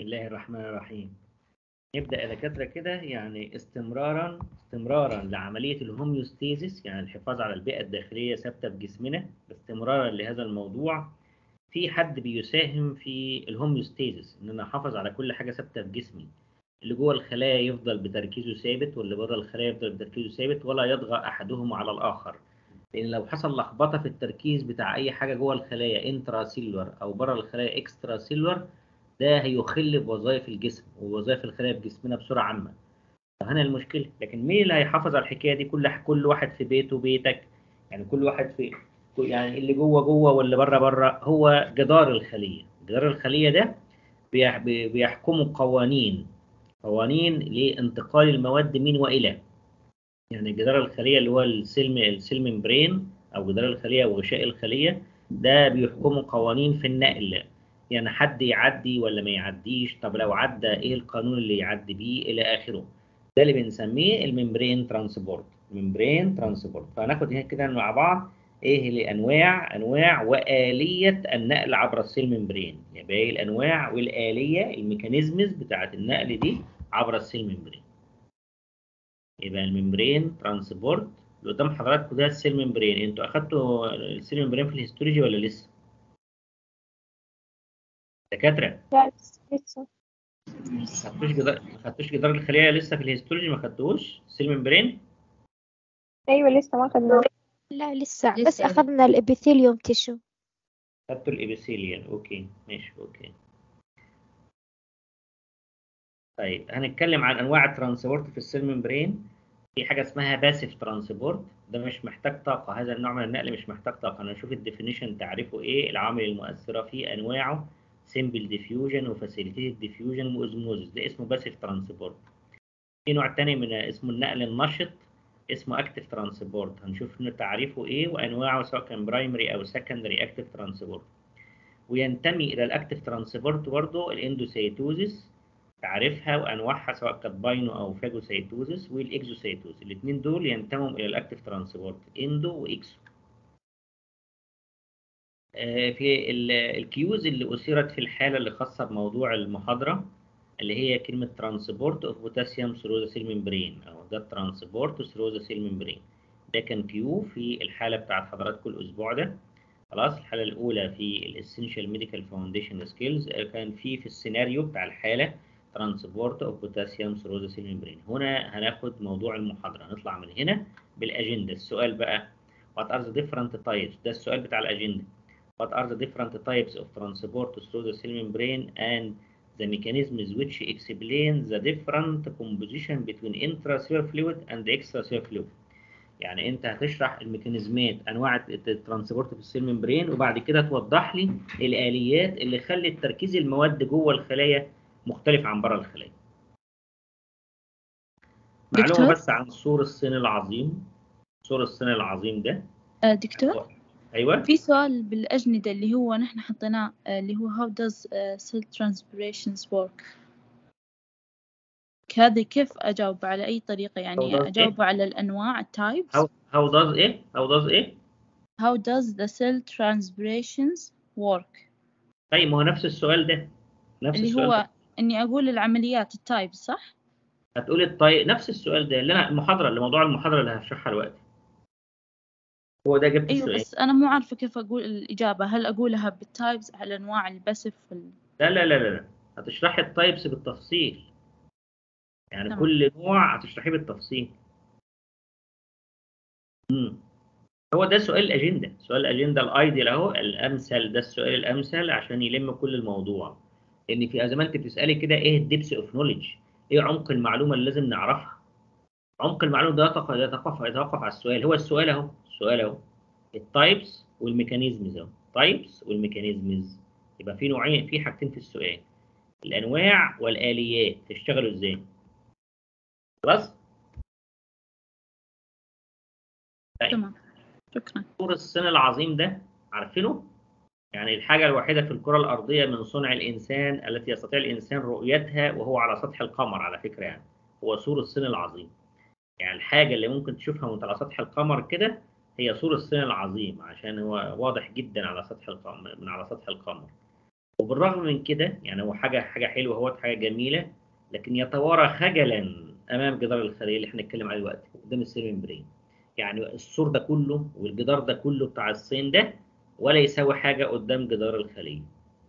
بسم الله الرحمن الرحيم نبدأ يا دكاترة كده يعني استمرارا استمرارا لعملية الهوميوستيزيس يعني الحفاظ على البيئة الداخلية ثابتة في جسمنا استمرارا لهذا الموضوع في حد بيساهم في الهوميوستيزيس ان انا احافظ على كل حاجة ثابتة في جسمي اللي جوه الخلايا يفضل بتركيزه ثابت واللي بره الخلايا يفضل بتركيزه ثابت ولا يطغى احدهما على الاخر لان لو حصل لخبطه في التركيز بتاع اي حاجه جوه الخلايا انترا سيلولر او بره الخلايا اكسترا سيلولر ده هيخل بوظائف الجسم ووظائف الخلايا في جسمنا بصوره عامه فهنا المشكله لكن مين اللي هيحافظ على الحكايه دي كل كل واحد في بيته بيتك يعني كل واحد في يعني اللي جوه جوه واللي بره بره هو جدار الخليه جدار الخليه ده بيحكمه قوانين قوانين لانتقال المواد من والى يعني جدار الخليه اللي هو السيل السيل ممبرين او جدار الخليه او غشاء الخليه ده بيحكمه قوانين في النقل يعني حد يعدي ولا ما يعديش طب لو عدى ايه القانون اللي يعدي بيه الى اخره ده اللي بنسميه الممبرين ترانسبورت الممبرين ترانسبورت فهناخد هنا كده مع بعض ايه الانواع انواع واليه النقل عبر السيل ممبرين يبقى ايه الانواع والاليه الميكانيزمز بتاعه النقل دي عبر السيل ممبرين يبقى الممبرين ترانسبورت اللي قدام حضراتكم ده السيل ممبرين انتوا اخدتوا السيل ممبرين في الهيستولوجي ولا لسه دكاتره لا لسه ما خدتوش جدار ما خدتوش جدار الخليه لسه في الهيستولوجي ما خدتوش السيل ممبرين ايوه لسه ما خدنا لا لسه لسه. بس أخذنا الإبيثيليوم تيشو خدتوا الابيثيليال اوكي ماشي اوكي طيب هنتكلم عن انواع الترانسبورت في السيل ممبرين في حاجه اسمها باسيف ترانسبورت ده مش محتاج طاقه هذا النوع من النقل مش محتاج طاقه انا اشوف الديفينيشن تعرفه ايه العوامل المؤثره فيه انواعه سيمبل ديفيوجن وفاسيليتيد ديفيوجن واوزموزس ده اسمه باسيف ترانسبورت في نوع تاني من اسمه النقل النشط اسمه اكتف ترانسبورت هنشوف تعريفه ايه وانواعه سواء كان برايمري او سكندري اكتف ترانسبورت وينتمي الى الاكتف ترانسبورت برضه الاندوسيتوزيس تعرفها وانواعها سواء كانت باينو او فاجوسيتوزيس والاكزوسيتوز الاثنين دول ينتموا الى الاكتف ترانسبورت اندو واكسو آه، في ال- الكيوز اللي اثيرت في الحاله اللي خاصه بموضوع المحاضره اللي هي كلمه ترانسبورت اوف بوتاسيوم ثرو ذا سيل ممبرين او ده ترانسبورت ثرو ذا سيل ممبرين ده كان كيو في الحاله بتاعت حضراتكم الاسبوع ده خلاص الحاله الاولى في الاسينشال ميديكال فاونديشن سكيلز كان في في السيناريو بتاع الحاله ترانسبورت اوف بوتاسيوم ثرو ذا سيل ممبرين هنا هناخد موضوع المحاضره هنطلع من هنا بالاجنده السؤال بقى what are the different types ده السؤال بتاع الاجنده what are the different types of transport through the cell membrane and the mechanisms which explain the different composition between intracellular fluid and extracellular fluid يعني انت هتشرح الميكانيزمات انواع الترانسبورت في السيل ممبرين وبعد كده توضح لي الاليات اللي خلت تركيز المواد جوه الخلايا مختلف عن بره الخلايا معلومه دكتور؟ بس عن سور الصين العظيم سور الصين العظيم ده آه، دكتور ايوه في سؤال بالأجندة اللي هو نحن حطيناه آه، اللي هو how does uh, cell transpirations work هذا كيف أجاوب على أي طريقة How يعني does أجاوب على الأنواع التايبس how how does ايه how does ايه how does the cell transpirations work طيب ما هو نفس السؤال ده نفس اللي السؤال هو ده. إني أقول العمليات التايبس صح؟ هتقولي الطيب نفس السؤال ده اللي انا المحاضره اللي موضوع المحاضره اللي هشرحها دلوقتي هو ده جبت أيوة السؤال بس أنا مو عارفة كيف أقول الإجابة هل أقولها بالتايبس على أنواع البسف وال... لا لا لا لا لا هتشرحي التايبس بالتفصيل يعني تمام. كل نوع هتشرحيه بالتفصيل امم هو ده سؤال الاجنده سؤال الاجنده الايديال اهو الامثل ده السؤال الامثل عشان يلم كل الموضوع لان في زي ما انت بتسالي كده ايه الدبس اوف نوليدج ايه عمق المعلومه اللي لازم نعرفها عمق المعلومه ده يتوقف يتوقف يتوقف على السؤال هو السؤال اهو السؤال اهو التايبس والميكانيزمز اهو تايبس والميكانيزمز يبقى في نوعين في حاجتين في السؤال الانواع والاليات تشتغلوا ازاي خلاص طيب تمام شكرا سور الصين العظيم ده عارفينه يعني الحاجة الوحيدة في الكرة الأرضية من صنع الإنسان التي يستطيع الإنسان رؤيتها وهو على سطح القمر على فكرة يعني هو سور الصين العظيم يعني الحاجة اللي ممكن تشوفها وانت على سطح القمر كده هي سور الصين العظيم عشان هو واضح جدا على سطح القمر من على سطح القمر وبالرغم من كده يعني هو حاجه حاجه حلوه هو حاجه جميله لكن يتوارى خجلا امام جدار الخليه اللي احنا بنتكلم عليه دلوقتي قدام السيل ممبرين يعني السور ده كله والجدار ده كله بتاع الصين ده ولا يساوي حاجه قدام جدار الخليه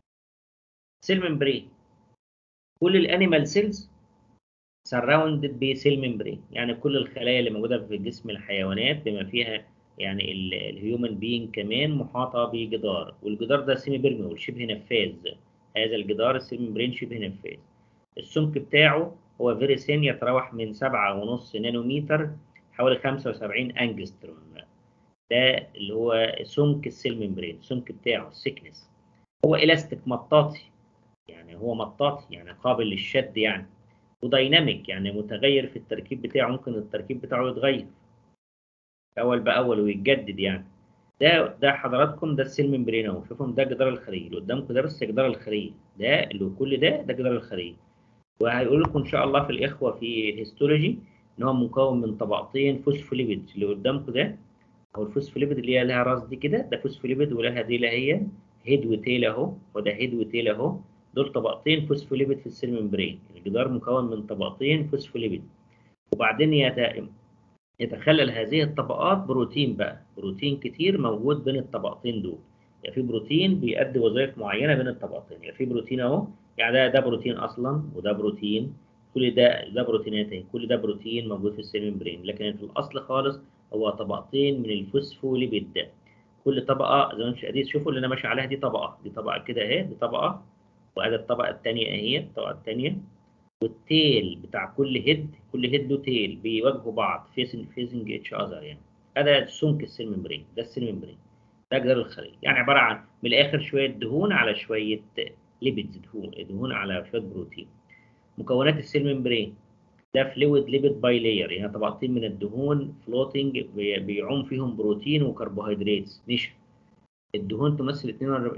سيل ممبرين كل الانيمال سيلز سراوندد بسيل ممبرين يعني كل الخلايا اللي موجوده في جسم الحيوانات بما فيها يعني الهيومن بين كمان محاطه بجدار والجدار ده سيمي بيرميبل شبه نفاذ هذا الجدار السيل ممبرين شبه نفاذ السمك بتاعه هو فيري سين يتراوح من 7.5 نانومتر حوالي 75 انجستروم ده اللي هو سمك السيل ممبرين السمك بتاعه السكنس هو الاستيك مطاطي يعني هو مطاطي يعني قابل للشد يعني ودايناميك يعني متغير في التركيب بتاعه ممكن التركيب بتاعه يتغير اول باول ويتجدد يعني ده ده حضراتكم ده السيل ممبرين اهو شوفهم ده جدار الخليه اللي قدامكم ده بس جدار الخليه ده اللي كل ده ده جدار الخليه وهيقول لكم ان شاء الله في الاخوه في الهيستولوجي ان هو مكون من طبقتين فوسفوليبيد اللي قدامكم ده او الفوسفوليبيد اللي هي لها راس دي كده ده فوسفوليبيد ولها دي هي هيد وتيل اهو وده هيد وتيل اهو دول طبقتين فوسفوليبيد في السيل ممبرين الجدار مكون من طبقتين فوسفوليبيد وبعدين يت... يتخلل هذه الطبقات بروتين بقى بروتين كتير موجود بين الطبقتين دول يعني في بروتين بيأدي وظائف معينه بين الطبقتين يعني في بروتين اهو يعني ده ده بروتين اصلا وده بروتين كل ده ده بروتينات اهي كل ده بروتين موجود في السيل ممبرين لكن في الاصل خالص هو طبقتين من الفوسفوليبيد ده كل طبقه زي ما انتم قاعدين تشوفوا اللي انا ماشي عليها دي طبقه دي طبقه كده اهي دي طبقه وادي الطبقه الثانيه اهي الطبقه الثانيه والتيل بتاع كل هيد كل هيد له تيل بيواجهوا بعض فيسنج فيسنج اتش اذر يعني هذا سمك السيل ممبرين ده السيل ممبرين ده جدار الخليه يعني عباره عن من الاخر شويه دهون على شويه ليبيدز دهون دهون على شويه بروتين مكونات السيل ممبرين ده فلويد ليبيد باي لاير يعني طبقتين من الدهون فلوتنج بيعوم فيهم بروتين وكربوهيدرات نشا الدهون تمثل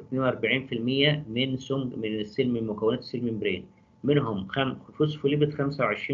42% من سمك من السيل من مكونات السيل ممبرين منهم خم... فوسفوليبيد 25%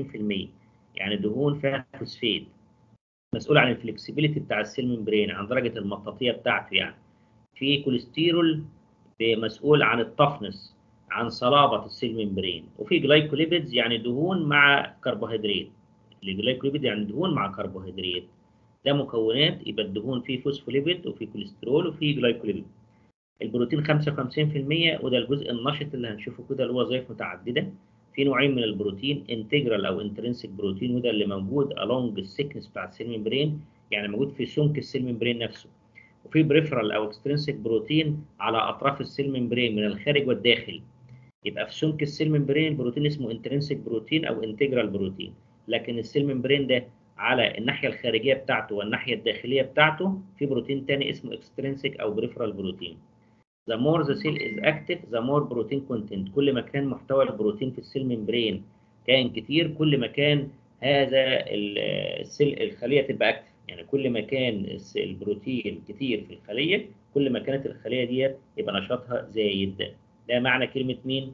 يعني دهون فيها فوسفيد مسؤول عن الفلكسبيليتي بتاع السيل ممبرين عن درجه المطاطيه بتاعته يعني في كوليسترول مسؤول عن الطفنس عن صلابه السيل ممبرين وفي جلايكوليبيدز يعني دهون مع كربوهيدرات الجلايكوليبيد يعني دهون مع كربوهيدرات ده مكونات يبقى الدهون فيه فوسفوليبيد وفي كوليسترول وفي جلايكوليبيد البروتين 55% وده الجزء النشط اللي هنشوفه كده له وظائف متعدده في نوعين من البروتين انتجرال او انترنسك بروتين وده اللي موجود along السكنس بتاع السيل ممبرين يعني موجود في سمك السيل ممبرين نفسه وفي بريفرال او اكسترنسك بروتين على اطراف السيل ممبرين من الخارج والداخل يبقى في سمك السيل ممبرين البروتين اسمه انترنسك بروتين او انتجرال بروتين لكن السيل ممبرين ده على الناحيه الخارجيه بتاعته والناحيه الداخليه بتاعته في بروتين تاني اسمه اكسترنسك او بريفرال بروتين the more the cell is active the more protein content كل ما كان محتوى البروتين في السيل ممبرين كان كتير كل ما كان هذا السيل الخليه تبقى اكتف يعني كل ما كان البروتين كتير في الخليه كل ما كانت الخليه دي يبقى نشاطها زايد ده معنى كلمه مين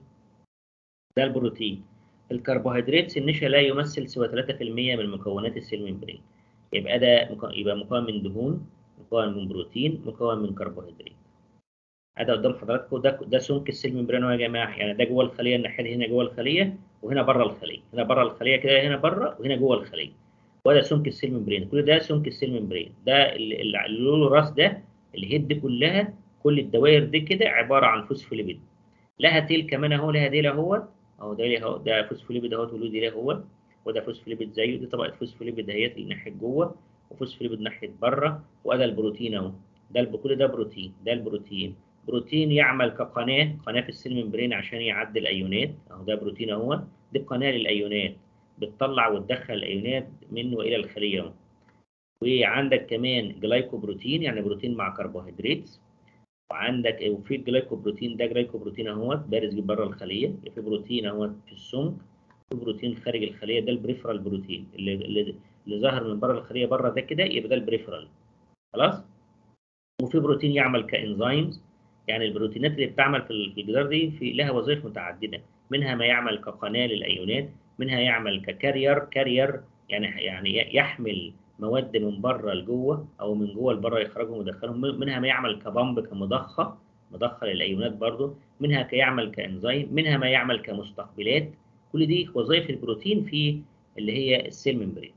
ده البروتين الكربوهيدرات النشا لا يمثل سوى 3% من مكونات السيل ممبرين يبقى ده يبقى مكون من دهون مكون من بروتين مكون من كربوهيدرات هذا قدام حضراتكم ده ده سمك السيل ممبرين يا جماعه يعني ده جوه الخليه الناحيه دي هنا جوه الخليه وهنا بره الخليه هنا بره الخليه كده هنا بره وهنا جوه الخليه وده سمك السيل ممبرين كل ده سمك السيل ممبرين ده اللي له راس ده الهيد كلها كل الدوائر دي كده عباره عن فوسفوليبيد لها تيل كمان اهو لها ديل اهوت اهو ده اهو ده فوسفوليبيد اهوت وله ديل اهوت وده فوسفوليبيد زيه دي طبقه فوسفوليبيد اهيت اللي ناحيه جوه وفوسفوليبيد ناحيه بره وده البروتين اهو ده كل ده بروتين ده البروتين بروتين يعمل كقناه قناه في السيل ممبرين عشان يعدي الايونات اهو ده بروتين اهو دي قناه للايونات بتطلع وتدخل الايونات منه الى الخليه اهو وعندك كمان جلايكوبروتين يعني بروتين مع كربوهيدرات وعندك وفي جلايكوبروتين ده جلايكوبروتين اهوت بارز بره الخليه في بروتين اهوت في السمك في بروتين خارج الخليه ده البريفرال بروتين اللي اللي, اللي ظهر من بره الخليه بره ده كده يبقى ده البريفرال خلاص وفي بروتين يعمل كانزيمز يعني البروتينات اللي بتعمل في الجدار دي في لها وظائف متعدده منها ما يعمل كقناه للايونات منها يعمل ككارير كارير يعني يعني يحمل مواد من بره لجوه او من جوه لبره يخرجهم ويدخلهم منها ما يعمل كبامب كمضخه مضخه للايونات برضه منها كيعمل كانزيم منها ما يعمل كمستقبلات كل دي وظائف البروتين في اللي هي السيل ممبرين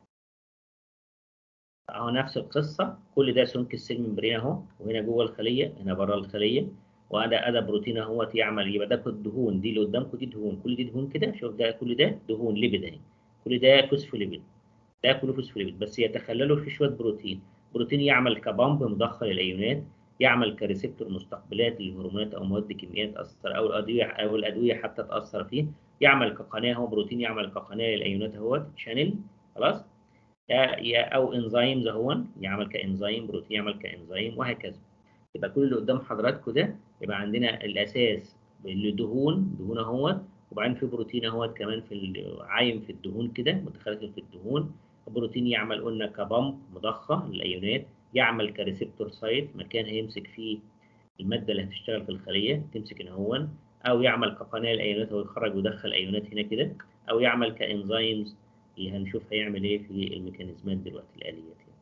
اهو نفس القصه كل ده سمك السيل ممبرين اهو وهنا جوه الخليه هنا بره الخليه وده ادى بروتين اهوت يعمل يبقى ده الدهون دي اللي قدامكم دي دهون كل دي دهون كده شوف ده كل ده دهون ليبيد اهي كل ده فوسفوليبيد ده كله فوسفوليبيد بس يتخللوا في شويه بروتين بروتين يعمل كبامب مضخه للايونات يعمل كريسبتور مستقبلات للهرمونات او مواد كيميائيه تاثر او الادويه او الادويه حتى تاثر فيه يعمل كقناه هو بروتين يعمل كقناه للايونات اهوت شانل خلاص او انزيمز اهون يعمل كانزيم بروتين يعمل كانزيم وهكذا يبقى كل اللي قدام حضراتكم ده يبقى عندنا الاساس الدهون دهون اهوت وبعدين في بروتين اهوت كمان في عايم في الدهون كده متخلف في الدهون البروتين يعمل قلنا كبامب مضخه للايونات يعمل كريسبتور سايت مكان هيمسك فيه الماده اللي هتشتغل في الخليه تمسك هنا هون او يعمل كقناه الايونات ويخرج ويدخل ايونات هنا كده او يعمل كانزيمز اللي هنشوف هيعمل ايه في الميكانيزمات دلوقتي الاليات يعني.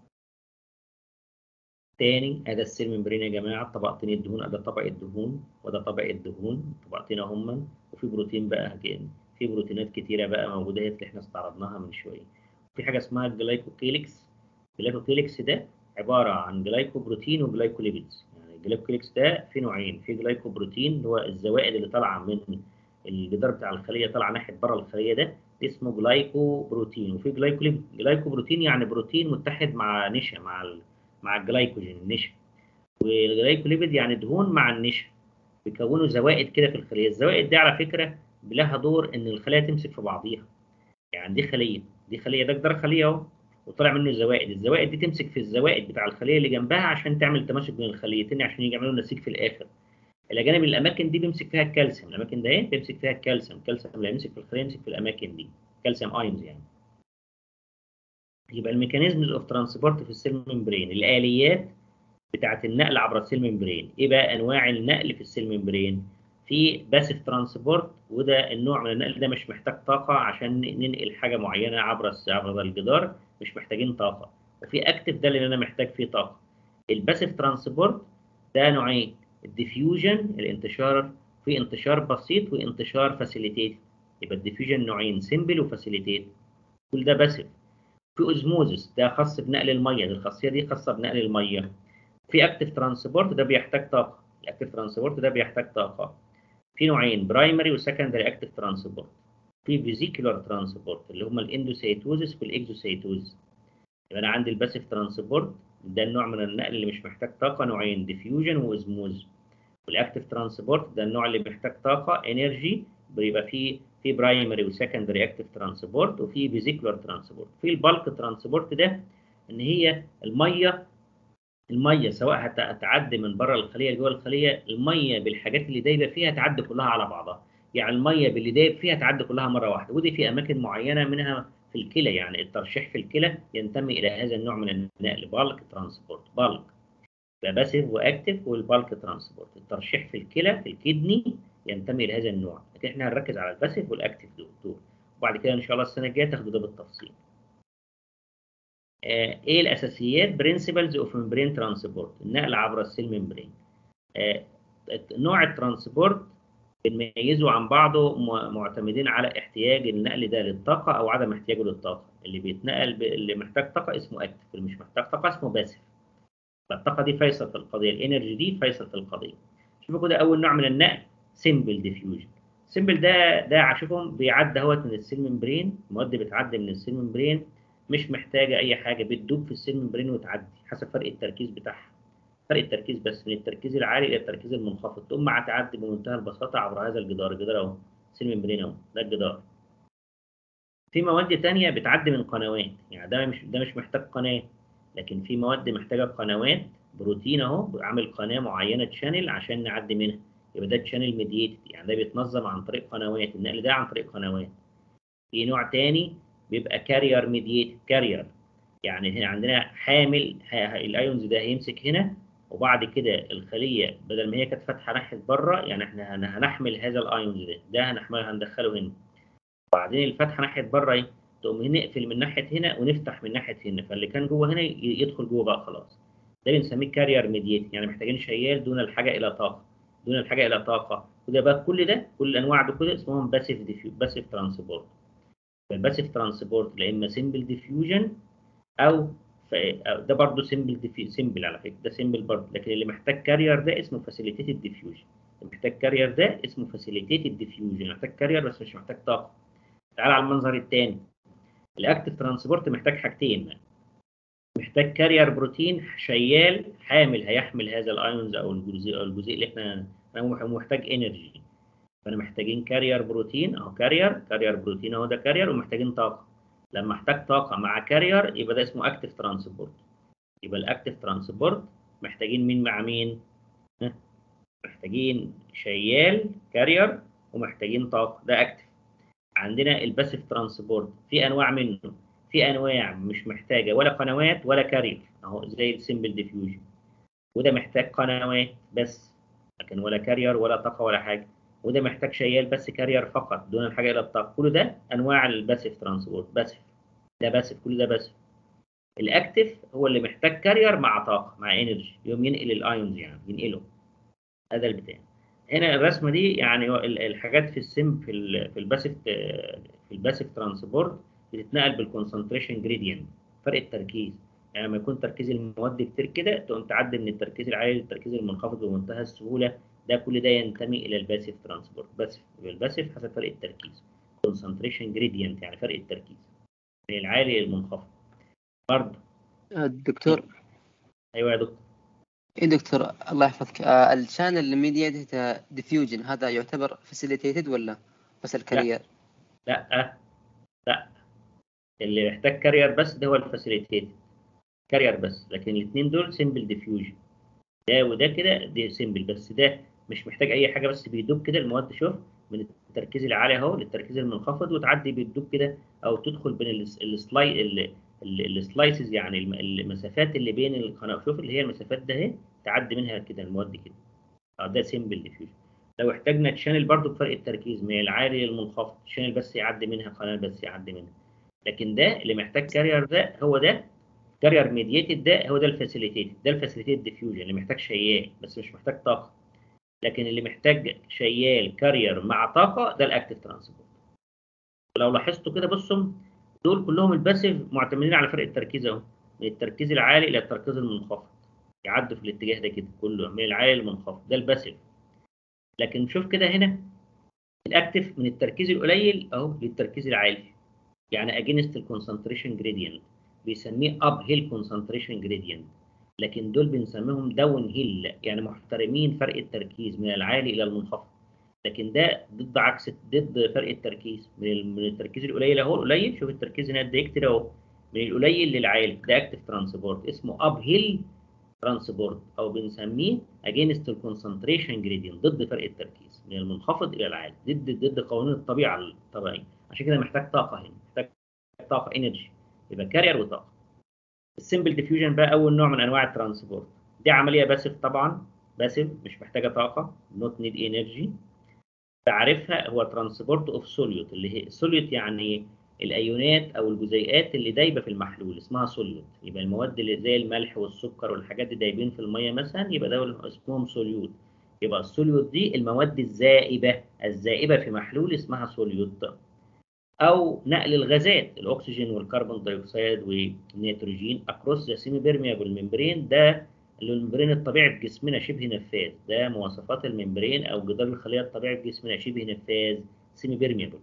تاني ادي السيل ممبرين يا جماعه طبقتين الدهون ادي طبقه الدهون وده طبقه الدهون طبقتين اهما وفي بروتين بقى كان في بروتينات كتيره بقى موجوده اللي احنا استعرضناها من شويه في حاجه اسمها الجلايكوكيليكس الجلايكوكيليكس ده عباره عن جلايكوبروتين وجلايكوليبيدز يعني الجلايكوكيليكس ده في نوعين في جلايكوبروتين اللي هو الزوائد اللي طالعه من الجدار بتاع الخليه طالعه ناحيه بره الخليه ده اسمه جلايكوبروتين وفي جلايكوليب جلايكوبروتين يعني بروتين متحد مع نشا مع ال... مع الجلايكوجين النشا والجلايكوليبيد يعني دهون مع النشا بيكونوا زوائد كده في الخليه الزوائد دي على فكره لها دور ان الخلايا تمسك في بعضيها يعني دي خليه دي خليه ده جدار خليه اهو وطلع منه زوائد الزوائد دي تمسك في الزوائد بتاع الخليه اللي جنبها عشان تعمل تماسك بين الخليتين عشان يجي يعملوا نسيج في الاخر الى جانب الاماكن دي بيمسك فيها الكالسيوم الاماكن ده ايه بيمسك فيها الكالسيوم الكالسيوم اللي يمسك في الخليه يمسك في الاماكن دي كالسيوم ايونز يعني يبقى الميكانيزمز اوف ترانسبورت في السيل ممبرين الاليات بتاعه النقل عبر السيل ممبرين ايه بقى انواع النقل في السيل ممبرين في باسيف ترانسبورت وده النوع من النقل ده مش محتاج طاقه عشان ننقل حاجه معينه عبر عبر الجدار مش محتاجين طاقه وفي اكتف ده اللي انا محتاج فيه طاقه الباسيف ترانسبورت ده نوعين الديفيوجن الانتشار في انتشار بسيط وانتشار فاسيليتيت يبقى الديفيوجن نوعين سيمبل وفاسيليتيت كل ده باسيف في اوزموزس ده خاص بنقل الميه الخاصيه دي خاصه بنقل الميه في اكتف ترانسبورت ده بيحتاج طاقه الاكتف ترانسبورت ده بيحتاج طاقه في نوعين برايمري وسكندري اكتف ترانسبورت في فيزيكولار ترانسبورت اللي هم الاندوسيتوزس والاكزوسيتوزس يبقى انا عندي الباسيف ترانسبورت ده النوع من النقل اللي مش محتاج طاقه نوعين ديفيوجن وازموز والاكتف ترانسبورت ده النوع اللي محتاج طاقه انرجي بيبقى فيه في برايمري وسكندري اكتف ترانسبورت وفي فيزيكولار ترانسبورت في البالك ترانسبورت ده ان هي الميه الميه سواء هتعدي من بره الخليه لجوه الخليه الميه بالحاجات اللي دايبه فيها تعدي كلها على بعضها يعني الميه باللي دايب فيها تعدي كلها مره واحده ودي في اماكن معينه منها في الكلى يعني الترشيح في الكلى ينتمي الى هذا النوع من النقل بالك ترانسبورت بالك ده باسيف واكتف والبالك ترانسبورت الترشيح في الكلى في الكدني ينتمي الى هذا النوع لكن احنا هنركز على الباسيف والاكتف دول وبعد كده ان شاء الله السنه الجايه تاخدوا ده بالتفصيل آه ايه الاساسيات برنسبلز اوف ممبرين ترانسبورت النقل عبر السيل ممبرين آه نوع الترانسبورت بنميزه عن بعضه معتمدين على احتياج النقل ده للطاقة أو عدم احتياجه للطاقة اللي بيتنقل ب... اللي محتاج طاقة اسمه أكتف اللي مش محتاج طاقة اسمه باسف فالطاقة دي فيصل في القضية الانرجي دي فيصل في القضية شوفوا كده أول نوع من النقل سيمبل ديفيوجن سيمبل ده ده شوفهم بيعدي اهوت من السيل ممبرين المواد بتعدي من السيل ممبرين مش محتاجة أي حاجة بتدوب في السيل ممبرين وتعدي حسب فرق التركيز بتاعها فرق التركيز بس من التركيز العالي الى التركيز المنخفض تقوم مع تعدي بمنتهى البساطه عبر هذا الجدار الجدار اهو سيل ممبرين اهو ده الجدار في مواد تانية بتعدي من قنوات يعني ده مش ده مش محتاج قناه لكن في مواد محتاجه قنوات بروتين اهو عامل قناه معينه تشانل عشان نعدي منها يبقى ده تشانل ميديتد يعني ده بيتنظم عن طريق قنوات النقل ده عن طريق قنوات في نوع تاني بيبقى كارير ميديتد كارير يعني هنا عندنا حامل الايونز ده هيمسك هنا وبعد كده الخليه بدل ما هي كانت فاتحه ناحيه بره يعني احنا هنحمل هذا الايونز ده ده هنحمله هندخله هنا وبعدين الفتحه ناحيه بره ايه تقوم نقفل من ناحيه هنا ونفتح من ناحيه هنا فاللي كان جوه هنا يدخل جوه بقى خلاص ده بنسميه كارير ميديت يعني محتاجين شيال دون الحاجه الى طاقه دون الحاجه الى طاقه وده بقى كل ده كل الانواع دي كده اسمهم باسيف ديفيو باسيف ترانسبورت فالباسيف ترانسبورت لا اما سمبل ديفيوجن او ف- أو ده برضه سمبل سمبل على فكره ده سمبل برضه لكن اللي محتاج كارير ده اسمه فاسيليتيتد ديفيوجن اللي محتاج كارير ده اسمه فاسيليتيتد ديفيوجن محتاج كارير بس مش محتاج طاقه تعال على المنظر الثاني الاكتف ترانسبورت محتاج حاجتين محتاج كارير بروتين شيال حامل هيحمل هذا الايونز او الجزيء او الجزيء اللي احنا أنا محتاج انرجي فانا محتاجين كارير بروتين اهو كارير كارير بروتين اهو ده كارير ومحتاجين طاقه لما احتاج طاقه مع كارير يبقى ده اسمه اكتف ترانسبورت يبقى الاكتف ترانسبورت محتاجين مين مع مين ها؟ محتاجين شيال كارير ومحتاجين طاقه ده اكتف عندنا الباسيف ترانسبورت في انواع منه في انواع مش محتاجه ولا قنوات ولا كارير اهو زي السمبل ديفيوجن وده محتاج قنوات بس لكن ولا كارير ولا طاقه ولا حاجه وده محتاج شيال بس كارير فقط دون الحاجه الى الطاقه كل ده انواع الباسيف ترانسبورت باسيف ده باسيف كل ده باسيف الاكتف هو اللي محتاج كارير مع طاقه مع انرجي يوم ينقل الايونز يعني ينقله هذا البتاع هنا الرسمه دي يعني هو ال- الحاجات في السم في ال في الباسيف في الباسيف ترانسبورت بتتنقل بالكونسنتريشن جريدينت فرق التركيز يعني لما يكون تركيز المواد كتير كده تقوم تعدي من التركيز العالي للتركيز المنخفض بمنتهى السهوله ده كل ده ينتمي الى الباسيف ترانسبورت بس الباسيف حسب فرق التركيز كونسنتريشن جريدينت يعني فرق التركيز من العالي للمنخفض برضه الدكتور ايوه يا دكتور ايه دكتور الله يحفظك آه الشانل ميدياتد ديفيوجن هذا يعتبر فاسيليتيتد ولا بس الكارير لا لا اللي محتاج كارير بس ده هو الفاسيليتيت كارير بس لكن الاثنين دول سيمبل ديفيوجن ده وده كده دي سيمبل بس ده مش محتاج اي حاجه بس بيدوب كده المواد شوف من التركيز العالي اهو للتركيز المنخفض وتعدي بتدوب كده او تدخل بين الس- السلاي ال- ال- السلايسز يعني الم- المسافات اللي بين القناه شوف اللي هي المسافات ده اهي تعدي منها كده المواد كده اه ده سيمبل ديفيوجن لو احتاجنا تشانل برضو بفرق التركيز من العالي للمنخفض شانل بس يعدي منها قناه بس يعدي منها لكن ده اللي محتاج كارير ده هو ده كارير ميديتد ده هو ده الفاسيليتيتد ده الفاسيليتيتد ديفيوجن اللي محتاج شيال بس مش محتاج طاقه لكن اللي محتاج شيال كارير مع طاقه ده الاكتف ترانسبورت ولو لاحظتوا كده بصوا دول كلهم الباسيف معتمدين على فرق التركيز اهو من التركيز العالي الى التركيز المنخفض يعدوا في الاتجاه ده كده كله من العالي للمنخفض ده الباسيف لكن شوف كده هنا الاكتف من التركيز القليل اهو للتركيز العالي يعني اجينست الكونسنتريشن جريدينت بيسميه اب هيل كونسنتريشن جريدينت لكن دول بنسميهم داون هيل يعني محترمين فرق التركيز من العالي الى المنخفض لكن ده ضد عكس ضد فرق التركيز من ال- من التركيز القليل اهو القليل شوف التركيز هنا قد ايه كتير اهو من القليل للعالي ده اكتف ترانسبورت اسمه اب هيل ترانسبورت او بنسميه اجينست الكونسنتريشن جريدينت ضد فرق التركيز من المنخفض الى العالي ضد ضد قوانين الطبيعه الطبيعيه عشان كده محتاج طاقه هنا محتاج طاقه انرجي يبقى كارير وطاقه السمبل ديفيوجن بقى اول نوع من انواع الترانسبورت دي عمليه باسف طبعا باسف مش محتاجه طاقه نوت نيد انرجي تعريفها هو ترانسبورت اوف سوليوت اللي هي سوليوت يعني الايونات او الجزيئات اللي دايبه في المحلول اسمها سوليوت يبقى المواد اللي زي الملح والسكر والحاجات دي دايبين في الميه مثلا يبقى ده اسمهم سوليوت يبقى السوليوت دي المواد الزائبه الزائبه في محلول اسمها سوليوت او نقل الغازات الاكسجين والكربون دايوكسيد والنيتروجين اكروس ذا سيمي بيرميبل ممبرين ده اللي الممبرين الطبيعي في جسمنا شبه نفاذ ده مواصفات الممبرين او جدار الخليه الطبيعي في جسمنا شبه نفاذ سيمي بيرميبل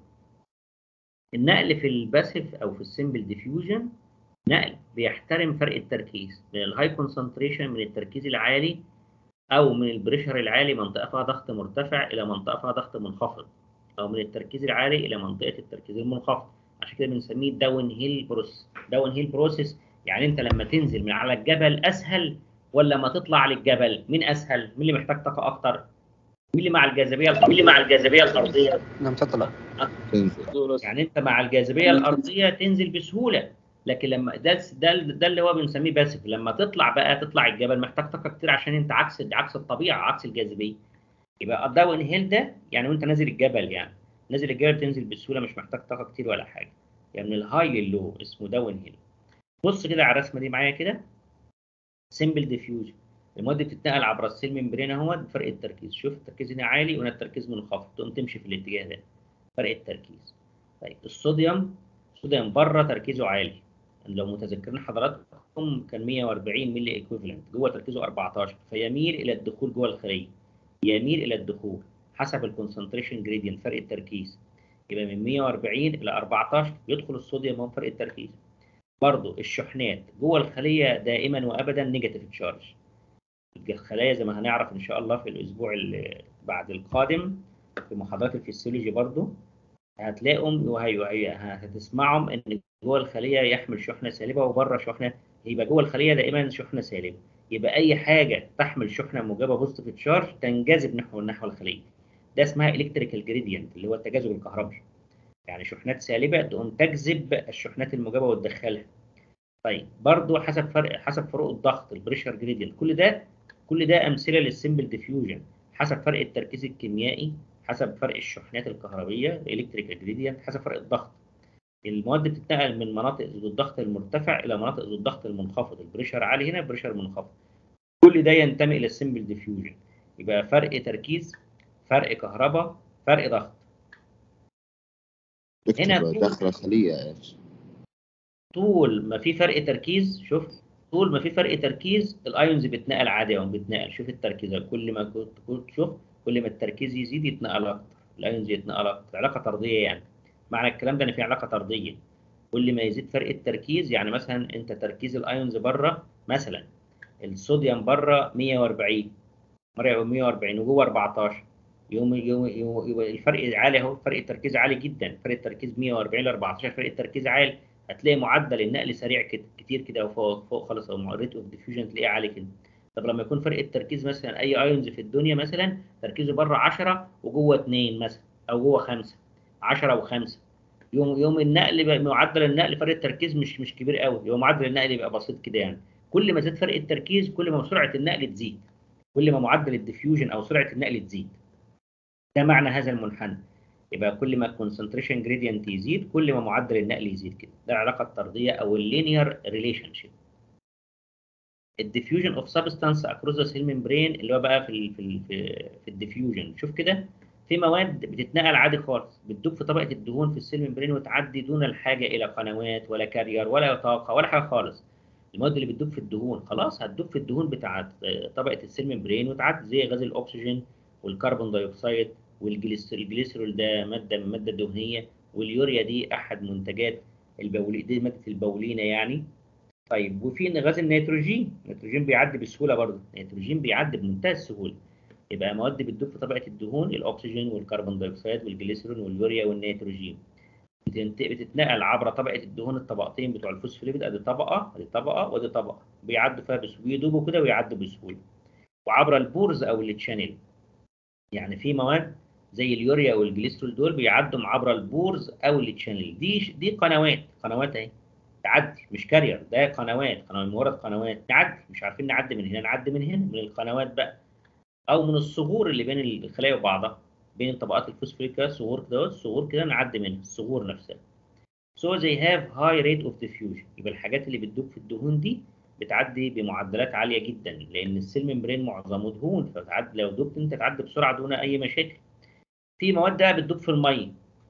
النقل في الباسيف او في السمبل ديفيوجن نقل بيحترم فرق التركيز من الهاي كونسنتريشن من التركيز العالي او من البريشر العالي منطقه فيها ضغط مرتفع الى منطقه فيها ضغط منخفض او من التركيز العالي الى منطقه التركيز المنخفض عشان كده بنسميه داون هيل بروسيس داون هيل بروسيس يعني انت لما تنزل من على الجبل اسهل ولا لما تطلع للجبل مين اسهل مين اللي محتاج طاقه اكتر مين اللي مع الجاذبيه مين اللي مع الجاذبيه الارضيه لم تطلع يعني انت مع الجاذبيه الارضيه تنزل بسهوله لكن لما ده ده ده اللي هو بنسميه باسف لما تطلع بقى تطلع الجبل محتاج طاقه كتير عشان انت عكس عكس الطبيعه عكس الجاذبيه يبقى الداون هيل ده يعني وانت نازل الجبل يعني نازل الجبل تنزل بسهوله مش محتاج طاقه كتير ولا حاجه يعني من الهاي للو اسمه داون هيل بص كده على الرسمه دي معايا كده سمبل ديفيوجن المواد بتتنقل عبر السيل ممبرين اهوت بفرق التركيز شوف التركيز هنا عالي وهنا التركيز منخفض تقوم تمشي في الاتجاه ده فرق التركيز طيب الصوديوم الصوديوم بره تركيزه عالي لو متذكرين حضراتكم كان 140 ملي ايكويفالنت جوه تركيزه 14 فيميل الى الدخول جوه الخليه يميل الى الدخول حسب الكونسنتريشن جريدينت فرق التركيز يبقى من 140 الى 14 يدخل الصوديوم هو فرق التركيز برضه الشحنات جوه الخليه دائما وابدا نيجاتيف تشارج الخلايا زي ما هنعرف ان شاء الله في الاسبوع اللي بعد القادم في محاضرات الفسيولوجي برضه هتلاقوا وهي وهي هتسمعهم ان جوه الخليه يحمل شحنه سالبه وبره شحنه يبقى جوه الخليه دائما شحنه سالبه يبقى اي حاجه تحمل شحنه موجبه بوزيتيف تشارج تنجذب نحو نحو الخليه ده اسمها الكتريكال جريدينت اللي هو التجاذب الكهربي يعني شحنات سالبه تقوم تجذب الشحنات الموجبه وتدخلها طيب برضو حسب فرق حسب فروق الضغط البريشر جريدينت كل ده كل ده امثله للسمبل ديفيوجن حسب فرق التركيز الكيميائي حسب فرق الشحنات الكهربيه الالكتريكال جريدينت حسب فرق الضغط المواد بتتنقل من مناطق ذو الضغط المرتفع الى مناطق ذو الضغط المنخفض البريشر عالي هنا بريشر منخفض كل ده ينتمي الى السمبل ديفيوجن يبقى فرق تركيز فرق كهرباء فرق ضغط هنا دكتور طول- داخل الخلية ايش؟ طول ما في فرق تركيز شوف طول ما في فرق تركيز الايونز بتنقل عادي او بتنقل شوف التركيز كل ما كنت كنت- شوف كل ما التركيز يزيد يتنقل اكتر الايونز يتنقل اكتر علاقه طرديه يعني معنى الكلام ده ان في علاقه طرديه كل ما يزيد فرق التركيز يعني مثلا انت تركيز الايونز بره مثلا الصوديوم بره 140 مره 140 وجوه 14 يوم يوم يوم يوم الفرق عالي اهو فرق التركيز عالي جدا فرق التركيز 140 ل 14 فرق التركيز عالي هتلاقي معدل النقل سريع كده كتير كده وفوق فوق خالص او ريت اوف ديفيوجن تلاقيه عالي كده طب لما يكون فرق التركيز مثلا اي ايونز في الدنيا مثلا تركيزه بره 10 وجوه 2 مثلا او جوه 5 10 و5 يوم يوم النقل بقى معدل النقل فرق التركيز مش مش كبير قوي يبقى معدل النقل يبقى بسيط كده يعني كل ما زاد فرق التركيز كل ما سرعه النقل تزيد كل ما معدل الديفيوجن او سرعه النقل تزيد ده معنى هذا المنحنى يبقى كل ما الكونسنتريشن جريدينت يزيد كل ما معدل النقل يزيد كده ده العلاقه الطرديه او اللينير ريليشن شيب الديفيوجن اوف سبستانس اكروس ذا سيل ممبرين اللي هو بقى في ال في ال في, في الديفيوجن شوف كده في مواد بتتنقل عادي خالص بتدوب في طبقه الدهون في السيل ممبرين وتعدي دون الحاجه الى قنوات ولا كارير ولا طاقه ولا حاجه خالص المواد اللي بتدوب في الدهون خلاص هتدوب في الدهون بتاعت طبقه السيل ممبرين وتعدي زي غاز الاكسجين والكربون دايوكسيد والجليسرول ده ماده من الماده الدهنيه واليوريا دي احد منتجات البولي دي ماده البولينه يعني طيب وفي غاز النيتروجين النيتروجين بيعدي بسهوله برضه النيتروجين بيعدي بمنتهى السهوله يبقى مواد بتدوب في طبقه الدهون الاكسجين والكربون دايوكسيد والجليسرول واليوريا والنيتروجين بتنت- بتتنقل عبر طبقه الدهون الطبقتين بتوع الفوسفوليبيد ادي طبقه ادي طبقه وادي طبقه بيعدوا فيها بسهوله بيدوبوا كده ويعدوا بسهوله وعبر البورز او التشانل يعني في مواد زي اليوريا والجليسرول دول بيعدوا عبر البورز او التشانل دي دي قنوات قنوات اهي تعدي مش كارير ده قنوات قنوات مورد قنوات نعدي مش عارفين نعدي من هنا نعدي من هنا من القنوات بقى او من الصغور اللي بين الخلايا وبعضها بين طبقات الفوسفوريك صغور كده صغور كده نعدي منها الصغور نفسها so they have high rate of diffusion يبقى الحاجات اللي بتدوب في الدهون دي بتعدي بمعدلات عاليه جدا لان السيل ممبرين معظمه دهون فتعدي لو دبت انت تعدي بسرعه دون اي مشاكل في مواد بقى بتدوب في الميه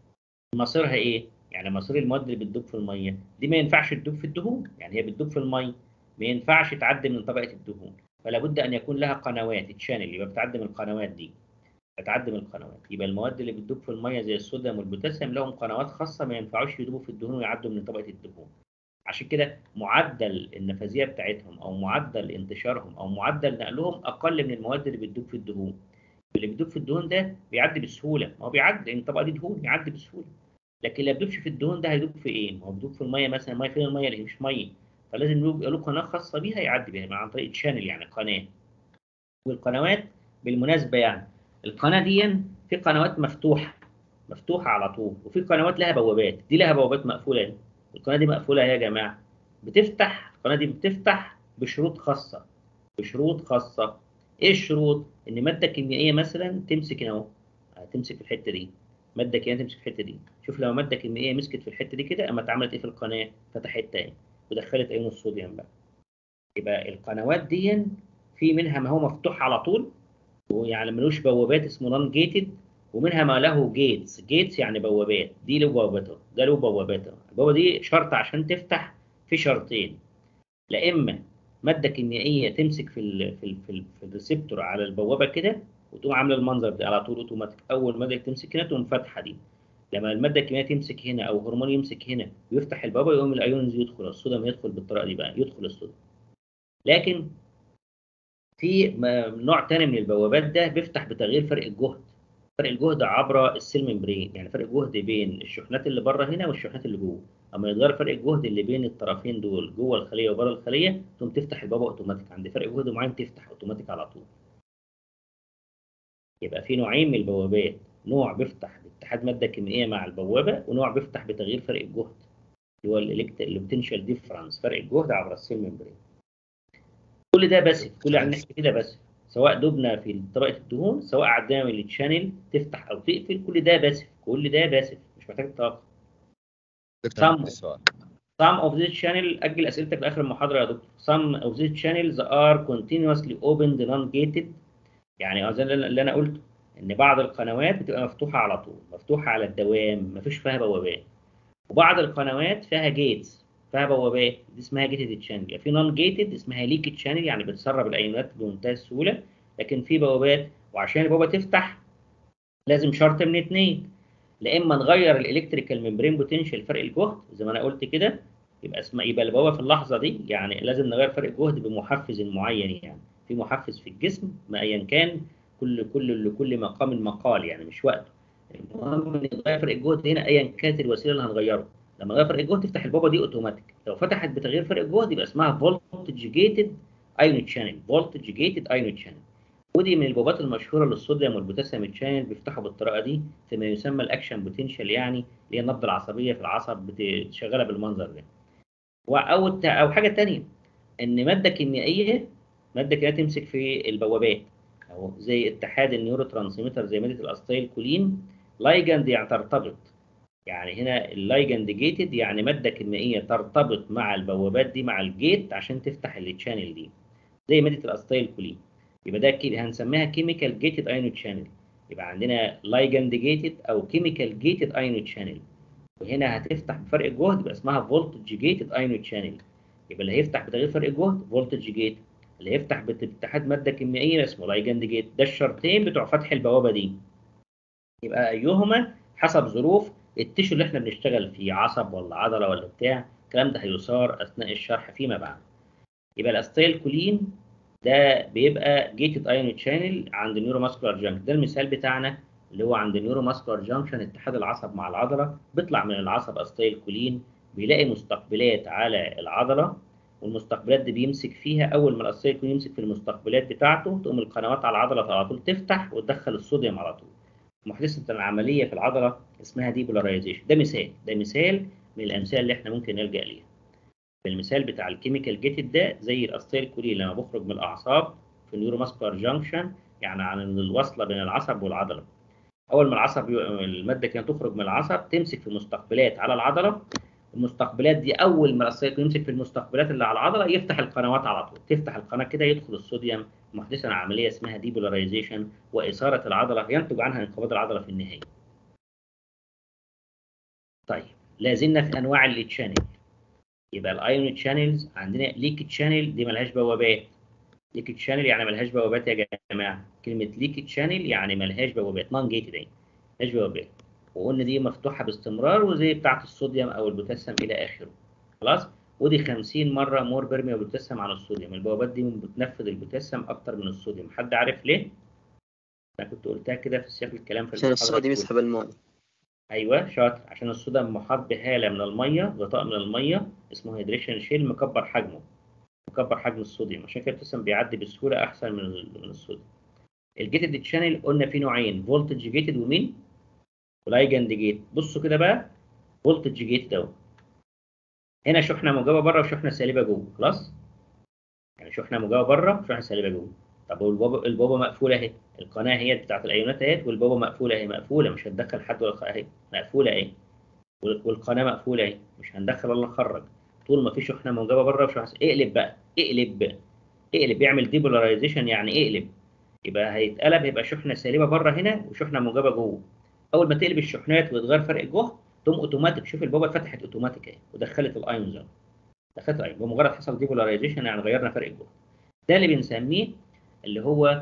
مصيرها ايه يعني مصير المواد اللي بتدوب في الميه دي ما ينفعش تدوب في الدهون يعني هي بتدوب في الميه ما ينفعش تعدي من طبقه الدهون فلا بد ان يكون لها قنوات تشانل يبقى بتعدي من القنوات دي بتعدي من القنوات يبقى المواد اللي بتدوب في الميه زي الصوديوم والبوتاسيوم لهم قنوات خاصه ما ينفعوش يدوبوا في الدهون ويعدوا من طبقه الدهون عشان كده معدل النفاذيه بتاعتهم او معدل انتشارهم او معدل نقلهم اقل من المواد اللي بتدوب في الدهون اللي بيدوب في الدهون ده بيعدي بسهوله ما هو بيعدي لان الطبقه دي دهون يعدي بسهوله لكن اللي ما بيدوبش في الدهون ده هيدوب في ايه؟ ما هو بيدوب في الميه مثلا الميه فين الميه اللي هي مش ميه فلازم يبقى له قناه خاصه بيها يعدي بيها عن طريق تشانل يعني قناه والقنوات بالمناسبه يعني القناه دي في قنوات مفتوحه مفتوحه على طول وفي قنوات لها بوابات دي لها بوابات مقفوله دي القناه دي مقفوله يا جماعه بتفتح القناه دي بتفتح بشروط خاصه بشروط خاصه ايه الشروط ان ماده كيميائيه مثلا تمسك هنا اهو هتمسك في الحته دي ماده كيميائيه تمسك في الحته دي شوف لو ماده كيميائيه مسكت في الحته دي كده اما اتعملت ايه في القناه فتحت تاني ودخلت ايون الصوديوم بقى يبقى القنوات دي في منها ما هو مفتوح على طول ويعني ملوش بوابات اسمه نون جيتد ومنها ما له جيتس جيتس يعني بوابات دي له بوابته ده له بوابته البوابه دي شرط عشان تفتح في شرطين لا اما ماده كيميائيه تمسك في ال في ال في, ال في الريسبتور على البوابه كده وتقوم عامله المنظر ده على طول اوتوماتيك اول ماده تمسك هنا تقوم فاتحه دي لما الماده الكيميائيه تمسك هنا او هرمون يمسك هنا ويفتح البوابه يقوم الايونز يدخل الصوديوم يدخل بالطريقه دي بقى يدخل الصوديوم لكن في م- نوع تاني من البوابات ده بيفتح بتغيير فرق الجهد فرق الجهد عبر السيل ممبرين يعني فرق الجهد بين الشحنات اللي بره هنا والشحنات اللي جوه اما يتغير فرق الجهد اللي بين الطرفين دول جوه الخليه وبره الخليه تقوم تفتح البوابه اوتوماتيك عند فرق جهد معين تفتح اوتوماتيك على طول يبقى في نوعين من البوابات نوع بيفتح باتحاد ماده كيميائيه مع البوابه ونوع بيفتح بتغيير فرق الجهد اللي هو البوتنشال ديفرنس فرق الجهد عبر السيل ممبرين كل ده باسف كل اللي هنحكي فيه ده باسف سواء دبنا في طبقه الدهون سواء عدينا من التشانل تفتح او تقفل كل ده باسف كل ده باسف مش محتاج طاقه دكتور Some- عندي سؤال Some of these channel أجل أسئلتك لآخر المحاضرة يا دكتور. Some of these channels are continuously opened non-gated يعني زي اللي اللي أنا قلته إن بعض القنوات بتبقى مفتوحة على طول، مفتوحة على الدوام، مفيش فيها بوابات. وبعض القنوات فيها جيتس، فيها بوابات، دي اسمها جيتد channel. يعني في نون جيتد اسمها ليكد channel يعني بتسرب الأيونات بمنتهى السهولة، لكن في بوابات وعشان البوابة تفتح لازم شرط من اتنين. لا اما نغير الالكتريكال ممبرين بوتنشال فرق الجهد زي ما انا قلت كده يبقى اسمها يبقى البوابه في اللحظه دي يعني لازم نغير فرق الجهد بمحفز معين يعني في محفز في الجسم ما ايا كان كل كل لكل مقام مقال يعني مش وقته المهم نغير فرق الجهد هنا ايا كانت الوسيله اللي هنغيره لما نغير فرق الجهد تفتح البوابه دي اوتوماتيك لو فتحت بتغيير فرق الجهد يبقى اسمها فولتج جيتد ايون شانل فولتج جيتد ايون شانل ودي من البوابات المشهوره للصوديوم والبوتاسيوم تشانل بيفتحوا بالطريقه دي فيما يسمى الاكشن بوتنشال يعني اللي هي النبضه العصبيه في العصب بت- شغاله بالمنظر ده او الت- او حاجه تانية ان ماده كيميائيه ماده كده تمسك في البوابات او زي اتحاد النيورو ترانسميتر زي ماده الاستايل كولين لايجند يعني ترتبط يعني هنا اللايجند جيتد يعني ماده كيميائيه ترتبط مع البوابات دي مع الجيت عشان تفتح التشانل دي زي ماده الاستايل كولين يبقى ده كي- هنسميها كيميكال جيتد ايون تشانل يبقى عندنا لايجند جيتد او كيميكال جيتد ايون تشانل وهنا هتفتح بفرق الجهد يبقى اسمها فولتج جيتد ايون تشانل يبقى اللي هيفتح بتغيير فرق الجهد فولتج جيت اللي هيفتح بت- باتحاد ماده كيميائيه اسمه لايجند جيت ده الشرطين بتوع فتح البوابه دي يبقى ايهما حسب ظروف التيشو اللي احنا بنشتغل فيه عصب ولا عضله ولا بتاع الكلام ده هيثار اثناء الشرح فيما بعد يبقى الاستايل كولين ده بيبقى جيتد ايون تشانل عند النيورو ماسكولار جانكشن ده المثال بتاعنا اللي هو عند النيورو ماسكولار جانكشن اتحاد العصب مع العضله بيطلع من العصب استايل كولين بيلاقي مستقبلات على العضله والمستقبلات دي بيمسك فيها اول ما الاستايل كولين يمسك في المستقبلات بتاعته تقوم القنوات على العضله على طول تفتح وتدخل الصوديوم على طول محدثه العمليه في العضله اسمها ديبولاريزيشن ده مثال ده مثال من الامثله اللي احنا ممكن نلجا ليها المثال بتاع الكيميكال جيتد ده زي الاستيل كولين لما بخرج من الاعصاب في النيورو ماسكولار جانكشن يعني عن الوصله بين العصب والعضله اول ما العصب ي- الماده كانت تخرج من العصب تمسك في مستقبلات على العضله المستقبلات دي اول ما الاستيل كولين يمسك في المستقبلات اللي على العضله يفتح القنوات على طول تفتح القناه كده يدخل الصوديوم محدثا عمليه اسمها ديبولاريزيشن واثاره العضله ينتج عنها انقباض العضله في النهايه طيب لازلنا في انواع التشانل يبقى الايون تشانلز عندنا ليك تشانل دي ملهاش بوابات ليك تشانل يعني ملهاش بوابات يا جماعه كلمه ليك تشانل يعني ملهاش بوابات نون جيتد يعني ملهاش بوابات وقلنا دي مفتوحه باستمرار وزي بتاعه الصوديوم او البوتاسيوم الى اخره خلاص ودي 50 مره مور بيرمي بوتاسيوم عن الصوديوم البوابات دي بتنفذ البوتاسيوم اكتر من الصوديوم حد عارف ليه انا كنت قلتها كده في سياق الكلام في عشان المحاضرة الصوديوم الأولى. يسحب الماء ايوه شاطر عشان الصوديوم محاط بهاله من الميه غطاء من الميه اسمه هيدريشن شيل مكبر حجمه مكبر حجم الصوديوم عشان كده البوتاسيوم بيعدي بسهوله احسن من ال- من الصوديوم الجيتد تشانل قلنا في نوعين فولتج جيتد ومين ولايجند جيت بصوا كده بقى فولتج جيتد اهو هنا شحنه موجبه بره وشحنه سالبه جوه خلاص يعني شحنه موجبه بره وشحنه سالبه جوه طب والبابا البابا مقفوله اهي القناه هي بتاعت الايونات اهي والبابا مقفوله اهي مقفوله مش هتدخل حد ولا خ- اهي مقفوله اهي وال- والقناه مقفوله اهي مش هندخل ولا نخرج طول ما في شحنه موجبه بره وشحنه اقلب بقى اقلب بقى. اقلب اعمل ديبولاريزيشن يعني اقلب يبقى هيتقلب هيبقى شحنه سالبه بره هنا وشحنه موجبه جوه اول ما تقلب الشحنات وتغير فرق الجهد تقوم اوتوماتيك شوف البوابه اتفتحت اوتوماتيك اهي ودخلت الايونز اهو دخلت الايون بمجرد حصل ديبولاريزيشن يعني غيرنا فرق الجهد ده اللي بنسميه اللي هو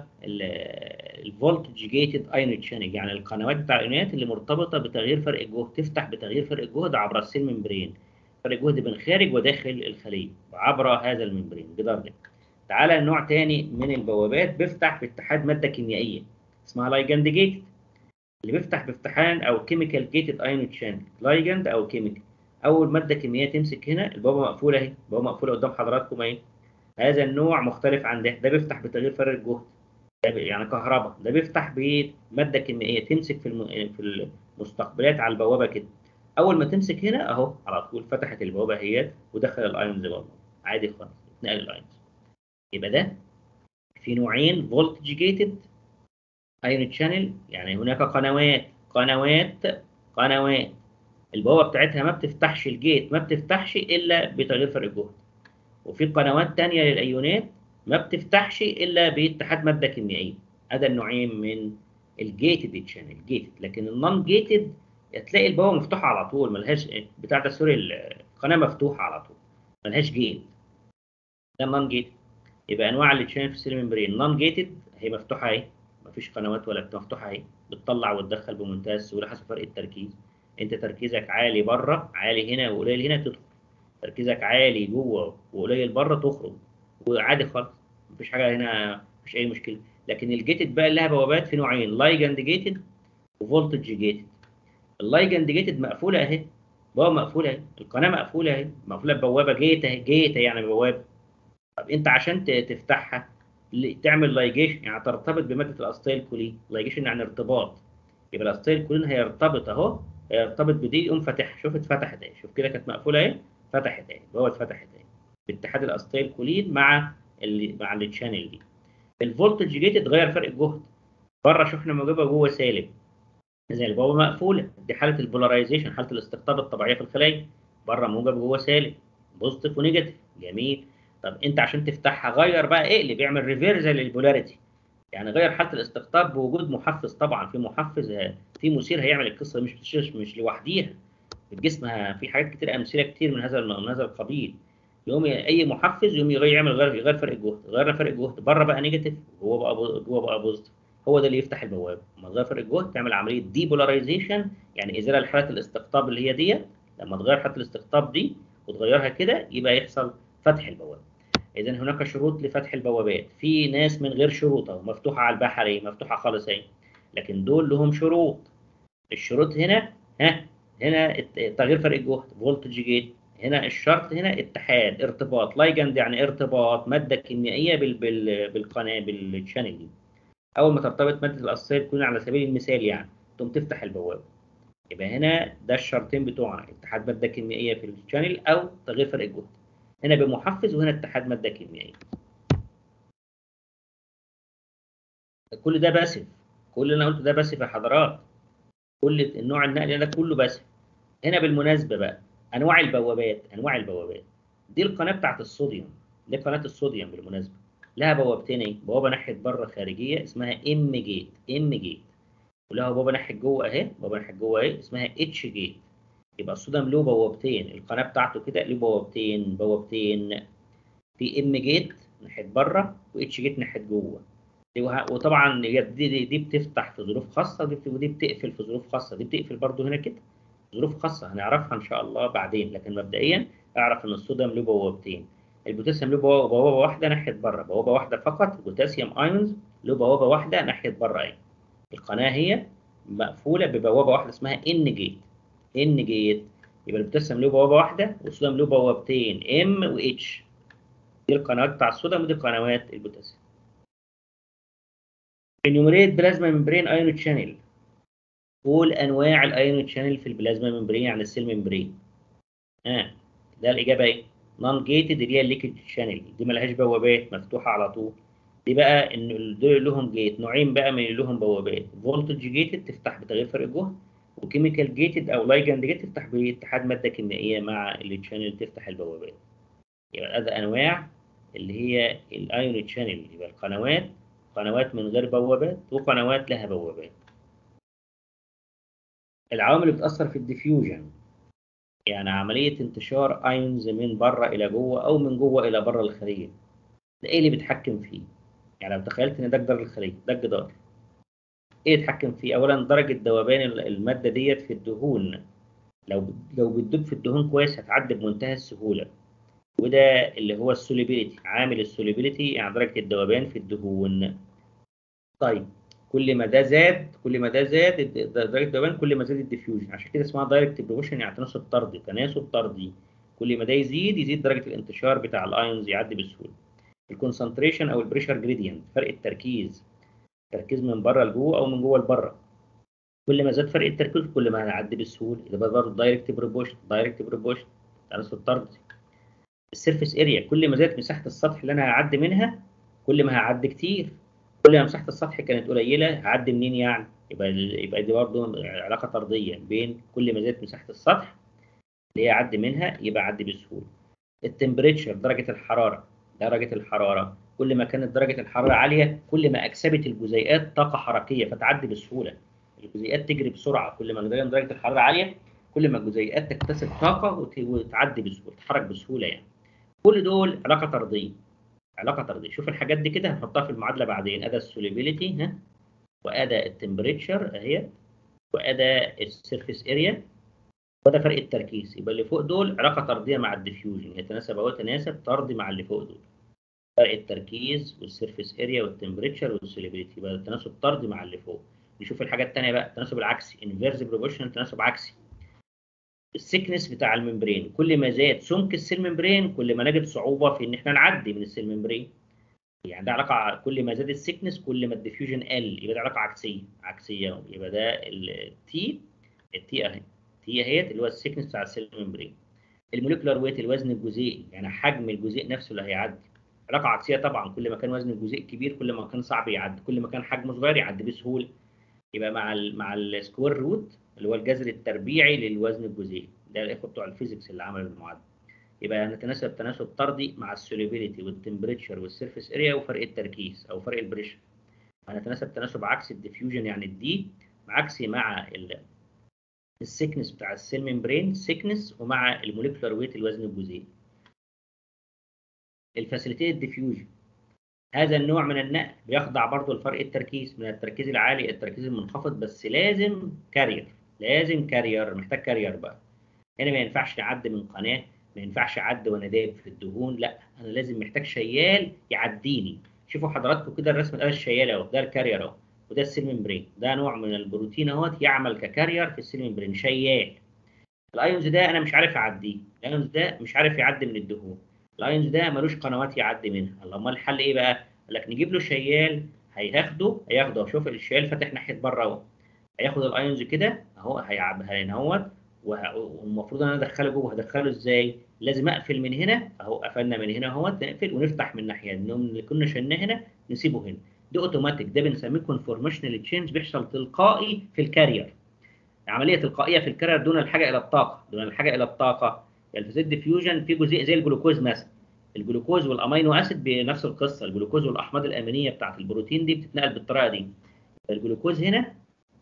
الفولتج جيتد ايون تشانل يعني القنوات بتاع الايونات اللي مرتبطه بتغيير فرق الجهد تفتح بتغيير فرق الجهد عبر السيل ممبرين فرق الجهد بين خارج وداخل الخليه عبر هذا الممبرين جدار ده تعالى نوع تاني من البوابات بيفتح باتحاد ماده كيميائيه اسمها لايجاند جيتد اللي بيفتح بافتحان او كيميكال جيتد ايون تشانل لايجاند او كيميكال اول ماده كيميائيه تمسك هنا البوابه مقفوله اهي البوابه مقفوله قدام حضراتكم اهي هذا النوع مختلف عن ده ده بيفتح بتغيير فرق الجهد ده بي- يعني كهرباء ده بيفتح بماده كيميائيه تمسك في الم... في المستقبلات على البوابه كده اول ما تمسك هنا اهو على طول فتحت البوابه اهي ودخل الايونز برضه عادي خالص اتنقل الايونز يبقى ده في نوعين فولتج جيتد ايون تشانل يعني هناك قنوات قنوات قنوات البوابه بتاعتها ما بتفتحش الجيت ما بتفتحش الا بتغيير فرق الجهد وفي قنوات تانية للايونات ما بتفتحش الا باتحاد ماده كيميائيه هذا النوعين من الجيتد تشانل جيتد لكن النون جيتد تلاقي البوابه مفتوحه على طول ملهاش بتاع ده سوري القناه مفتوحه على طول ملهاش جيت ده نون جيتد يبقى انواع التشانل في السيل ممبرين نون جيتد هي مفتوحه اهي مفيش قنوات ولا بتاع، مفتوحه اهي بتطلع وتدخل بمنتهى السهوله حسب فرق التركيز انت تركيزك عالي بره عالي هنا وقليل هنا تدخل تركيزك عالي جوه وقليل بره تخرج وعادي خالص مفيش حاجه هنا مفيش اي مشكله لكن الجيتد بقى لها بوابات في نوعين لايجاند جيتد وفولتج جيتد اللايجاند جيتد مقفوله اهي بوابه مقفوله اهي القناه مقفوله اهي مقفوله ببوابه جيت اهي جيت يعني بوابه طب انت عشان ت- تفتحها ل- تعمل لايجيشن يعني ترتبط بماده الاسيتيل كولين لايجيشن يعني ارتباط يبقى الاسيتيل كولين هيرتبط اهو هيرتبط بدي يقوم فاتحها شوف اتفتحت اهي شوف كده كانت مقفوله اهي فتحت اهي البوابه اتفتحت اهي باتحاد الاسيتيل كولين مع اللي مع التشانل دي الفولتج جيت اتغير فرق الجهد بره شحنه موجبه جوه سالب زي البوابه مقفوله دي حاله البولاريزيشن حاله الاستقطاب الطبيعيه في الخلايا بره موجب جوه سالب بوزيتيف ونيجاتيف جميل طب انت عشان تفتحها غير بقى اقلب اعمل ريفيرزل للبولاريتي يعني غير حاله الاستقطاب بوجود محفز طبعا في محفز ه- في مثير هيعمل القصه مش مش مش لوحديها الجسم ه- في حاجات كتير امثله كتير من هذا من هذا القبيل يقوم ي- اي محفز يقوم يغير يعمل غير يغير فرق الجهد غيرنا فرق الجهد بره بقى نيجاتيف جوه بقى بو- جوه بقى بوزيتيف هو ده اللي يفتح البوابه لما تغير فرق الجهد تعمل عمليه ديبولاريزيشن يعني ازاله لحاله الاستقطاب اللي هي ديت لما تغير حاله الاستقطاب دي وتغيرها كده يبقى يحصل فتح البوابه اذا هناك شروط لفتح البوابات في ناس من غير شروط اهو مفتوحه على البحري مفتوحه خالص اهي لكن دول لهم شروط الشروط هنا ها هنا الت- تغيير فرق الجهد فولتج جيت هنا الشرط هنا اتحاد ارتباط لايجند يعني ارتباط ماده كيميائيه بال بال بالقناه بالشانل دي اول ما ترتبط ماده الاسيل تكون على سبيل المثال يعني تقوم تفتح البوابه يبقى هنا ده الشرطين بتوعنا اتحاد ماده كيميائيه في الشانل او تغيير فرق الجهد هنا بمحفز وهنا اتحاد ماده كيميائيه كل ده باسف كل اللي انا قلته ده باسف يا حضرات كل النوع النقل ده كله باسف هنا بالمناسبه بقى انواع البوابات انواع البوابات دي القناه بتاعت الصوديوم دي قناه الصوديوم بالمناسبه لها بوابتين ايه بوابه ناحيه بره خارجيه اسمها ام جيت ام جيت ولها بوابه ناحيه جوه اهي بوابه ناحيه جوه اهي اسمها اتش جيت يبقى الصوديوم له بوابتين القناه بتاعته كده له بوابتين بوابتين في ام جيت ناحيه بره واتش جيت ناحيه جوه دي وه- وطبعا دي, دي, دي بتفتح في ظروف خاصه ودي, ودي بتقفل في ظروف خاصه دي بتقفل برضو هنا كده ظروف خاصه هنعرفها ان شاء الله بعدين لكن مبدئيا اعرف ان الصوديوم له بوابتين البوتاسيوم له بوا- بوابه واحده ناحيه بره بوابه واحده فقط بوتاسيوم ايونز له بوابه واحده ناحيه بره اهي القناه هي مقفوله ببوابه واحده اسمها ان جيت ان جيت يبقى البوتاسيوم له بوابه واحده والصوديوم له بوابتين ام واتش دي القنوات بتاع الصوديوم ودي قنوات البوتاسيوم انيوميريت بلازما ممبرين ايون تشانل قول انواع الايون تشانل في البلازما ممبرين يعني السيل ممبرين ها آه. ده الاجابه ايه نون جيتد اللي هي الليكيد شانل دي ملهاش بوابات مفتوحه على طول دي بقى ان دول لهم جيت نوعين بقى من اللي لهم بوابات فولتج جيتد تفتح بتغيير فرق الجهد وكيميكال جيتد او لايجند جيتد تفتح باتحاد ماده كيميائيه مع التشانل تفتح البوابات يبقى هذا انواع اللي هي الايون تشانل يبقى القنوات قنوات من غير بوابات وقنوات لها بوابات العوامل اللي بتأثر في الديفيوجن يعني عملية انتشار ايونز من بره إلى جوه أو من جوه إلى بره الخلية ده إيه اللي بيتحكم فيه؟ يعني لو تخيلت إن ده جدار الخلية ده الجدار إيه يتحكم فيه؟ أولا درجة ذوبان المادة ديت في الدهون لو لو بتدوب في الدهون كويس هتعدي بمنتهى السهولة وده اللي هو السوليبيليتي عامل السوليبيليتي يعني درجة الذوبان في الدهون طيب كل ما ده زاد كل ما ده زاد الد- درجه الذوبان كل ما زاد الديفيوجن عشان كده اسمها دايركت بروبوشن يعني تناسب طردي تناسب طردي كل ما ده يزيد يزيد درجه الانتشار بتاع الايونز يعدي بسهوله الكونسنتريشن او البريشر جريدينت فرق التركيز تركيز من بره لجوه او من جوه لبره كل ما زاد فرق التركيز كل ما هيعدي بسهوله يبقى برضه دايركت بروبوشن دايركت بروبوشن تناسب طردي السيرفيس اريا كل ما زادت مساحه السطح اللي انا هعدي منها كل ما هعدي كتير كل ما مساحه السطح كانت قليله هعدي منين يعني يبقى يبقى دي برضه علاقه طرديه بين كل ما زادت مساحه السطح اللي هي اعدي منها يبقى اعدي بسهوله التمبريتشر درجه الحراره درجه الحراره كل ما كانت درجه الحراره عاليه كل ما اكسبت الجزيئات طاقه حركيه فتعدي بسهوله الجزيئات تجري بسرعه كل ما كانت درجه الحراره عاليه كل ما الجزيئات تكتسب طاقه وت- وتعدي بسهوله تتحرك بسهوله يعني كل دول علاقه طرديه علاقه طرديه شوف الحاجات دي كده هنحطها في المعادله بعدين اداه السوليبيليتي ها واداه التمبريتشر اهي واداه السيرفيس اريا وده فرق التركيز يبقى اللي فوق دول علاقه طرديه مع الديفيوجن يتناسب اهو تناسب طردي مع اللي فوق دول فرق التركيز والسيرفيس اريا والتمبريتشر والسوليبيليتي يبقى التناسب طردي مع اللي فوق نشوف الحاجه الثانيه بقى التناسب العكسي انفيرس بروبورشن تناسب عكسي السكنس بتاع الممبرين كل ما زاد سمك السيل ممبرين كل ما نجد صعوبه في ان احنا نعدي من السيل ممبرين يعني ده علاقه ع- كل ما زاد السكنس كل ما الديفيوجن قل يبقى ده علاقه عكسيه عكسيه أهو. يبقى ده التي التي اهي تي اهيت اللي هو السكنس بتاع السيل ممبرين الموليكولار ويت الوزن الجزيئي يعني حجم الجزيء نفسه اللي هيعدي علاقه عكسيه طبعا كل ما كان وزن الجزيء كبير كل ما كان صعب يعدي كل ما كان حجمه صغير يعدي بسهوله يبقى مع ال مع السكوير روت اللي هو الجذر التربيعي للوزن الجزيئي ده الاخوه بتوع الفيزيكس اللي عملوا المعادله يبقى نتناسب تناسب طردي مع السوليبيليتي والتمبريتشر والسيرفيس اريا وفرق التركيز او فرق البريشر هنتناسب تناسب عكسي الديفيوجن يعني الدي عكسي مع ال السكنس بتاع السيل ممبرين سكنس ومع الموليكولار ويت الوزن الجزيئي الفاسيليتيد ديفيوجن هذا النوع من النقل بيخضع برضه لفرق التركيز من التركيز العالي التركيز المنخفض بس لازم كارير لازم كارير محتاج كارير بقى هنا ما ينفعش يعدي من قناه ما ينفعش اعدي وانا دايب في الدهون لا انا لازم محتاج شيال يعديني شوفوا حضراتكم كده الرسم ده الشيال اهو ده الكارير اهو وده السيل ممبرين ده نوع من البروتين اهوت يعمل ككارير في السيل ممبرين شيال الايونز ده انا مش عارف اعديه الايونز ده مش عارف يعدي من الدهون الايونز ده ملوش قنوات يعدي منها الله امال الحل ايه بقى قال لك نجيب له شيال هياخده هياخده شوف الشيال فاتح ناحيه بره اهو هياخد الايونز كده اهو هيعب هينهوت وه- والمفروض ان انا ادخله جوه هدخله ازاي لازم اقفل من هنا اهو قفلنا من هنا اهوت نقفل ونفتح من الناحيه النوم اللي كنا شلناه هنا نسيبه هنا ده اوتوماتيك ده بنسميه كونفورميشنال تشينج بيحصل تلقائي في الكارير عمليه تلقائيه في الكارير دون الحاجه الى الطاقه دون الحاجه الى الطاقه الفازيد ديفيوجن في جزيء زي الجلوكوز مثلا الجلوكوز والامينو اسيد بنفس القصه الجلوكوز والاحماض الامينيه بتاعت البروتين دي بتتنقل بالطريقه دي الجلوكوز هنا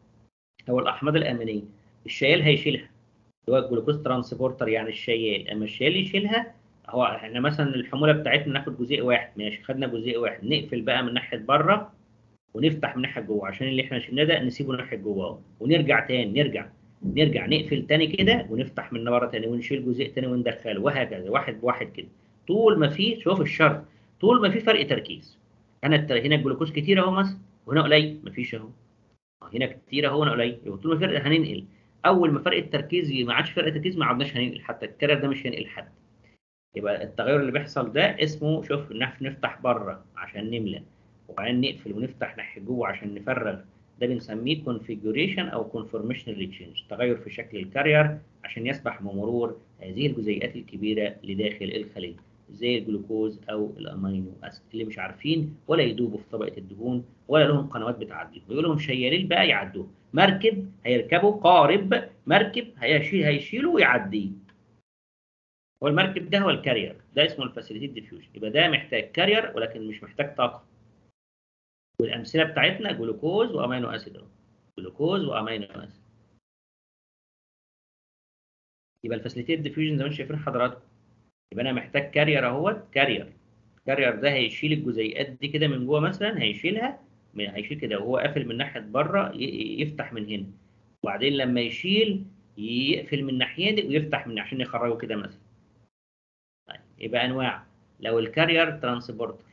هو الاحماض الامينيه الشيال هيشيلها اللي هو الجلوكوز ترانسبورتر يعني الشيال اما الشيال يشيلها هو احنا مثلا الحموله بتاعتنا ناخد جزيء واحد ماشي خدنا جزيء واحد نقفل بقى من ناحيه بره ونفتح من ناحيه جوه عشان اللي احنا شلناه ده نسيبه ناحيه جوه اهو ونرجع تاني نرجع نرجع نقفل تاني كده ونفتح من بره تاني ونشيل جزيء تاني وندخله وهكذا واحد بواحد كده طول ما في شوف الشرط طول ما في فرق تركيز انا الت- هنا الجلوكوز كتير اهو مثلا وهنا قليل مفيش اهو هنا كتير اهو هنا قليل يبقى طول ما فرق هننقل اول ما فرق التركيز ي- ما عادش فرق تركيز ما عدناش هننقل حتى الكارير ده مش هينقل حد يبقى التغير اللي بيحصل ده اسمه شوف نف- نفتح بره عشان نملى وبعدين نقفل ونفتح ناحيه جوه عشان نفرغ ده بنسميه configuration او conformational change تغير في شكل الكارير عشان يسمح بمرور هذه الجزيئات الكبيره لداخل الخليه زي الجلوكوز او الامينو اسيد اللي مش عارفين ولا يدوبوا في طبقه الدهون ولا لهم قنوات بتعديهم بيقول لهم شيالين بقى يعدوه مركب هيركبوا قارب مركب هيشيل هيشيله ويعديه هو المركب ده هو الكارير ده اسمه الفاسيليتيد ديفيوجن يبقى ده محتاج كارير ولكن مش محتاج طاقه والامثله بتاعتنا جلوكوز وامينو اسيد اهو جلوكوز وامينو اسيد يبقى الفاسيليتيد ديفيوجن زي ما انتم شايفين حضراتكم يبقى انا محتاج كارير اهوت كارير الكارير ده هيشيل الجزيئات دي كده من جوه مثلا هيشيلها من- هيشيل كده وهو قافل من ناحيه بره ي- يفتح من هنا وبعدين لما يشيل يقفل من الناحيه دي ويفتح من عشان يخرجه كده مثلا طيب يبقى انواع لو الكارير ترانسبورتر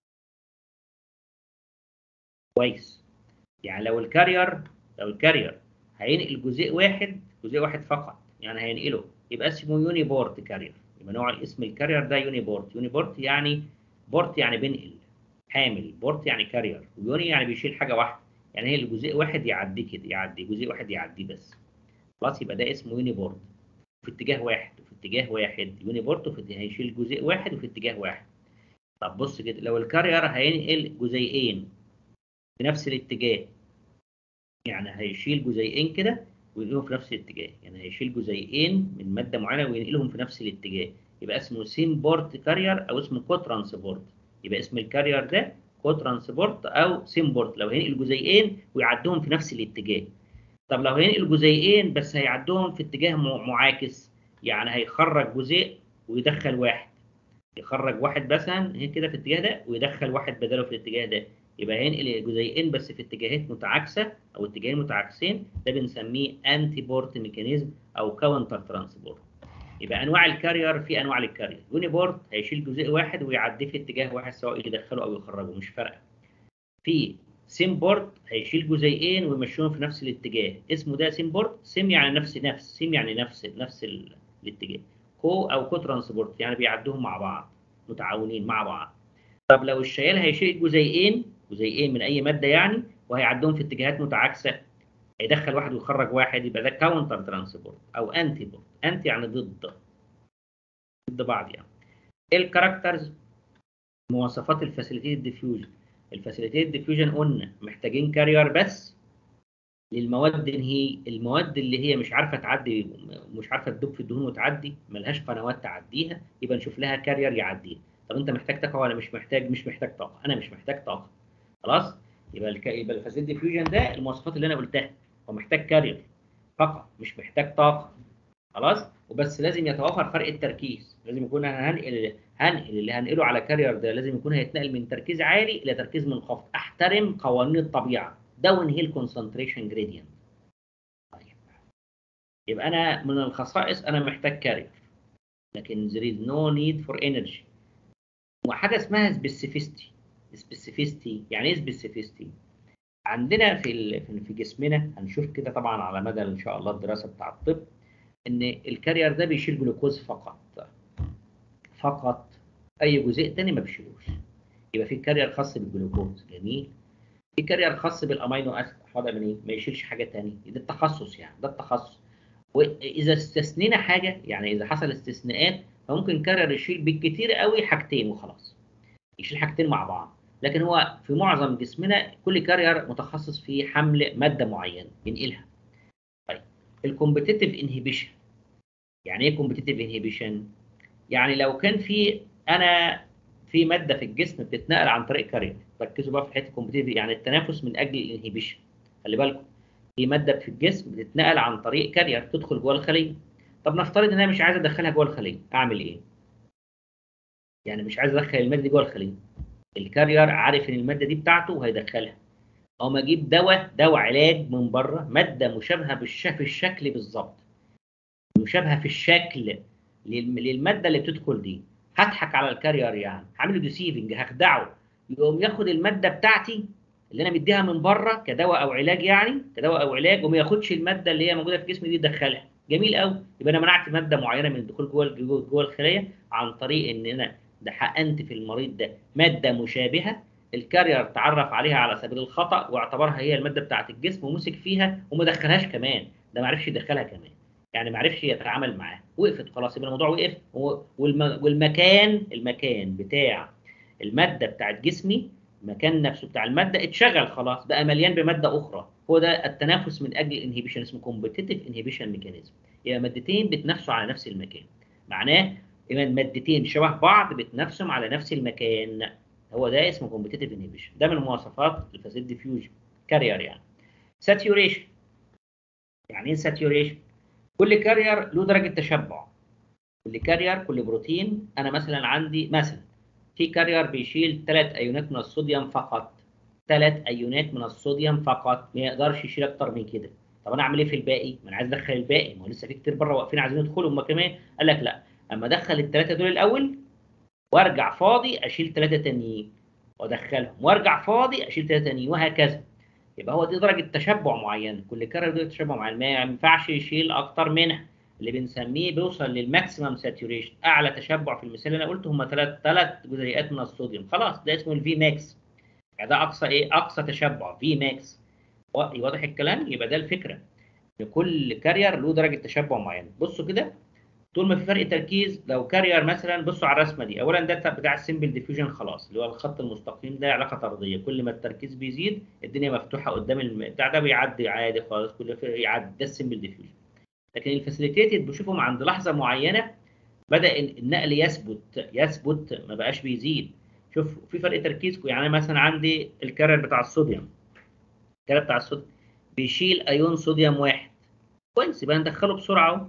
كويس يعني لو الكارير لو الكارير هينقل جزيء واحد جزيء واحد فقط يعني هينقله يبقى اسمه يوني بورت كارير يبقى نوع اسم الكارير ده يوني بورت يوني بورت يعني بورت يعني بينقل حامل بورت يعني كارير ويوني يعني بيشيل حاجه واحده يعني هي الجزيء واحد يعديه كده يعدي جزيء واحد يعديه بس خلاص يبقى ده اسمه يوني بورت في اتجاه واحد وفي اتجاه واحد يوني بورت وفي اتجاه هيشيل جزيء واحد وفي اتجاه واحد طب بص كده لو الكارير هينقل جزيئين في نفس الاتجاه يعني هيشيل جزيئين كده وينقلهم في نفس الاتجاه يعني هيشيل جزيئين من ماده معينه وينقلهم في نفس الاتجاه يبقى اسمه سيم بورت كارير او اسمه كو ترانسبورت يبقى اسم الكارير ده كو ترانسبورت او سيم بورت لو هينقل جزيئين ويعدهم في نفس الاتجاه طب لو هينقل جزيئين بس هيعدهم في اتجاه م- معاكس يعني هيخرج جزيء ويدخل واحد يخرج واحد مثلا هي كده في الاتجاه ده ويدخل واحد بداله في الاتجاه ده يبقى هينقل جزيئين بس في اتجاهات متعاكسه او اتجاهين متعاكسين ده بنسميه انتي بورت ميكانيزم او كاونتر ترانسبورت يبقى انواع الكارير في انواع للكارير يوني بورت هيشيل جزيء واحد ويعديه في اتجاه واحد سواء يدخله او يخرجه مش فارقه في سيم بورت هيشيل جزيئين ويمشيهم في نفس الاتجاه اسمه ده سيم بورت سيم يعني نفس نفس سيم يعني نفس نفس ال- الاتجاه كو او كو ترانسبورت يعني بيعدوهم مع بعض متعاونين مع بعض طب لو الشيال هيشيل جزيئين جزيئين من اي ماده يعني وهيعدهم في اتجاهات متعاكسه هيدخل واحد ويخرج واحد يبقى ده كاونتر ترانسبورت او انتي بورت انتي يعني ضد ضد بعض يعني ايه الكاركترز مواصفات الفاسيليتيد ديفيوجن الفاسيليتيد ديفيوجن قلنا محتاجين كارير بس للمواد اللي هي المواد اللي هي مش عارفه تعدي مش عارفه تدوب في الدهون وتعدي ملهاش قنوات تعديها يبقى نشوف لها كارير يعديها طب انت محتاج طاقه ولا مش محتاج مش محتاج طاقه انا مش محتاج طاقه خلاص يبقى الك... يبقى الفاسيليتيد ديفيوجن ده المواصفات اللي انا قلتها هو محتاج كارير فقط مش محتاج طاقه خلاص وبس لازم يتوافر فرق التركيز لازم يكون انا هنقل هنقل اللي هنقله على كارير ده لازم يكون هيتنقل من تركيز عالي الى تركيز منخفض احترم قوانين الطبيعه داون هيل كونسنتريشن جريدينت طيب يبقى انا من الخصائص انا محتاج كارير لكن there is no need for energy وحاجه اسمها سبيسيفيستي سبيسيفيستي يعني ايه سبيسيفيستي عندنا في ال- في جسمنا هنشوف كده طبعا على مدى ان شاء الله الدراسه بتاع الطب ان الكارير ده بيشيل جلوكوز فقط فقط اي جزيء تاني ما بيشيلوش يبقى في كارير خاص بالجلوكوز جميل في كارير خاص بالامينو اسيد حاضر من ايه ما يشيلش حاجه تانية ده التخصص يعني ده التخصص واذا استثنينا حاجه يعني اذا حصل استثناءات فممكن كارير يشيل بالكتير قوي حاجتين وخلاص يشيل حاجتين مع بعض لكن هو في معظم جسمنا كل كارير متخصص في حمل ماده معينه ينقلها طيب الكومبتيتيف انهبيشن يعني ايه كومبتيتيف انهبيشن يعني لو كان في انا في ماده في الجسم بتتنقل عن طريق كارير ركزوا بقى في حته الكومبتيتيف يعني التنافس من اجل الانهبيشن خلي بالكم في ماده في الجسم بتتنقل عن طريق كارير تدخل جوه الخليه طب نفترض ان انا مش عايز ادخلها جوه الخليه اعمل ايه يعني مش عايز ادخل الماده دي جوه الخليه الكارير عارف ان الماده دي بتاعته وهيدخلها او ما اجيب دواء دواء علاج من بره ماده مشابهه بالش... في الشكل بالظبط مشابهه في الشكل للم- للماده اللي بتدخل دي هضحك على الكارير يعني هعمله ديسيفنج هخدعه يقوم ياخد الماده بتاعتي اللي انا مديها من بره كدواء او علاج يعني كدواء او علاج وما ياخدش الماده اللي هي موجوده في جسمي دي يدخلها جميل قوي يبقى انا منعت ماده معينه من الدخول جوه جوه جوه الخليه عن طريق ان انا ده حقنت في المريض ده ماده مشابهه الكارير تعرف عليها على سبيل الخطا واعتبرها هي الماده بتاعه الجسم ومسك فيها وما دخلهاش كمان ده ما عرفش يدخلها كمان يعني ما عرفش يتعامل معاه وقفت خلاص يبقى الموضوع وقف و- والم- والمكان المكان بتاع الماده بتاعت جسمي المكان نفسه بتاع الماده اتشغل خلاص بقى مليان بماده اخرى هو ده التنافس من اجل الانهيبيشن اسمه كومبتيتيف انهيبيشن ميكانيزم يبقى مادتين بتنافسوا على نفس المكان معناه ان المادتين شبه بعض بتنافسهم على نفس المكان هو ده اسمه كومبتيتيف انهيبيشن ده من مواصفات الفاسيد ديفيوجن كارير يعني ساتيوريشن يعني ايه ساتيوريشن كل كارير له درجه تشبع كل كارير كل بروتين انا مثلا عندي مثلا في كارير بيشيل ثلاث ايونات من الصوديوم فقط ثلاث ايونات من الصوديوم فقط ما يقدرش يشيل اكتر من كده طب انا اعمل ايه في الباقي ما انا عايز ادخل الباقي ما هو لسه في كتير بره واقفين عايزين يدخلوا هم كمان قال لك لا اما ادخل الثلاثه دول الاول وارجع فاضي اشيل ثلاثه تانيين وادخلهم وارجع فاضي اشيل ثلاثه تانيين وهكذا يبقى هو دي درجه تشبع معينه كل كارير درجه تشبع معينه ما ينفعش يشيل اكتر منها اللي بنسميه بيوصل للماكسيمم ساتوريشن اعلى تشبع في المثال اللي انا قلته هم ثلاث ثلاث جزيئات من الصوديوم خلاص ده اسمه الفي ماكس يعني ده اقصى ايه اقصى تشبع في ماكس واضح الكلام يبقى ده الفكره ان كل كارير له درجه تشبع معينه بصوا كده طول ما في فرق تركيز لو كارير مثلا بصوا على الرسمه دي اولا ده بتاع السمبل ديفيوجن خلاص اللي هو الخط المستقيم ده علاقه طرديه كل ما التركيز بيزيد الدنيا مفتوحه قدام البتاع ده بيعدي عادي خالص كل فرق يعدي ده السمبل ديفيوجن لكن الفاسيليتيتد بشوفهم عند لحظه معينه بدا النقل يثبت يثبت ما بقاش بيزيد شوف في فرق تركيز يعني أنا مثلا عندي الكارير بتاع الصوديوم الكارير بتاع الصوديوم بيشيل ايون صوديوم واحد كويس يبقى ندخله بسرعه اهو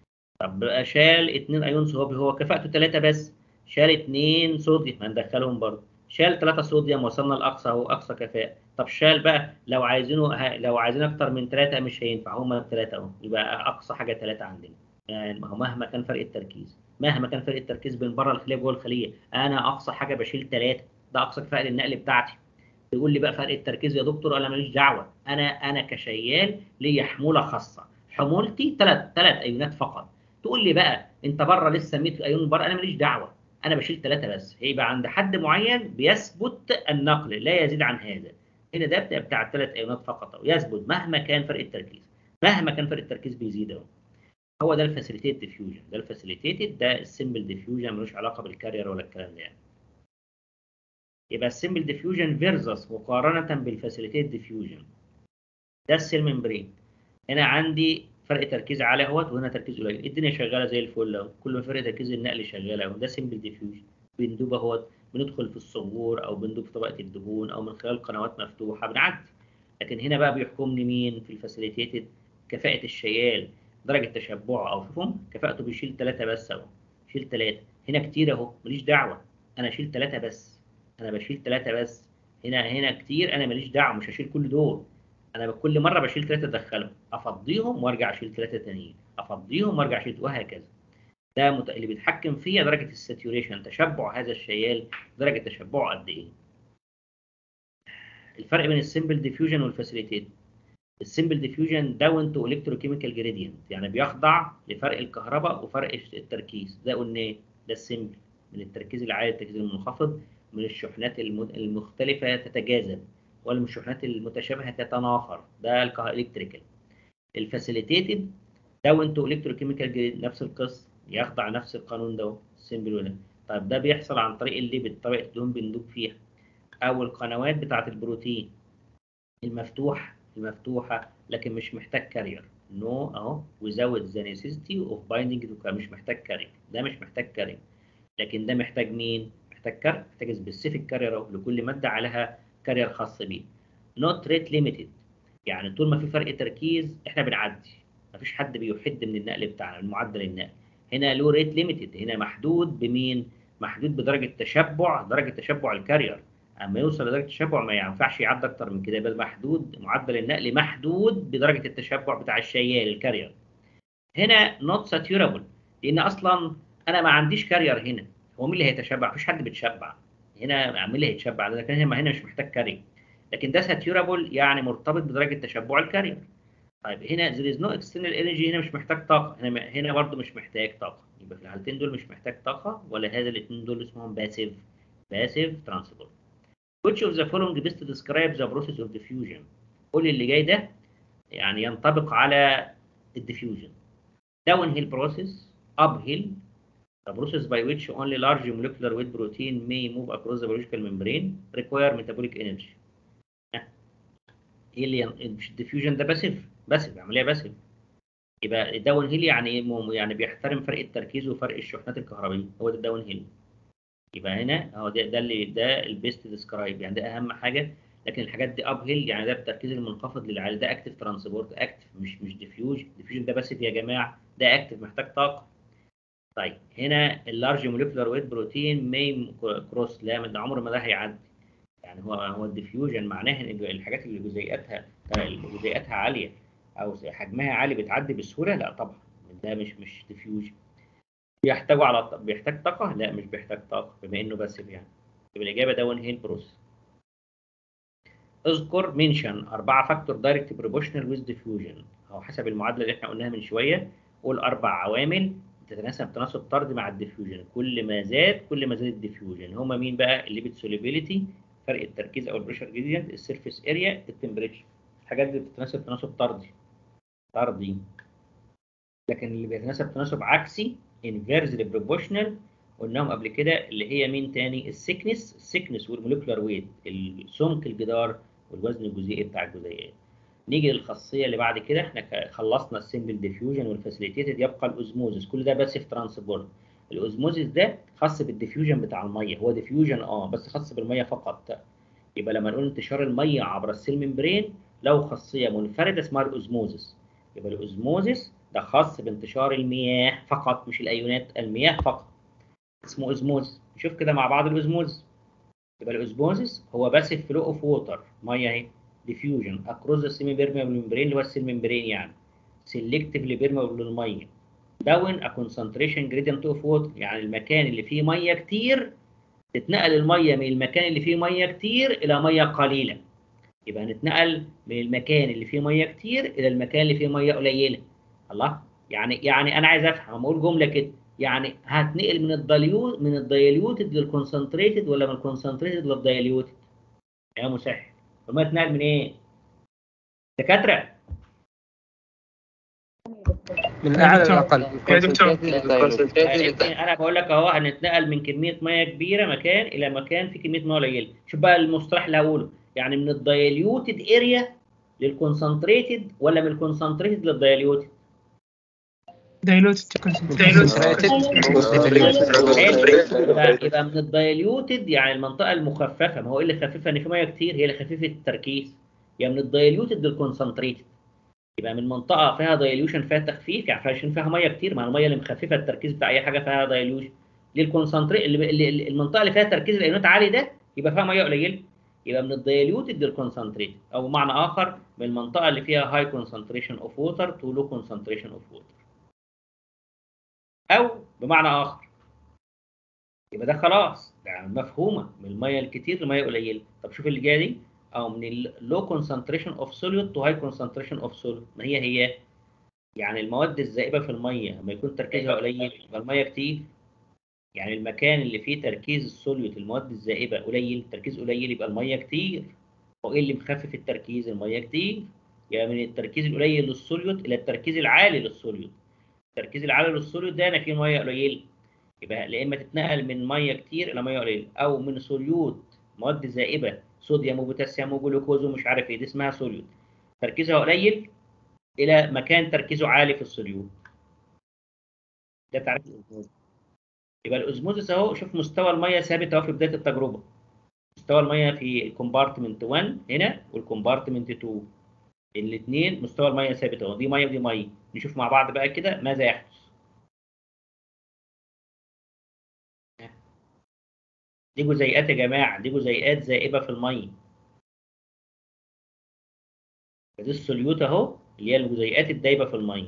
طب بقى شال 2 ايون صوديوم هو كفاءته 3 بس شال 2 صوديوم هندخلهم برضه شال 3 صوديوم وصلنا لاقصى اهو اقصى كفاءه طب شال بقى لو عايزينه لو عايزين اكتر من 3 مش هينفع هم 3 اهو يبقى اقصى حاجه 3 عندنا يعني ما هو مهما كان فرق التركيز مهما كان فرق التركيز بين بره الخليه وجوه الخليه انا اقصى حاجه بشيل 3 ده اقصى كفاءه للنقل بتاعتي تقول لي بقى فرق التركيز يا دكتور انا ماليش دعوه انا انا كشيال ليا حموله خاصه حمولتي ثلاث ثلاث ايونات فقط تقول لي بقى انت بره لسه 100 ايون بره انا ماليش دعوه انا بشيل ثلاثه بس هيبقى عند حد معين بيثبت النقل لا يزيد عن هذا هنا ده بتاع بتاع الثلاث ايونات فقط أو يثبت مهما كان فرق التركيز مهما كان فرق التركيز بيزيد اهو هو ده الفاسيليتيت ديفيوجن ده الفاسيليتيتد ده السمبل ديفيوجن ملوش علاقه بالكارير ولا الكلام ده يعني يبقى السمبل ديفيوجن فيرسس مقارنه بالفاسيليتيت ديفيوجن ده السيل ممبرين هنا عندي فرق تركيز عالي اهوت وهنا تركيز قليل الدنيا شغاله زي الفل اهو كل ما فرق تركيز النقل شغال اهو ده سمبل ديفيوجن بندوب اهوت بندخل في الصغور او بندوب في طبقه الدهون او من خلال قنوات مفتوحه بنعدي لكن هنا بقى بيحكمني مين في الفاسيليتيتد كفاءه الشيال درجه تشبعه او شوفهم كفاءته بيشيل ثلاثه بس اهو شيل ثلاثه هنا كتير اهو ماليش دعوه انا اشيل ثلاثه بس انا بشيل ثلاثه بس هنا هنا كتير انا ماليش دعوه مش هشيل كل دول انا كل مره بشيل ثلاثه ادخلهم افضيهم وارجع اشيل ثلاثه تانيين افضيهم وارجع اشيل وهكذا ده مت... اللي بيتحكم فيه درجه الساتوريشن تشبع هذا الشيال درجه تشبعه قد ايه الفرق بين السمبل ديفيوجن والفاسيليتيت السمبل ديفيوجن داون تو الكتروكيميكال جريدينت يعني بيخضع لفرق الكهرباء وفرق التركيز ده قلنا ده السمبل من التركيز العالي للتركيز المنخفض من الشحنات المختلفه تتجاذب والشحنات المتشابهه تتنافر ده الكتريكال الفاسيليتيتد داون تو الكتروكيميكال جريد نفس القصه يخضع نفس القانون ده السمبل وده طيب ده بيحصل عن طريق الليبيد طريقه الدهون بندوب فيها او القنوات بتاعه البروتين المفتوح المفتوحه لكن مش محتاج كارير نو no, اهو without the necessity of binding to مش محتاج كارير ده مش محتاج كارير لكن ده محتاج مين محتاج كارير محتاج سبيسيفيك كارير لكل ماده عليها كارير خاص بيه not rate limited يعني طول ما في فرق تركيز احنا بنعدي مفيش حد بيحد من النقل بتاعنا من معدل النقل هنا له ريت ليميتد هنا محدود بمين محدود بدرجه تشبع درجه تشبع الكارير اما يوصل لدرجه التشبع ما ينفعش يعدي اكتر من كده بل محدود معدل النقل محدود بدرجه التشبع بتاع الشيال الكارير هنا نوت ساتيورابل لان اصلا انا ما عنديش كارير هنا هو مين اللي هيتشبع مفيش حد بيتشبع هنا مين اللي هيتشبع لكن هنا هنا مش محتاج كارير لكن ده ساتيورابل يعني مرتبط بدرجه تشبع الكارير طيب هنا there is no external energy هنا مش محتاج طاقه هنا هنا برضه مش محتاج طاقه يبقى في الحالتين دول مش محتاج طاقه ولا هذا الاثنين دول اسمهم باسيف باسيف ترانسبورت which of the following best describes the process of diffusion قول اللي جاي ده يعني ينطبق على الديفيوجن downhill process uphill the process by which only large molecular weight protein may move across the biological membrane require metabolic energy ايه اللي ين- مش الديفيوجن ده باسيف باسيف عمليه باسيف يبقى الداون هيل يعني ايه مو- يعني بيحترم فرق التركيز وفرق الشحنات الكهربائيه هو ده الداون هيل يبقى هنا هو ده ده اللي ده البيست ديسكرايب يعني ده اهم حاجه لكن الحاجات دي اب هيل يعني ده التركيز المنخفض للعالي ده اكتف ترانسبورت اكتف مش مش ديفيوج ديفيوجن ده باسيف يا جماعه ده اكتف محتاج طاقه طيب هنا اللارج موليكولار ويت بروتين مي كروس لا ده عمره ما ده هيعدي يعني هو هو الديفيوجن معناها ان الحاجات اللي جزيئاتها اللي جزيئاتها عاليه او حجمها عالي بتعدي بسهوله لا طبعا ده مش مش ديفيوجن بيحتاجوا على الط- بيحتاج طاقه لا مش بيحتاج طاقه بما انه باسيف يعني يبقى الاجابه ده وان هيل بروسيس اذكر منشن أربعة فاكتور دايركت بروبوشنال ويز ديفيوجن أو حسب المعادلة اللي احنا قلناها من شوية قول أربع عوامل تتناسب تناسب طردي مع الديفيوجن كل ما زاد كل ما زاد الديفيوجن هما مين بقى الليبيد سوليبيليتي فرق التركيز أو البريشر جريدينت السيرفيس اريا التمبريتشر الحاجات دي بتتناسب تناسب طردي طردي لكن اللي بيتناسب تناسب عكسي انفيرسلي بروبوشنال قلناهم قبل كده اللي هي مين تاني السكنس السكنس والموليكولار ويت السمك الجدار والوزن الجزيئي بتاع الجزيئات نيجي للخاصيه اللي بعد كده احنا ك- خلصنا السمبل ديفيوجن والفاسيليتيتد يبقى الاوزموزس كل ده باسيف ترانسبورت الاوزموزس ده خاص بالديفيوجن بتاع الميه هو ديفيوجن اه بس خاص بالميه فقط يبقى لما نقول انتشار الميه عبر السيل ممبرين له خاصيه منفرده اسمها الاوزموزس يبقى الاوزموزس ده خاص بانتشار المياه فقط مش الايونات المياه فقط اسمه اوزموز نشوف كده مع بعض الاوزموز يبقى الاوزموزس هو باسيف فلو اوف ووتر ميه اهي ديفيوجن اكروس ذا سيمي بيرميبل ممبرين اللي هو السيل ممبرين يعني سيلكتيفلي بيرميبل للميه داون ا كونسنتريشن جريدينت اوف ووتر يعني المكان اللي فيه ميه كتير تتنقل الميه من المكان اللي فيه ميه كتير الى ميه قليله يبقى هنتنقل من المكان اللي فيه ميه كتير الى المكان اللي فيه ميه قليله الله يعني يعني انا عايز افهم اقول جمله كده يعني هتنقل من الدايليوت من الدايليوتد للكونسنتريتد ولا من الكونسنتريتد للدايليوتد يا مسهل وما تنقل من ايه دكاتره من الاعلى للاقل يا دكتور. concentrated يعني انا بقول لك اهو هنتنقل من كميه ميه كبيره مكان الى مكان في كميه ميه قليله شوف بقى المصطلح اللي هقوله يعني من الدايليوتد اريا للكونسنتريتد ولا من الكونسنتريتد للدايليوتد دايلوت يبقى يبقى من الدايليوتد يعني المنطقه المخففه ما هو ايه اللي خفيفه ان في ميه كتير هي اللي خفيفه التركيز يعني من الدايليوتد للكونسنتريتد يبقى من منطقه فيها دايليوشن فيها تخفيف يعني عشان فيها ميه كتير مع الميه اللي مخففه التركيز بتاع اي حاجه فيها دايليوشن للكونسنتريت اللي اللي- اللي- المنطقه اللي فيها تركيز الايونات عالي ده يبقى فيها ميه قليله يبقى من الدايليوتد للكونسنتريتد او بمعنى اخر من المنطقه اللي فيها هاي كونسنتريشن اوف ووتر تو لو كونسنتريشن اوف ووتر او بمعنى اخر يبقى ده خلاص ده مفهومه من الميه الكتير لميه قليله طب شوف اللي جايه دي او من اللو كونسنتريشن اوف سوليوت تو هاي كونسنتريشن اوف سوليوت ما هي هي يعني المواد الذائبه في الميه لما يكون تركيزها قليل يبقى الميه كتير يعني المكان اللي فيه تركيز السوليوت المواد الذائبه قليل تركيز قليل يبقى الميه كتير وايه اللي مخفف التركيز الميه كتير يعني من التركيز القليل للسوليوت الى التركيز العالي للسوليوت التركيز العالي للسوليوت ده انا فيه ميه قليله يبقى يا اما تتنقل من ميه كتير الى ميه قليله او من سوليوت مواد ذائبه صوديوم وبوتاسيوم وجلوكوز ومش عارف ايه دي اسمها سوليوت تركيزها قليل الى مكان تركيزه عالي في السوليوت ده تعريف الاسموزيس يبقى الاسموزيس اهو شوف مستوى الميه ثابت اهو في بدايه التجربه مستوى الميه في الكومبارتمنت 1 هنا والكومبارتمنت 2 الاثنين مستوى الميه ثابت اهو دي ميه ودي ميه نشوف مع بعض بقى كده ماذا يحدث دي جزيئات يا جماعه دي جزيئات ذائبه في الميه دي السوليوت اهو اللي هي الجزيئات الدايبه في الميه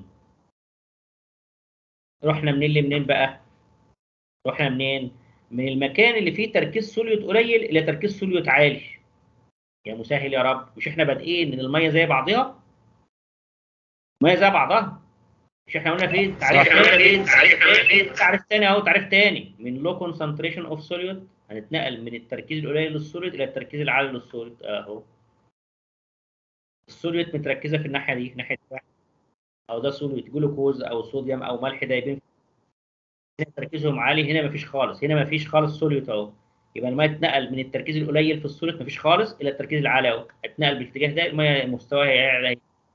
رحنا منين لمنين بقى رحنا منين من المكان اللي فيه تركيز سوليوت قليل الى تركيز سوليوت عالي يا مسهل يا رب مش احنا بادئين ان الميه زي بعضها الميه زي بعضها مش احنا قلنا فين تعريف تاني تعريف تاني اهو تعريف تاني من لو كونسنتريشن اوف سوليوت هنتنقل من التركيز القليل للسوليوت الى التركيز العالي للسوليوت اهو السوليوت متركزه في الناحيه دي ناحيه واحد او ده سوليوت جلوكوز او صوديوم او ملح دايبين هنا تركيزهم عالي هنا مفيش خالص هنا مفيش خالص سوليوت اهو يبقى الميه اتنقل من التركيز القليل في السوليوت مفيش خالص الى التركيز العالي اهو اتنقل بالاتجاه ده الميه مستواها هيعلى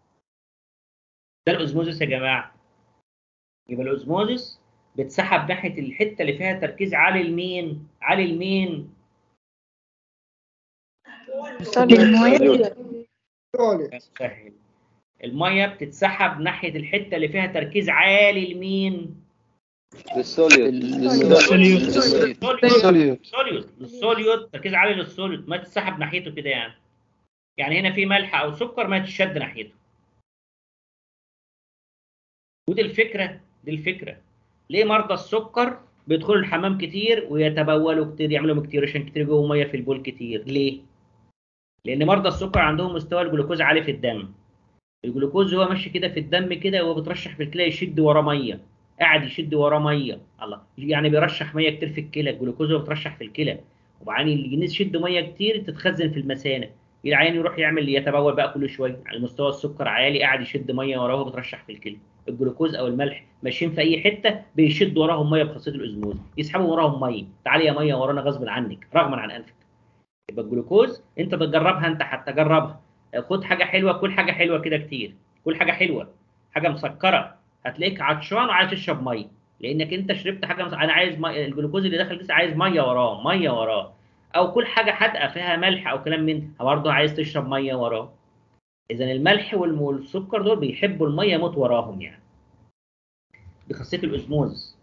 ده الاوزموزيس يا جماعه يبقى الاوزموزيس بتسحب ناحيه الحته اللي فيها تركيز عالي لمين؟ عالي لمين؟ سهل الميه بتتسحب ناحيه الحته اللي فيها تركيز عالي لمين؟ للسوليوت للسوليوت. للسوليوت السوليوت السوليوت تركيز عالي للسوليوت ما تتسحب ناحيته كده يعني يعني هنا في ملح او سكر ما تشد ناحيته ودي الفكره دي الفكره ليه مرضى السكر بيدخلوا الحمام كتير ويتبولوا كتير يعملوا مكتيريشن كتير جوه ميه في البول كتير ليه لان مرضى السكر عندهم مستوى الجلوكوز عالي في الدم الجلوكوز هو ماشي كده في الدم كده وهو بيترشح في الكلى يشد وراه ميه قاعد يشد وراه ميه الله يعني بيرشح ميه كتير في الكلى الجلوكوز هو بيترشح في الكلى وبعدين اللي يشد ميه كتير تتخزن في المثانه العيان يروح يعمل يتبول بقى كل شويه على مستوى السكر عالي قاعد يشد ميه وراه وهو بيترشح في الكلى الجلوكوز او الملح ماشيين في اي حته بيشد وراهم ميه بخاصيه الاسموز يسحبوا وراهم ميه تعالي يا ميه ورانا غصب عنك رغما عن انفك يبقى الجلوكوز انت بتجربها انت حتى جربها خد حاجه حلوه كل حاجه حلوه كده كتير كل حاجه حلوه حاجه مسكره هتلاقيك عطشان وعايز تشرب ميه لانك انت شربت حاجه مس... انا عايز مي... الجلوكوز اللي داخل جسمي عايز ميه وراه ميه وراه او كل حاجه حادقه فيها ملح او كلام من برضه عايز تشرب ميه وراه اذا الملح والم- والسكر دول بيحبوا الميه يموت وراهم يعني دي خاصيه الاسموز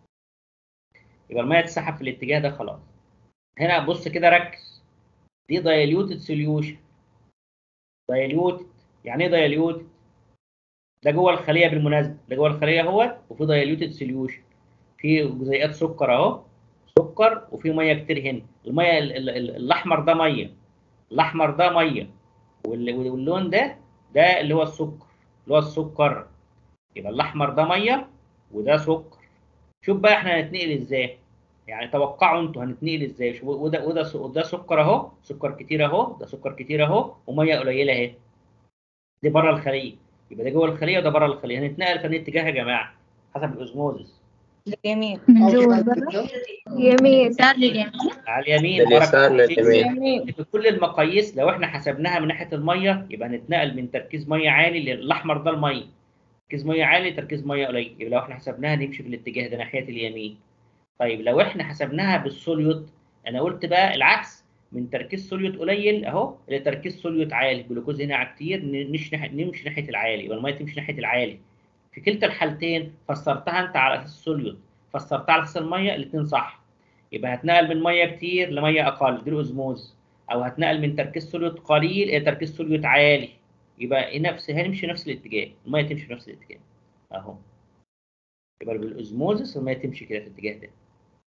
يبقى الميه تسحب في الاتجاه ده خلاص هنا بص كده ركز دي دايليوتد سوليوشن دايليوتد يعني ايه دايليوتد ده جوه الخليه بالمناسبه ده جوه الخليه اهوت وفي دايليوتد سوليوشن في جزيئات سكر اهو سكر وفي ميه كتير هنا الميه ال- ال- ال- الاحمر ده ميه الاحمر ده ميه وال- واللون ده ده اللي هو السكر اللي هو السكر يبقى الاحمر ده ميه وده سكر شوف بقى احنا هنتنقل ازاي يعني توقعوا انتوا هنتنقل ازاي شوف وده وده س- وده سكر اهو سكر كتير اهو ده سكر كتير اهو وميه قليله اهي دي بره الخليه يبقى ده جوه الخليه وده بره الخليه هنتنقل في أنهي اتجاه يا جماعه حسب الاوزموزس اليمين من جوا لبرا يمين يسار لليمين على اليمين لليسار بارك الله فيك. لليمين يمين في كل المقاييس لو احنا حسبناها من ناحيه الميه يبقى هنتنقل من تركيز ميه عالي للاحمر ده الميه تركيز ميه عالي تركيز ميه قليل يبقى لو احنا حسبناها نمشي في الاتجاه ده ناحيه اليمين طيب لو احنا حسبناها بالسوليوت انا قلت بقى العكس من تركيز سوليوت قليل اهو لتركيز سوليوت عالي الجلوكوز هنا كتير نمشي ناحيه نمشي ناحيه العالي يبقى الميه تمشي ناحيه العالي في كلتا الحالتين فسرتها انت على اساس السوليوت فسرتها على اساس الميه الاثنين صح يبقى هتنقل من ميه كتير لميه اقل دي الاوزموز او هتنقل من تركيز سوليوت قليل الى تركيز سوليوت عالي يبقى نفس هنمشي نفس الاتجاه الميه تمشي في نفس الاتجاه اهو يبقى بالاوزموزس الميه تمشي كده في الاتجاه ده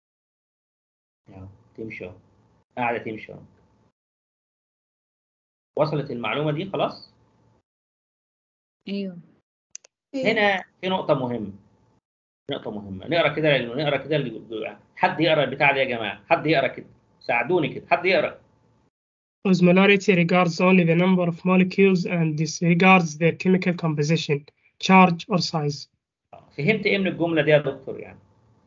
اهو تمشي اهو قاعده تمشي اهو وصلت المعلومه دي خلاص ايوه هنا في نقطه مهمه نقطه مهمه نقرا كده نقرا كده اللي- حد يقرا البتاع ده يا جماعه حد يقرا كده ساعدوني كده حد يقرا Osmolarity regards only the number of molecules and disregards their chemical composition, charge or size. فهمت ايه من الجمله دي يا دكتور يعني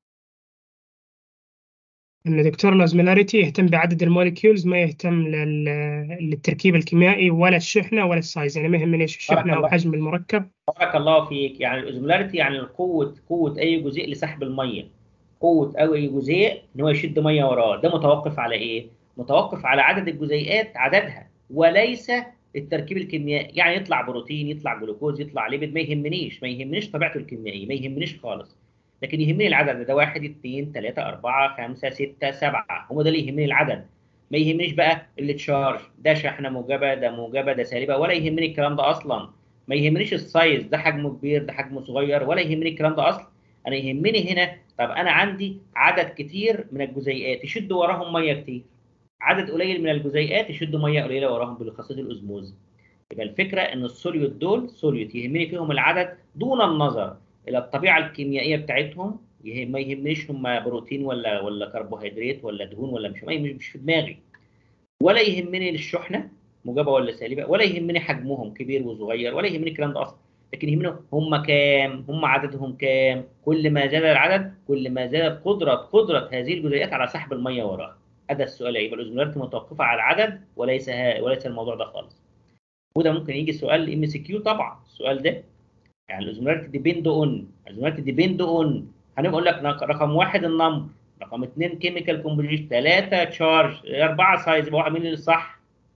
ان دكتور الاوزمولاريتي يهتم بعدد الموليكيولز ما يهتم لل... للتركيب الكيميائي ولا الشحنه ولا السايز يعني ما يهمني ايش بارك الشحنه او الله. حجم المركب بارك الله فيك يعني الاوزمولاريتي يعني قوه قوه اي جزيء لسحب الميه قوه اي جزيء ان هو يشد ميه وراه ده متوقف على ايه متوقف على عدد الجزيئات عددها وليس التركيب الكيميائي يعني يطلع بروتين يطلع جلوكوز يطلع ليبيد ما يهمنيش ما يهمنيش طبيعته الكيميائيه ما يهمنيش خالص لكن يهمني العدد ده واحد اثنين ثلاثة أربعة خمسة ستة سبعة هم ده اللي يهمني العدد ما يهمنيش بقى اللي تشارج ده شحنة موجبة ده موجبة ده سالبة ولا يهمني الكلام ده أصلا ما يهمنيش السايز ده حجمه كبير ده حجمه صغير ولا يهمني الكلام ده اصلا انا يهمني هنا طب انا عندي عدد كتير من الجزيئات يشد وراهم ميه كتير عدد قليل من الجزيئات يشدوا ميه قليله وراهم بخاصيه الاوزموز يبقى الفكره ان السوليوت دول سوليوت يهمني فيهم العدد دون النظر الى الطبيعه الكيميائيه بتاعتهم يهم ما يهمنيش هم بروتين ولا ولا كربوهيدرات ولا دهون ولا مش ما مش في دماغي ولا يهمني الشحنه موجبه ولا سالبه ولا يهمني حجمهم كبير وصغير ولا يهمني الكلام ده اصلا لكن يهمنا هم كام هم عددهم كام كل ما زاد العدد كل ما زادت قدره قدره هذه الجزيئات على سحب الميه وراها هذا السؤال يبقى الاوزمولاريتي متوقفه على العدد وليس ها وليس الموضوع ده خالص وده ممكن يجي سؤال ام سي كيو طبعا السؤال ده يعني الاوزمولاريتي ديبند اون الاوزمولاريتي ديبند اون هنقول لك نق- رقم واحد النمبر رقم اثنين كيميكال كومبوزيشن ثلاثه تشارج اربعه سايز يبقى واحد مين اللي صح؟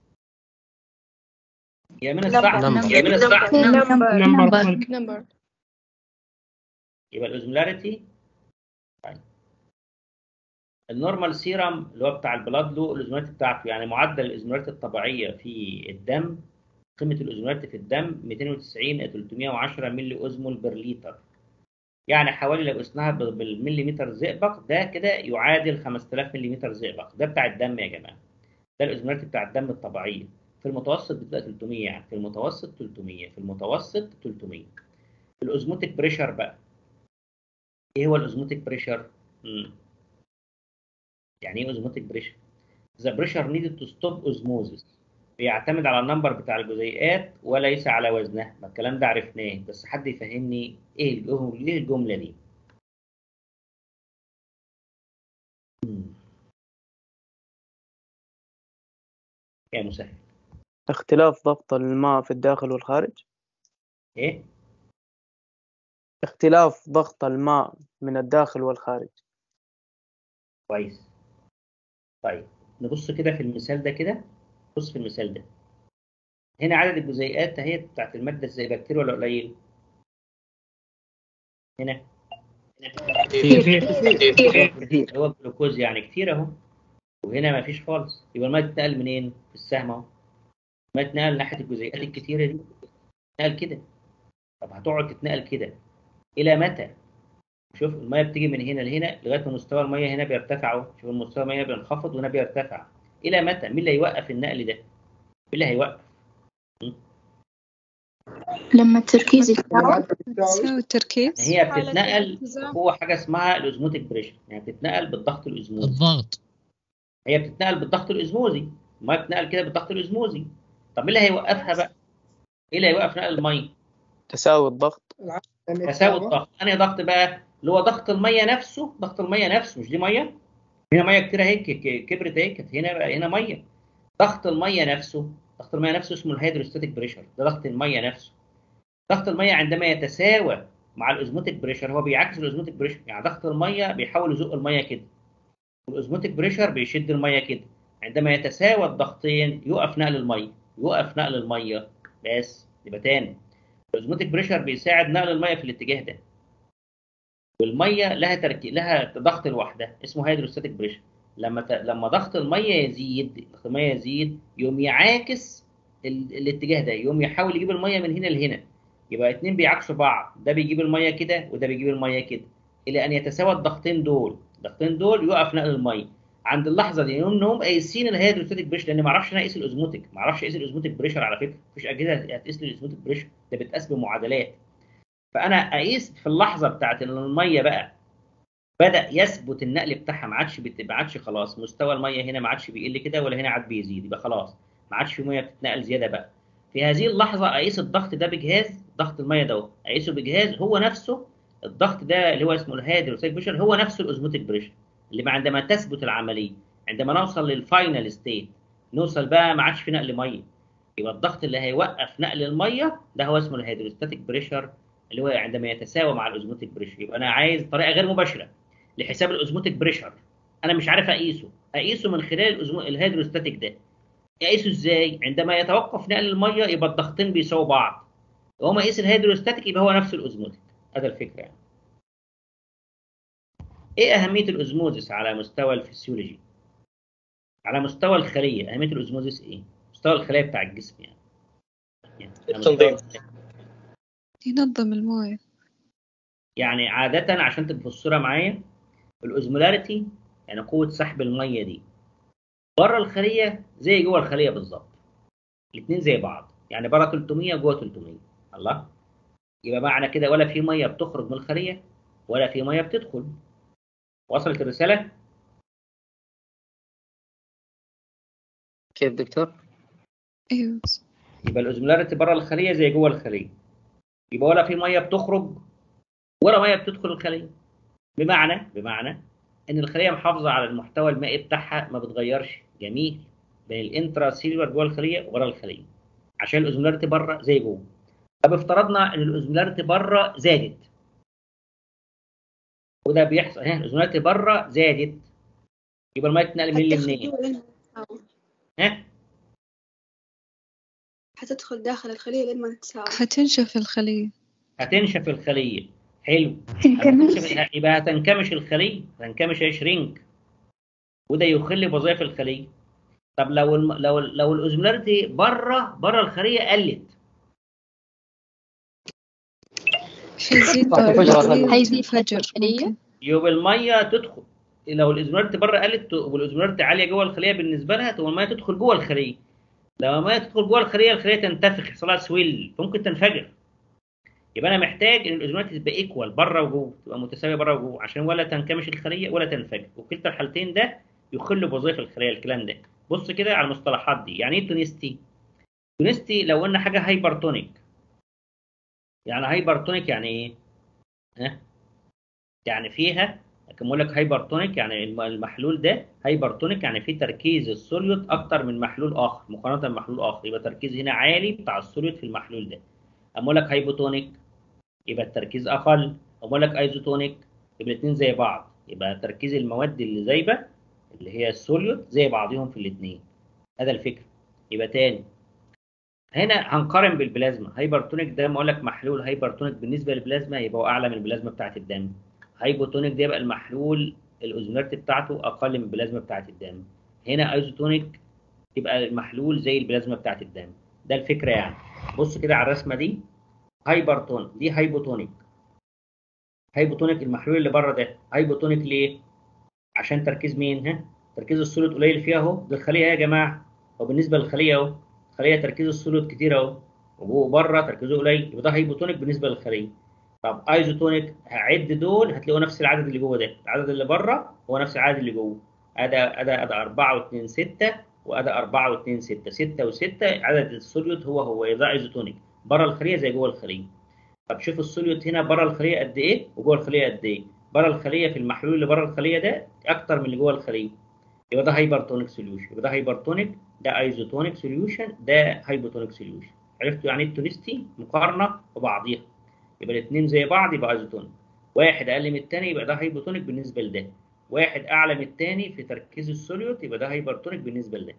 يا مين الصح؟ نمبر. يا مين الصح؟ نمبر نمبر نمبر. نمبر يبقى الاوزمولاريتي طيب النورمال سيرم اللي هو بتاع البلاد له الاوزمولاريتي بتاعته يعني معدل الاوزمولاريتي الطبيعيه في الدم قيمه الاوزمولاريتي في الدم 290 ل 310 ملي اوزمول بر لتر يعني حوالي لو قسناها ب- بالمليمتر زئبق ده كده يعادل 5000 مليمتر زئبق ده بتاع الدم يا جماعه ده الاوزمولاريتي بتاع الدم الطبيعيه في المتوسط بتبقى 300 يعني في المتوسط 300 في المتوسط 300 الاوزموتيك بريشر بقى ايه هو الاوزموتيك بريشر؟ يعني ايه اوزموتيك بريشر؟ The pressure needed to stop osmosis بيعتمد على النمبر بتاع الجزيئات وليس على وزنها، ما الكلام ده عرفناه بس حد يفهمني ايه الجملة, ايه الجملة دي؟ مم. يا مسهل اختلاف ضغط الماء في الداخل والخارج ايه؟ اختلاف ضغط الماء من الداخل والخارج كويس طيب نبص كده في المثال ده كده بص في المثال ده هنا عدد الجزيئات اهي بتاعت المادة الزئبكتيريا ولا قليل؟ هنا كتير كتير هو الجلوكوز يعني كتير اهو وهنا ما فيش خالص يبقى الميه تتنقل منين؟ في السهم اهو الميه تتنقل ناحيه الجزيئات الكتيره دي تتنقل كده طب هتقعد تتنقل كده الى متى؟ شوف الميه بتيجي من هنا لهنا لغايه ما مستوى الميه هنا بيرتفع اهو شوف مستوى الميه بينخفض وهنا بيرتفع الى متى؟ مين اللي هيوقف النقل ده؟ مين اللي هيوقف؟ لما التركيز يتعب تساوي التركيز هي بتتنقل هو حاجه اسمها الاوزموتيك بريشر يعني بتتنقل بالضغط الاوزموزي الضغط هي بتتنقل بالضغط الاسموزي الميه بتتنقل كده بالضغط الاسموزي طب مين اللي هيوقفها بقى ايه اللي هيوقف نقل الميه تساوي الضغط تساوي الضغط انهي ضغط بقى اللي هو ضغط الميه نفسه ضغط الميه نفسه مش دي ميه هنا ميه كتير اهي ك- ك- كبرت اهي كانت هنا بقى هنا ميه ضغط الميه نفسه ضغط الميه نفسه اسمه الهيدروستاتيك بريشر ده ضغط الميه نفسه ضغط الميه عندما يتساوى مع الاوزموتيك بريشر هو بيعكس الاوزموتيك بريشر يعني ضغط الميه بيحاول يزق الميه كده والاوزموتيك بريشر بيشد الميه كده عندما يتساوى الضغطين يقف نقل الميه يقف نقل الميه بس يبقى تاني الاوزموتيك بريشر بيساعد نقل الميه في الاتجاه ده والميه لها تركي لها ضغط لوحدها اسمه هيدروستاتيك بريشر لما ت... لما ضغط الميه يزيد ضغط الميه يزيد يقوم يعاكس ال... الاتجاه ده يقوم يحاول يجيب الميه من هنا لهنا يبقى اتنين بيعكسوا بعض ده بيجيب الميه كده وده بيجيب الميه كده الى ان يتساوى الضغطين دول الضغطين دول يقف نقل الميه عند اللحظه دي يقوم انهم قايسين الهيدروستاتيك بريشر لان ما اعرفش انا اقيس الاوزموتيك ما اعرفش اقيس الاوزموتيك بريشر على فكره مفيش اجهزه هتقيس لي الاوزموتيك بريشر ده بتقاس بمعادلات فانا اقيس في اللحظه بتاعت ان الميه بقى بدا يثبت النقل بتاعها ما عادش بت- ما عادش خلاص مستوى الميه هنا ما عادش بيقل كده ولا هنا عاد بيزيد يبقى خلاص ما عادش في ميه بتتنقل زياده بقى في هذه اللحظه اقيس الضغط ده بجهاز ضغط الميه ده اهو. اقيسه بجهاز هو نفسه الضغط ده اللي هو اسمه الهيدروستاتيك بريشر هو نفسه الاوزموتيك بريشر اللي عندما تثبت العمليه عندما نوصل للفاينل ستيت نوصل بقى ما عادش في نقل ميه يبقى الضغط اللي هيوقف نقل الميه ده هو اسمه الهيدروستاتيك بريشر اللي هو عندما يتساوى مع الاوزموتيك بريشر يبقى انا عايز طريقه غير مباشره لحساب الاوزموتيك بريشر انا مش عارف اقيسه اقيسه من خلال الأوزمو... الهيدروستاتيك ده اقيسه ازاي عندما يتوقف نقل الميه يبقى الضغطين بيساووا بعض وهو ما يقيس الهيدروستاتيك يبقى هو نفس الاوزموتيك هذا الفكره يعني ايه اهميه الاوزموزيس على مستوى الفسيولوجي على مستوى الخليه اهميه الاوزموزيس ايه مستوى الخلايا بتاع الجسم يعني, يعني على مستوى التنظيم. الخلايا. ينظم المويه يعني عادة عشان تبقى في الصورة معايا الأوزمولاريتي يعني قوة سحب المية دي بره الخلية زي جوه الخلية بالظبط الاتنين زي بعض يعني بره 300 جوه 300 الله يبقى معنى كده ولا في مية بتخرج من الخلية ولا في مية بتدخل وصلت الرسالة؟ كيف دكتور؟ ايوه يبقى الأوزمولاريتي بره الخلية زي جوه الخلية يبقى ولا في ميه بتخرج ولا ميه بتدخل الخليه بمعنى بمعنى ان الخليه محافظه على المحتوى المائي بتاعها ما بتغيرش جميل بين الانترا سيلولر جوه الخليه وبره الخليه عشان الاوزمولاريتي بره زي جوه طب افترضنا ان الاوزمولاريتي بره زادت وده بيحصل هنا الاوزمولاريتي بره زادت يبقى الميه تنقل من اللي منين هتدخل لين ما تتساوي. ها هتدخل داخل الخلية لين ما تتساوي هتنشف الخلية هتنشف الخليه حلو تنكمش هتنشف- يبقى هتنكمش الخليه هتنكمش هيشرينك وده يخل بوظائف الخليه طب لو الم... لو ال- لو الاوزمولاريتي بره بره الخليه قلت حيزيد طب ضرب فجأة الخلية حيزيد وتنفجر الخلية؟ ممكن. يبقى الميه تدخل لو الاوزمولاريتي بره قلت والاوزمولاريتي عاليه جوه الخليه بالنسبه لها تبقى الميه تدخل جوه الخليه لما الميه تدخل جوه الخليه الخليه تنتفخ يحصل لها سويل ممكن تنفجر يبقى انا محتاج ان الاوزمولاريتي تبقى ايكوال بره وجوه تبقى متساويه بره وجوه عشان ولا تنكمش الخليه ولا تنفجر وكلتا الحالتين ده يخل بوظائف الخليه الكلام ده بص كده على المصطلحات دي يعني ايه تونستي تونستي لو قلنا حاجه هايبرتونيك يعني هايبرتونيك يعني ايه ها يعني فيها لكن بقول لك هايبرتونيك يعني الم- المحلول ده هايبرتونيك يعني فيه تركيز السوليوت اكتر من محلول اخر مقارنه بمحلول اخر يبقى التركيز هنا عالي بتاع السوليوت في المحلول ده اما اقول لك هايبوتونيك يبقى التركيز اقل اما اقول لك ايزوتونيك يبقى الاثنين زي بعض يبقى تركيز المواد اللي زايبه اللي هي السوليوت زي بعضهم في الاثنين هذا الفكر يبقى تاني هنا هنقارن بالبلازما هايبرتونيك ده ما اقول لك محلول هايبرتونيك بالنسبه للبلازما يبقى هو اعلى من البلازما بتاعه الدم هايبوتونيك ده يبقى المحلول الاوزمولاريتي بتاعته اقل من البلازما بتاعه الدم هنا ايزوتونيك يبقى المحلول زي البلازما بتاعه الدم ده الفكره يعني بص كده على الرسمه دي هايبرتونيك دي هايبوتونيك هايبوتونيك المحلول اللي بره ده هايبوتونيك ليه عشان تركيز مين ها تركيز السوليد قليل فيها اهو ده الخليه اهي يا جماعه وبالنسبه للخليه اهو الخليه تركيز السوليد كتير اهو وجوه بره تركيزه قليل يبقى ده هايبوتونيك بالنسبه للخليه طب ايزوتونيك هعد دول هتلاقوا نفس العدد اللي جوه ده العدد اللي بره هو نفس العدد اللي جوه ادا ادا ادا 4 و2 6 وادا 4 و2 6 6 و6 عدد السوليوت هو هو ده ايزوتونيك بره الخليه زي جوه الخليه طب شوف السوليوت هنا بره الخليه قد ايه وجوه الخليه قد ايه بره الخليه في المحلول اللي بره الخليه ده اكتر من اللي جوه الخليه يبقى ده هايبرتونيك سوليوشن يبقى ده هايبرتونيك ده ايزوتونيك سوليوشن ده هايبوتونيك سوليوشن عرفتوا يعني ايه التونستي مقارنه ببعضيها يبقى الاثنين زي بعض يبقى ايزوتونيك واحد اقل من الثاني يبقى ده هايبوتونيك بالنسبه لده واحد اعلى من الثاني في تركيز السوليوت يبقى ده هايبرتونيك بالنسبه لده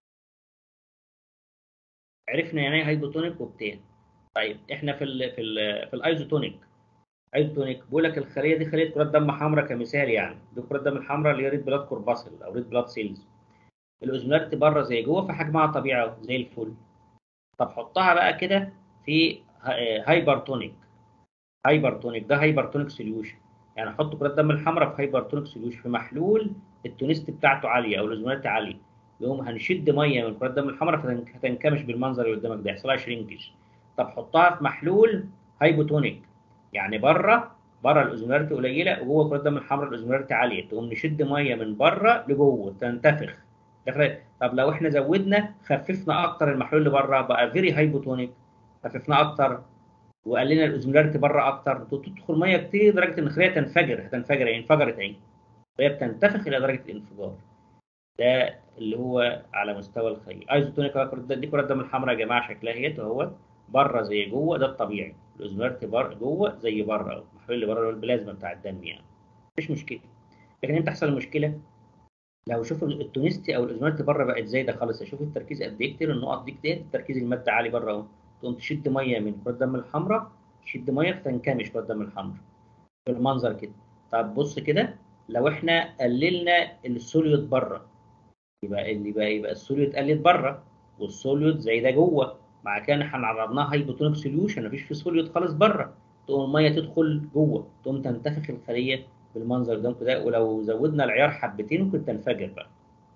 عرفنا يعني ايه هايبوتونيك وبتاع طيب احنا في ال في ال في الايزوتونيك ايزوتونيك بيقول لك الخليه دي خليه كرات دم حمراء كمثال يعني دي كرات دم الحمراء اللي هي ريد بلاد كورباسل او ريد بلاد سيلز الاوزمولاريتي بره زي جوه فحجمها طبيعي أهو، زي الفل طب حطها بقى كده في ها- هايبرتونيك هايبرتونيك ده هايبرتونيك سوليوشن يعني احط كرات دم الحمراء في هايبرتونيك سوليوشن في محلول التونست بتاعته عاليه او الاوزمولاريتي عاليه يقوم هنشد ميه من كرات دم الحمراء فتنكمش بالمنظر اللي قدامك ده يحصل لها شرينكج طب حطها في محلول هايبوتونيك يعني بره بره الاوزمولاريتي قليله وجوه كرات الدم الحمراء الاوزمولاريتي عاليه تقوم نشد ميه من بره لجوه تنتفخ دخل- طب لو احنا زودنا خففنا اكتر المحلول اللي بره بقى فيري هايبوتونيك خففناه اكتر وقلنا الاوزمولاريتي بره اكتر تدخل ميه كتير لدرجه ان الخليه تنفجر هتنفجر يعني انفجرت اهي فهي بتنتفخ الى درجه الانفجار ده اللي هو على مستوى الخليه ايزوتونيك دي كرات الدم الحمراء يا جماعه شكلها اهي اهوت بره زي جوه ده الطبيعي الاوزمولاريتي بره جوه زي بره المحلول اللي بره اللي هو البلازما بتاع الدم يعني مفيش مشكله لكن امتى تحصل المشكله لو شوف التونستي او الاوزمولاريتي بره بقت زايده خالص اشوف التركيز قد ايه كتير النقط دي كتير تركيز الماده عالي بره اهو تقوم تشد ميه من كرات الدم الحمراء تشد ميه فتنكمش كرات الدم الحمراء بالمنظر كده طب بص كده لو احنا قللنا السوليوت بره يبقى اللي يبقى يبقى السوليوت قلت بره والسوليوت زي ده جوه مع كده احنا عرضناها هايبوتونيك سوليوشن مفيش في سوليوت خالص بره تقوم الميه تدخل جوه تقوم تنتفخ الخليه بالمنظر ده كده ولو زودنا العيار حبتين ممكن تنفجر بقى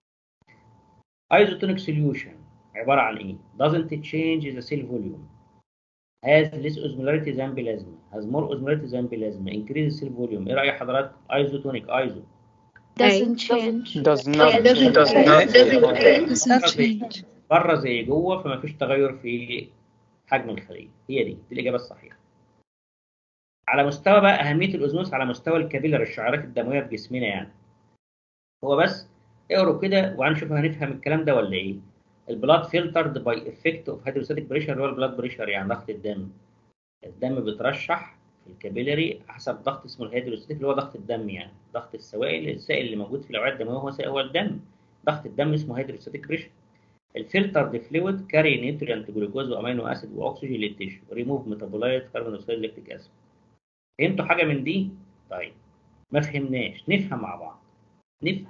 ايزوتونيك سوليوشن عباره عن ايه doesn't change the cell volume has less osmolarity than plasma has more osmolarity than plasma increases cell volume ايه راي حضرتك ايزوتونيك ايزو doesn't change does not doesn't does not doesn't change بره زي جوه فما فيش تغير في حجم الخليه هي دي دي الاجابه الصحيحه على مستوى بقى اهميه الاوزموس على مستوى الكابيلر الشعيرات الدمويه في جسمنا يعني هو بس اقروا كده وهنشوف هنفهم الكلام ده ولا ايه البلاد فلترد باي افكت اوف هيدروستاتيك بريشر اللي هو البلاد بريشر يعني ضغط الدم الدم بيترشح في الكابيلاري حسب ضغط اسمه الهيدروستاتيك اللي هو ضغط الدم يعني ضغط السوائل السائل اللي موجود في الاوعيه الدمويه هو هو الدم ضغط الدم اسمه هيدروستاتيك بريشر الفلترد فلويد كاري نيوتريانت جلوكوز وامينو اسيد واكسجين للتيشو ريموف ميتابولايت كربون دايوكسيد لاكتيك اسيد فهمتوا حاجه من دي طيب ما فهمناش نفهم مع بعض نفهم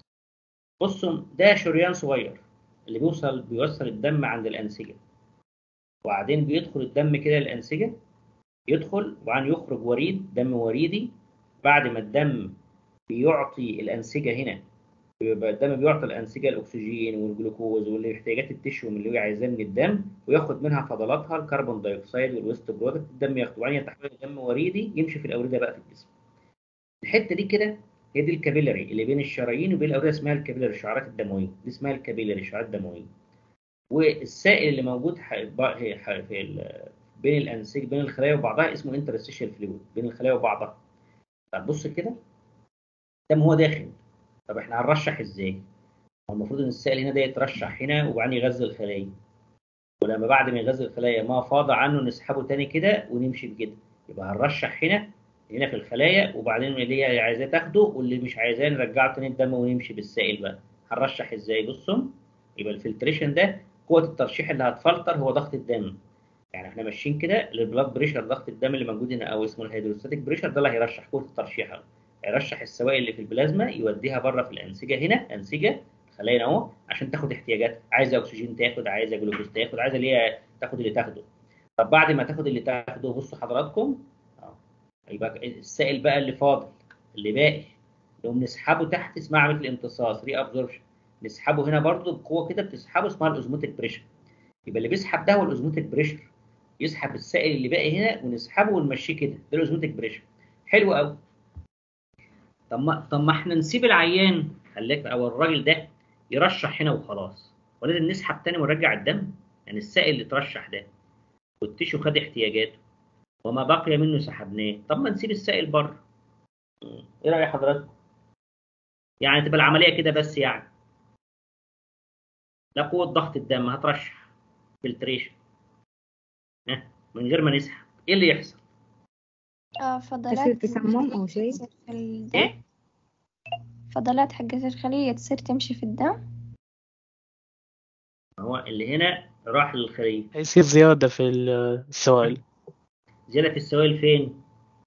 بصوا ده شريان صغير اللي بيوصل بيوصل الدم عند الانسجه وبعدين بيدخل الدم كده الانسجه يدخل وبعدين يخرج وريد دم وريدي بعد ما الدم بيعطي الانسجه هنا بيبقى الدم بيعطي الانسجه الاكسجين والجلوكوز والاحتياجات التشوم اللي هو عايزاه من الدم وياخد منها فضلاتها الكربون دايوكسيد والويست برودكت الدم ياخده وبعدين يتحول دم وريدي يمشي في الاورده بقى في الجسم الحته دي كده هي دي الكابيلاري اللي بين الشرايين وبين الاورده اسمها الكابيلاري الشعيرات الدمويه دي اسمها الكابيلاري الشعيرات الدمويه والسائل اللي موجود ح- ب- ح- في ال- بين الانسجه بين الخلايا وبعضها اسمه انترستيشال فلويد بين الخلايا وبعضها طب بص كده الدم هو داخل طب احنا هنرشح ازاي؟ هو المفروض ان السائل هنا ده يترشح هنا وبعدين يغذي الخلايا ولما بعد ما يغذي الخلايا ما فاض عنه نسحبه تاني كده ونمشي بكده يبقى هنرشح هنا هنا في الخلايا وبعدين اللي هي عايزاه تاخده واللي مش عايزاه نرجعه تاني الدم ونمشي بالسائل بقى هنرشح ازاي بصوا يبقى الفلتريشن ده قوه الترشيح اللي هتفلتر هو ضغط الدم يعني احنا ماشيين كده للبلاد بريشر ضغط الدم اللي موجود هنا او اسمه الهيدروستاتيك بريشر ده اللي هيرشح قوه الترشيح أهو. هيرشح السوائل اللي في البلازما يوديها بره في الانسجه هنا انسجه خلايا اهو عشان تاخد احتياجات عايزه اكسجين تاخد عايزه جلوكوز تاخد عايزه اللي هي تاخد اللي تاخده طب بعد ما تاخد اللي تاخده بصوا حضراتكم اه يبقى السائل بقى اللي فاضل اللي باقي نقوم نسحبه تحت اسمها عمليه الامتصاص ري ابزوربشن نسحبه هنا برضو بقوه كده بتسحبه اسمها الاوزموتيك بريشر يبقى اللي بيسحب ده هو الاوزموتيك بريشر يسحب السائل اللي باقي هنا ونسحبه ونمشيه كده ده الاوزموتيك بريشر حلو قوي طب ما طب ما احنا نسيب العيان خليك او الراجل ده يرشح هنا وخلاص ولازم نسحب تاني ونرجع الدم يعني السائل اللي اترشح ده والتيشو خد احتياجاته وما بقي منه سحبناه طب ما نسيب السائل بره مم. ايه راي حضرتك يعني تبقى العمليه كده بس يعني ده قوه ضغط الدم هترشح فلتريشن من غير ما نسحب ايه اللي يحصل آه، تصير فضلات تسمم أو شيء تصير في الدم ايه فضلات حقت الخلية تصير تمشي في الدم هو اللي هنا راح للخليه يصير زيادة في السوائل زياده في السوائل فين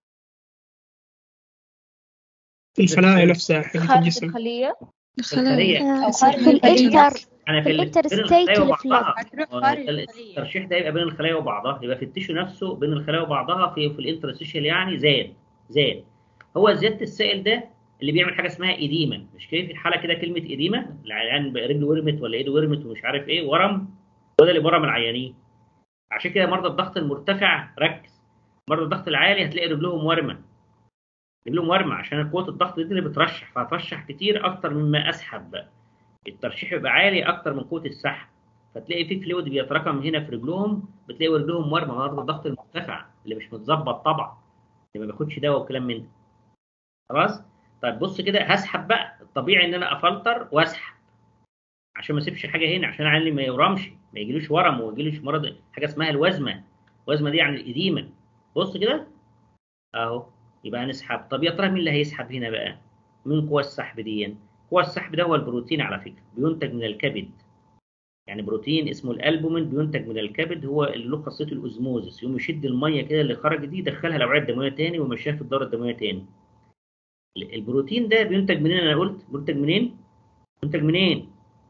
في الخلايا نفسها حقت خارج الجسم الخلية الخلايا آه، أو تصير خارج في الخلية. الإنتر انا في في ال- الانتر بين ستيت الخلايا اللي في وبعضها هتروح آه، خارج ال- الخلية. الترشيح ده يبقى بين الخلايا وبعضها يبقى في التيشو نفسه بين الخلايا وبعضها في في الانترستيشال يعني زاد زاد هو زياده السائل ده اللي بيعمل حاجه اسمها ايديما مش كده في الحاله كده كلمه ايديما العيان بقى رجله ورمت ولا ايده ورمت ومش عارف ايه ورم هو ده اللي ورم العيانين عشان كده مرضى الضغط المرتفع ركز مرضى الضغط العالي هتلاقي رجلهم ورمه رجلهم ورمه عشان قوه الضغط دي اللي بترشح فهترشح كتير اكتر مما اسحب بقى الترشيح يبقى عالي اكتر من قوه السحب فتلاقي في فلويد بيتراكم هنا في رجلهم بتلاقي رجلهم ورمه مرضى الضغط المرتفع اللي مش متظبط طبعا اللي ما بياخدش دواء وكلام من ده خلاص طيب بص كده هسحب بقى الطبيعي ان انا افلتر واسحب عشان ما اسيبش حاجه هنا عشان العيان ما يورمش ما يجيلوش ورم وما يجيلوش مرض حاجه اسمها الوزمه الوزمه دي يعني الاديمه بص كده اهو يبقى هنسحب طب يا ترى مين اللي هيسحب هنا بقى من قوى السحب دي قوى السحب ده هو البروتين على فكره بينتج من الكبد يعني بروتين اسمه الالبومين بينتج من الكبد هو اللي له خاصيه الاوزموزس يقوم يشد الميه كده اللي خرجت دي يدخلها الاوعيه الدمويه تاني ويمشيها في الدوره الدمويه تاني البروتين ده بينتج منين انا قلت بينتج منين بينتج منين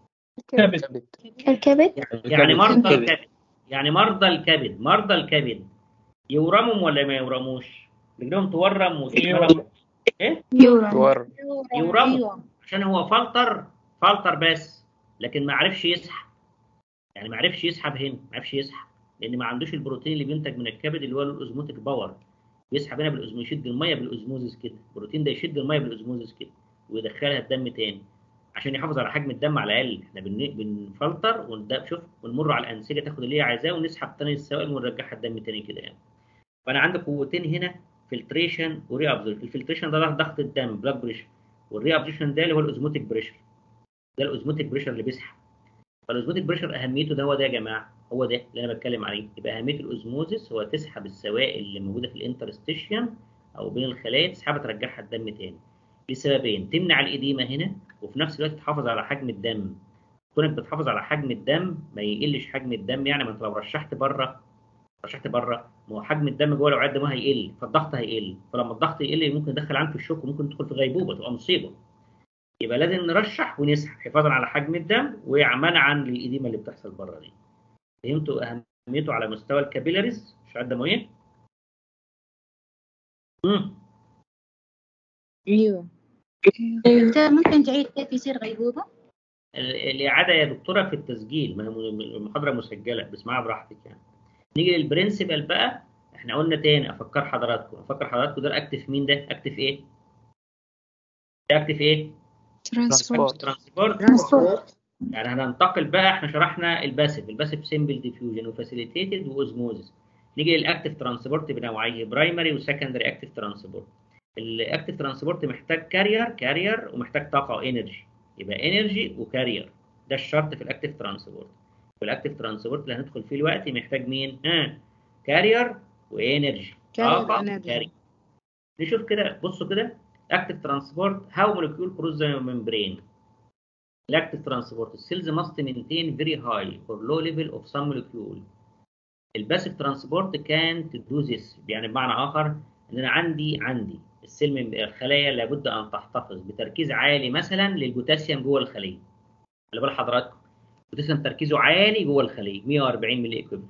كبد الكبد يعني مرضى الكبد. الكبد يعني مرضى الكبد مرضى الكبد يورموا ولا ما يورموش رجلهم تورم وتتورم يورا ور يورموا عشان هو فلتر فلتر بس لكن ما عرفش يسحب يعني ما عرفش يسحب هنا ما عرفش يسحب لان ما عندوش البروتين اللي بينتج من الكبد اللي هو الاوزموتيك باور بيسحب هنا بالأزم... يشد الميه بالاوزموزس كده البروتين ده يشد الميه بالاوزموزس كده ويدخلها الدم تاني عشان يحافظ على حجم الدم على الاقل احنا بن... بنفلتر والدم شوف ونمر على الانسجه تاخد اللي هي عايزاه ونسحب تاني السوائل ونرجعها الدم تاني كده يعني فانا عندي قوتين هنا فلتريشن وري ابزوربشن الفلتريشن ده ضغط الدم بلاد بريشر والري ابزوربشن ده اللي هو الاوزموتيك بريشر ده الاوزموتيك بريشر اللي بيسحب فالاوزموتيك بريشر اهميته ده هو ده يا جماعه هو ده اللي انا بتكلم عليه يبقى اهميه الاوزموزيس هو تسحب السوائل اللي موجوده في الانترستيشن او بين الخلايا تسحبها ترجعها الدم تاني لسببين تمنع الاديمه هنا وفي نفس الوقت تحافظ على حجم الدم كونك بتحافظ على حجم الدم ما يقلش حجم الدم يعني ما انت لو رشحت بره رشحت بره ما هو حجم الدم جوه الاوعيه الدمويه هيقل فالضغط هيقل فلما الضغط يقل ممكن يدخل عنك في الشوك وممكن تدخل في غيبوبه تبقى مصيبه يبقى لازم نرشح ونسحب حفاظا على حجم الدم ومنعا للإديمة اللي بتحصل بره دي فهمتوا أهميته على مستوى الكابيلاريز الشعاع الدموية؟ امم ايوه أيوة. دكتور ممكن تعيد كيف يصير غيبوبة؟ ال- الإعادة يا دكتورة في التسجيل ما هي م- المحاضرة مسجلة بسمعها براحتك يعني نيجي للبرنسبل بقى احنا قلنا تاني افكر حضراتكم افكر حضراتكم ده اكتف مين ده اكتف ايه ده اكتف ايه ترانسبورت ترانسبورت ترانسبورت يعني هننتقل بقى احنا شرحنا الباسيف الباسيف سيمبل ديفيوجن وفاسيليتيتد واوزموزيس نيجي للاكتف ترانسبورت بنوعيه برايمري وسكندري اكتف ترانسبورت الاكتف ترانسبورت محتاج كارير كارير ومحتاج طاقه وانرجي يبقى انرجي وكارير ده الشرط في الاكتف ترانسبورت في الاكتف ترانسبورت اللي هندخل فيه دلوقتي محتاج مين ها كارير وانرجي Carrier طاقه وenergy. وكارير نشوف كده بصوا كده active transport how molecule cross the membrane Lactic transport cells must maintain very high or low level of some molecule. الباسيف ترانسبورت كان do this يعني بمعنى اخر ان انا عندي عندي السيل من الخلايا لابد ان تحتفظ بتركيز عالي مثلا للبوتاسيوم جوه الخليه. خلي بال حضراتكم البوتاسيوم تركيزه عالي جوه الخليه 140 ملي اكويبل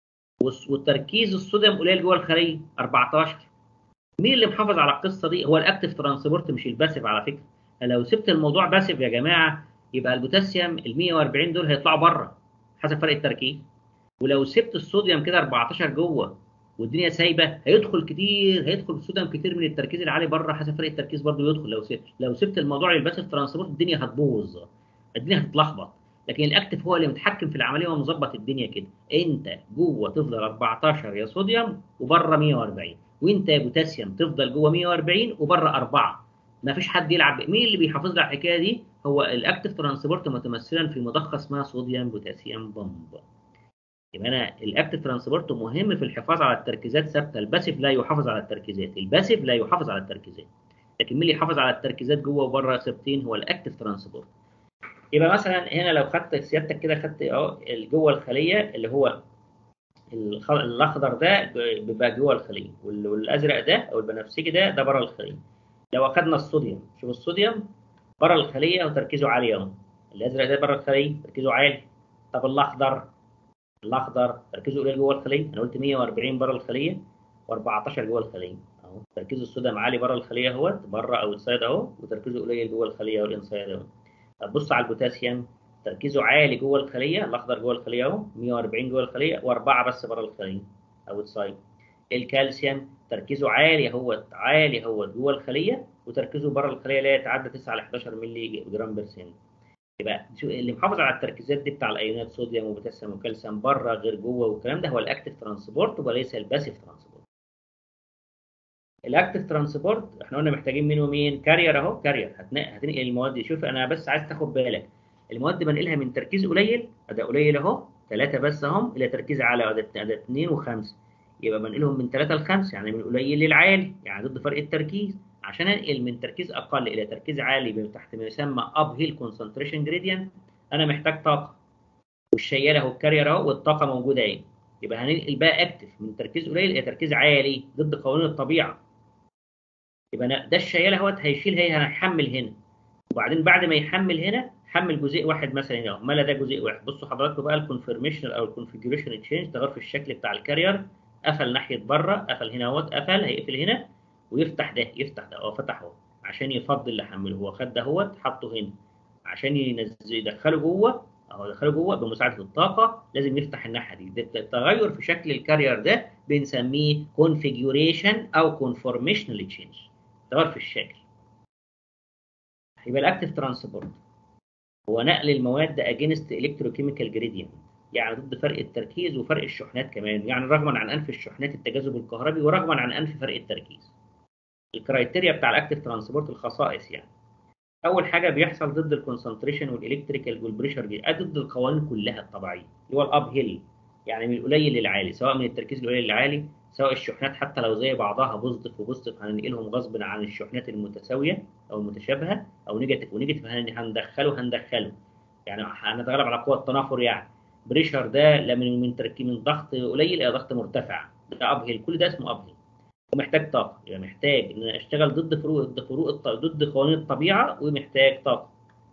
والتركيز الصوديوم قليل جوه الخليه 14 مين اللي محافظ على القصه دي هو الاكتف ترانسبورت مش الباسيف على فكره لو سبت الموضوع باسيف يا جماعه يبقى البوتاسيوم ال 140 دول هيطلعوا بره حسب فرق التركيز ولو سبت الصوديوم كده 14 جوه والدنيا سايبه هيدخل كتير هيدخل الصوديوم كتير من التركيز العالي بره حسب فرق التركيز برضه يدخل لو سبت لو سبت الموضوع للباسيف ترانسبورت الدنيا هتبوظ الدنيا هتتلخبط لكن الاكتف هو اللي متحكم في العمليه ومظبط الدنيا كده انت جوه تفضل 14 يا صوديوم وبره 140 وانت يا بوتاسيوم تفضل جوه 140 وبره 4 ما فيش حد يلعب مين اللي بيحافظ لي على الحكايه دي هو الاكتف ترانسبورت متمثلا في مضخه اسمها صوديوم بوتاسيوم بومب يبقى انا الاكتف ترانسبورت مهم في الحفاظ على التركيزات ثابته الباسيف لا يحافظ على التركيزات الباسيف لا يحافظ على التركيزات لكن مين اللي يحافظ على التركيزات جوه وبره ثابتين هو الاكتف ترانسبورت يبقى مثلا هنا لو خدت سيادتك كده خدت اهو جوه الخليه اللي هو الخ- الاخضر ده بيبقى جوه الخليه وال- والازرق ده او البنفسجي ده ده بره الخليه لو اخدنا الصوديوم شوف الصوديوم بره الخليه وتركيزه عالي اهو الازرق ده بره الخليه تركيزه عالي طب الاخضر الاخضر تركيزه قليل جوه الخليه انا قلت 140 بره الخليه و14 جوه الخليه اهو تركيز الصوديوم عالي بره الخليه اهوت بره او انسايد اهو وتركيزه قليل جوه الخليه والانسايد اهو طب بص على البوتاسيوم تركيزه عالي جوه الخليه الاخضر جوه الخليه اهو 140 جوه الخليه واربعه بس بره الخليه اوت سايد الكالسيوم تركيزه عالي اهوت عالي اهوت جوه الخليه وتركيزه بره الخليه لا يتعدى 9 ل 11 مللي جرام برسنت يبقى شو- اللي محافظ على التركيزات دي بتاع الايونات صوديوم وبوتاسيوم وكالسيوم بره غير جوه والكلام ده هو الاكتف ترانسبورت وليس الباسيف ترانسبورت الاكتف ترانسبورت احنا قلنا محتاجين مين ومين كارير اهو كارير هتنقل هتنقل المواد دي شوف انا بس عايز تاخد بالك المواد بنقلها من تركيز قليل ده قليل اهو ثلاثه بس اهم الى تركيز عالي ده ده اثنين وخمسه يبقى بنقلهم من ثلاثه لخمسه يعني من قليل للعالي يعني ضد فرق التركيز عشان انقل من تركيز اقل الى تركيز عالي بما تحت ما يسمى اب هيل كونسنتريشن جريدينت انا محتاج طاقه والشياله اهو الكارير اهو والطاقه موجوده اهي يبقى هننقل بقى اكتف من تركيز قليل الى تركيز عالي ضد قوانين الطبيعه يبقى أنا ده الشياله اهوت هيشيل هي هيحمل هنا وبعدين بعد ما يحمل هنا حمل جزيء واحد مثلا هنا ملا ده جزيء واحد بصوا حضراتكم بقى الكونفرميشن او الكونفجريشن تشينج تغير في الشكل بتاع الكارير قفل ناحيه بره قفل هنا اهوت قفل هيقفل هنا ويفتح ده يفتح ده اه فتح اهو عشان يفضل اللي حمله هو خد ده اهوت حطه هنا عشان ينزل يدخله جوه اهو دخله جوه بمساعده الطاقه لازم يفتح الناحيه دي ده التغير في شكل الكارير ده بنسميه كونفيجوريشن او كونفورميشنال تشينج تغير في الشكل يبقى الاكتف ترانسبورت هو نقل المواد اجينست الكتروكيميكال جريدينت يعني ضد فرق التركيز وفرق الشحنات كمان يعني رغما عن انف الشحنات التجاذب الكهربي ورغما عن انف فرق التركيز الكرايتيريا بتاع الاكتيف ترانسبورت الخصائص يعني اول حاجه بيحصل ضد الكونسنتريشن والالكتريكال والبريشر دي ضد القوانين كلها الطبيعيه اللي هو الاب هيل يعني من القليل للعالي سواء من التركيز القليل للعالي سواء الشحنات حتى لو زي بعضها بوزيتيف وبوزيتيف هننقلهم غصب عن الشحنات المتساويه او المتشابهه او نيجاتيف ونيجاتيف هندخله هندخله يعني هنتغلب على قوه التنافر يعني بريشر ده لا من من تركيب من ضغط قليل الى ضغط مرتفع ده اب هيل كل ده اسمه اب هيل ومحتاج طاقه يعني محتاج ان اشتغل ضد فروق ضد فروق الط- ضد قوانين الطبيعه ومحتاج طاقه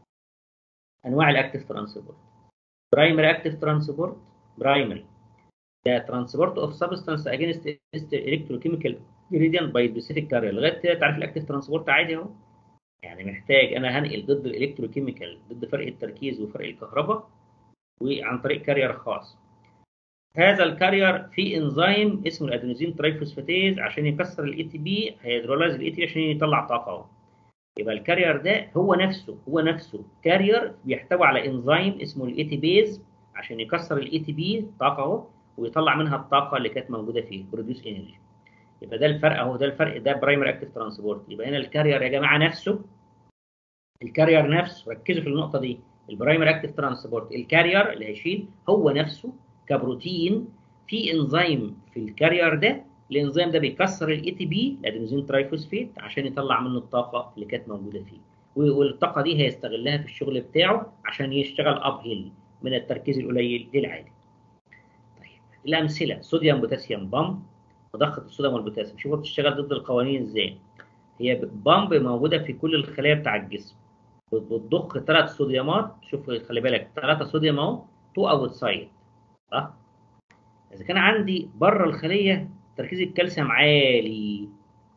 انواع الاكتيف ترانسبورت برايمري اكتيف ترانسبورت برايمري ده ترانسبورت اوف سبستانس اجينست الكتروكيميكال جريدينت باي سبيسيفيك كارير لغايه كده تعرف الاكتيف ترانسبورت عادي اهو يعني محتاج انا هنقل ضد الالكتروكيميكال ضد فرق التركيز وفرق الكهرباء وعن طريق كارير خاص هذا الكارير فيه انزيم اسمه الادينوزين ترايفوسفاتيز عشان يكسر الاي تي بي هيدرولايز الاي تي بي عشان يطلع طاقه اهو يبقى الكارير ده هو نفسه هو نفسه كارير بيحتوي على انزيم اسمه الاي تي بيز عشان يكسر الاي تي بي طاقه اهو ويطلع منها الطاقه اللي كانت موجوده فيه بروديوس انرجي يبقى ده الفرق اهو ده الفرق ده برايمري اكتيف ترانسبورت يبقى هنا الكارير يا جماعه نفسه الكارير نفسه ركزوا في النقطه دي البرايمري اكتيف ترانسبورت الكارير اللي هيشيل هو نفسه كبروتين في انزيم في الكارير ده الانزيم ده بيكسر الاي تي بي الادينوزين ترايفوسفيت عشان يطلع منه الطاقه اللي كانت موجوده فيه والطاقه دي هيستغلها في الشغل بتاعه عشان يشتغل اب هيل من التركيز القليل للعالي طيب الامثله صوديوم بوتاسيوم بامب مضخه الصوديوم والبوتاسيوم شوفوا بتشتغل ضد القوانين ازاي هي بامب موجوده في كل الخلايا بتاع الجسم بتضخ ثلاث صوديومات شوف خلي بالك ثلاثه صوديوم اهو تو اوت سايد صح اذا كان عندي بره الخليه تركيز الكالسيوم عالي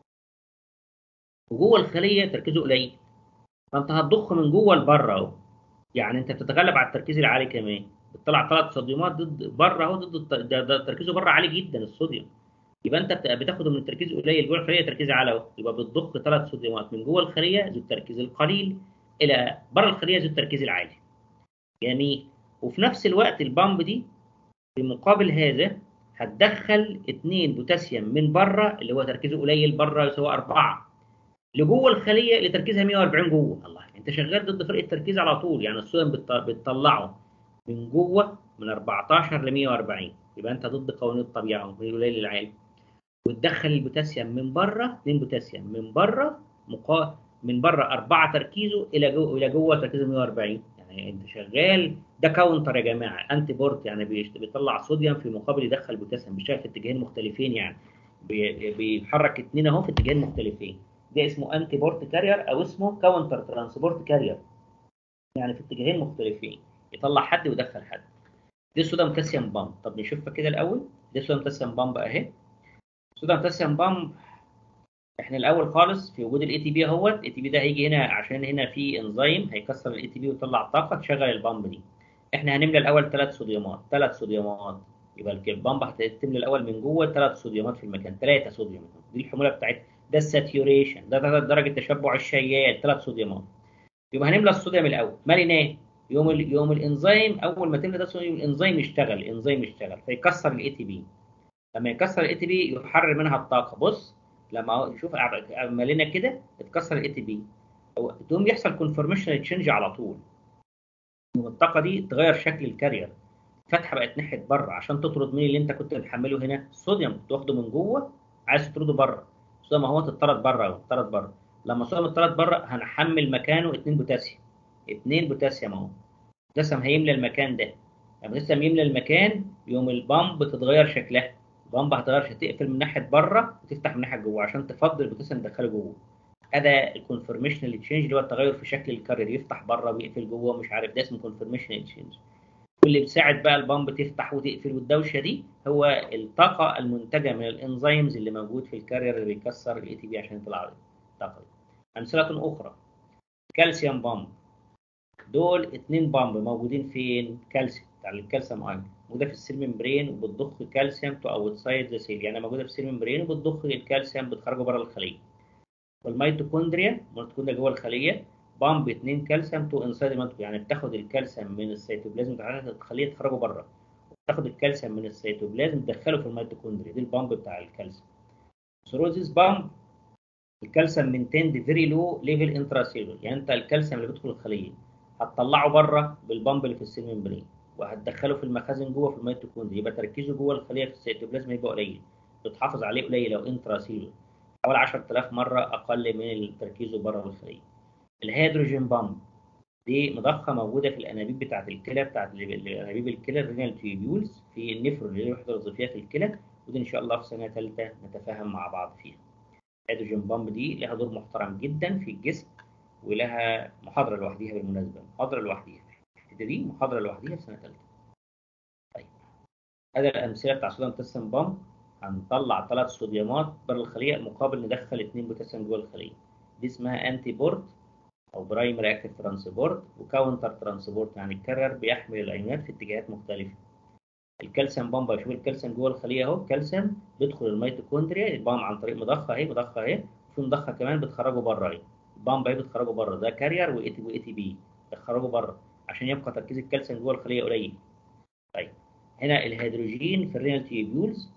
وجوه الخليه تركيزه قليل فانت هتضخ من جوه لبره اهو يعني انت بتتغلب على التركيز العالي كمان بتطلع ثلاث صوديومات ضد بره اهو ضد الت- ده, ده تركيزه بره عالي جدا الصوديوم يبقى انت بت- بتاخده من التركيز القليل جوه الخليه تركيز عالي اهو يبقى بتضخ ثلاث صوديومات من جوه الخليه ذو التركيز القليل الى بره الخليه ذو التركيز العالي جميل وفي نفس الوقت البامب دي في مقابل هذا هتدخل 2 بوتاسيوم من بره اللي هو تركيزه قليل بره يساوي 4 لجوه الخليه اللي تركيزها 140 جوه الله انت شغال ضد فرق التركيز على طول يعني الصوديوم بتط- بتطلعه من جوه من 14 ل 140 يبقى انت ضد قوانين الطبيعه من القليل للعالي وتدخل البوتاسيوم من بره 2 بوتاسيوم من بره مقا... من بره 4 تركيزه الى جوه الى جوه تركيزه 140 يعني انت شغال ده كاونتر يا جماعه انتي بورت يعني بيشت- بيطلع صوديوم في مقابل يدخل بوتاسيوم بيشتغل في اتجاهين مختلفين يعني بي- بيحرك اتنين اهو في اتجاهين مختلفين ده اسمه انتي بورت كارير او اسمه كاونتر ترانسبورت كارير يعني في اتجاهين مختلفين يطلع حد ويدخل حد دي صوديوم بوتاسيوم بامب طب نشوفها كده الاول دي صوديوم بوتاسيوم بامب اهي صوديوم بوتاسيوم بامب احنا الاول خالص في وجود الاي تي بي اهوت الاي تي بي ده هيجي هنا عشان هنا في انزيم هيكسر الاي تي بي ويطلع طاقه تشغل البامب دي احنا هنملى الاول ثلاث صوديومات ثلاث صوديومات يبقى الك- البامب هتملى الاول من جوه ثلاث صوديومات في المكان ثلاثه صوديوم دي الحموله بتاعتها ده الساتيوريشن ده ده درجه تشبع الشيال ثلاث صوديومات يبقى هنملى الصوديوم الاول مليناه يوم ال... يوم الانزيم اول ما تملى ده الصوديوم الانزيم يشتغل الانزيم يشتغل فيكسر الاي تي بي لما يكسر الاي تي بي يحرر منها الطاقه بص لما هو- شوف مالنا كده اتكسر الاي تي بي تقوم يحصل كونفورميشن تشينج على طول والطاقه دي تغير شكل الكارير فتحه بقت ناحيه بره عشان تطرد مين اللي انت كنت محمله هنا الصوديوم كنت واخده من جوه عايز تطرده بره الصوديوم اهو اتطرد بره اهو اتطرد بره لما الصوديوم اتطرد بره هنحمل مكانه 2 بوتاسيوم 2 بوتاسيوم اهو البوتاسيوم هيملى المكان ده لما البوتاسيوم يملى المكان يوم البامب تتغير شكلها البامب هتغير شكلها تقفل من ناحيه بره وتفتح من ناحيه جوه عشان تفضل البوتاسيوم تدخله جوه هذا الكونفرميشنال تشينج اللي هو التغير في شكل الكارير يفتح بره ويقفل جوه مش عارف ده اسمه كونفرميشنال تشينج واللي بيساعد بقى البامب تفتح وتقفل والدوشه دي هو الطاقه المنتجه من الانزيمز اللي موجود في الكارير اللي بيكسر الاي تي بي عشان يطلع الطاقه دي امثله اخرى كالسيوم بامب دول اتنين بامب موجودين فين كالسيوم بتاع الكالسيوم ايون موجوده في السيل ممبرين وبتضخ كالسيوم تو اوتسايد ذا سيل يعني موجوده في السيل ممبرين وبتضخ الكالسيوم بتخرجه بره الخليه والميتوكوندريا الميتوكوندريا جوه الخليه بامب 2 كالسيوم تو انسايد الميتوكوندريا يعني بتاخد الكالسيوم من السيتوبلازم بتاعتها الخليه تخرجه بره تاخد الكالسيوم من السيتوبلازم تدخله في الميتوكوندريا دي البامب بتاع الكالسيوم ثروزيس بامب الكالسيوم مينتيند فيري لو ليفل انتراسيلولر يعني انت الكالسيوم اللي بيدخل الخليه هتطلعه بره بالبامب اللي في السيل ممبرين وهتدخله في المخازن جوه في الميتوكوندريا يبقى تركيزه جوه الخليه في السيتوبلازم يبقى قليل بتحافظ عليه قليل لو انتراسيلولر حوالي 10000 مره اقل من تركيزه بره الخليه الهيدروجين بامب دي مضخه موجوده في الانابيب بتاعه الكلى بتاعه انابيب الكلى الرينال تيوبيولز في النفرون اللي هي الوحده الوظيفيه في الكلى ودي ان شاء الله في سنه ثالثه نتفاهم مع بعض فيها الهيدروجين بامب دي لها دور محترم جدا في الجسم ولها محاضره لوحديها بالمناسبه محاضره لوحديها دي محاضره لوحديها في سنه ثالثه طيب هذا الامثله بتاع صوديوم بوتاسيوم بامب هنطلع ثلاث صوديومات بره الخليه مقابل ندخل اثنين بوتاسيوم جوه الخليه دي اسمها انتي بورت او برايمري اكتيف ترانسبورت وكاونتر ترانسبورت يعني الكرر بيحمل الايونات في اتجاهات مختلفه الكالسيوم بامب شوف الكالسيوم جوه الخليه اهو الكالسيوم بيدخل الميتوكوندريا البامب عن طريق مضخه اهي مضخه اهي وفي مضخه كمان بتخرجه بره اهي البامب اهي بتخرجه بره ده كارير واي تي واي تي بي بتخرجه بره عشان يبقى تركيز الكالسيوم جوه الخليه قليل طيب هنا الهيدروجين في الرينال تيوبيولز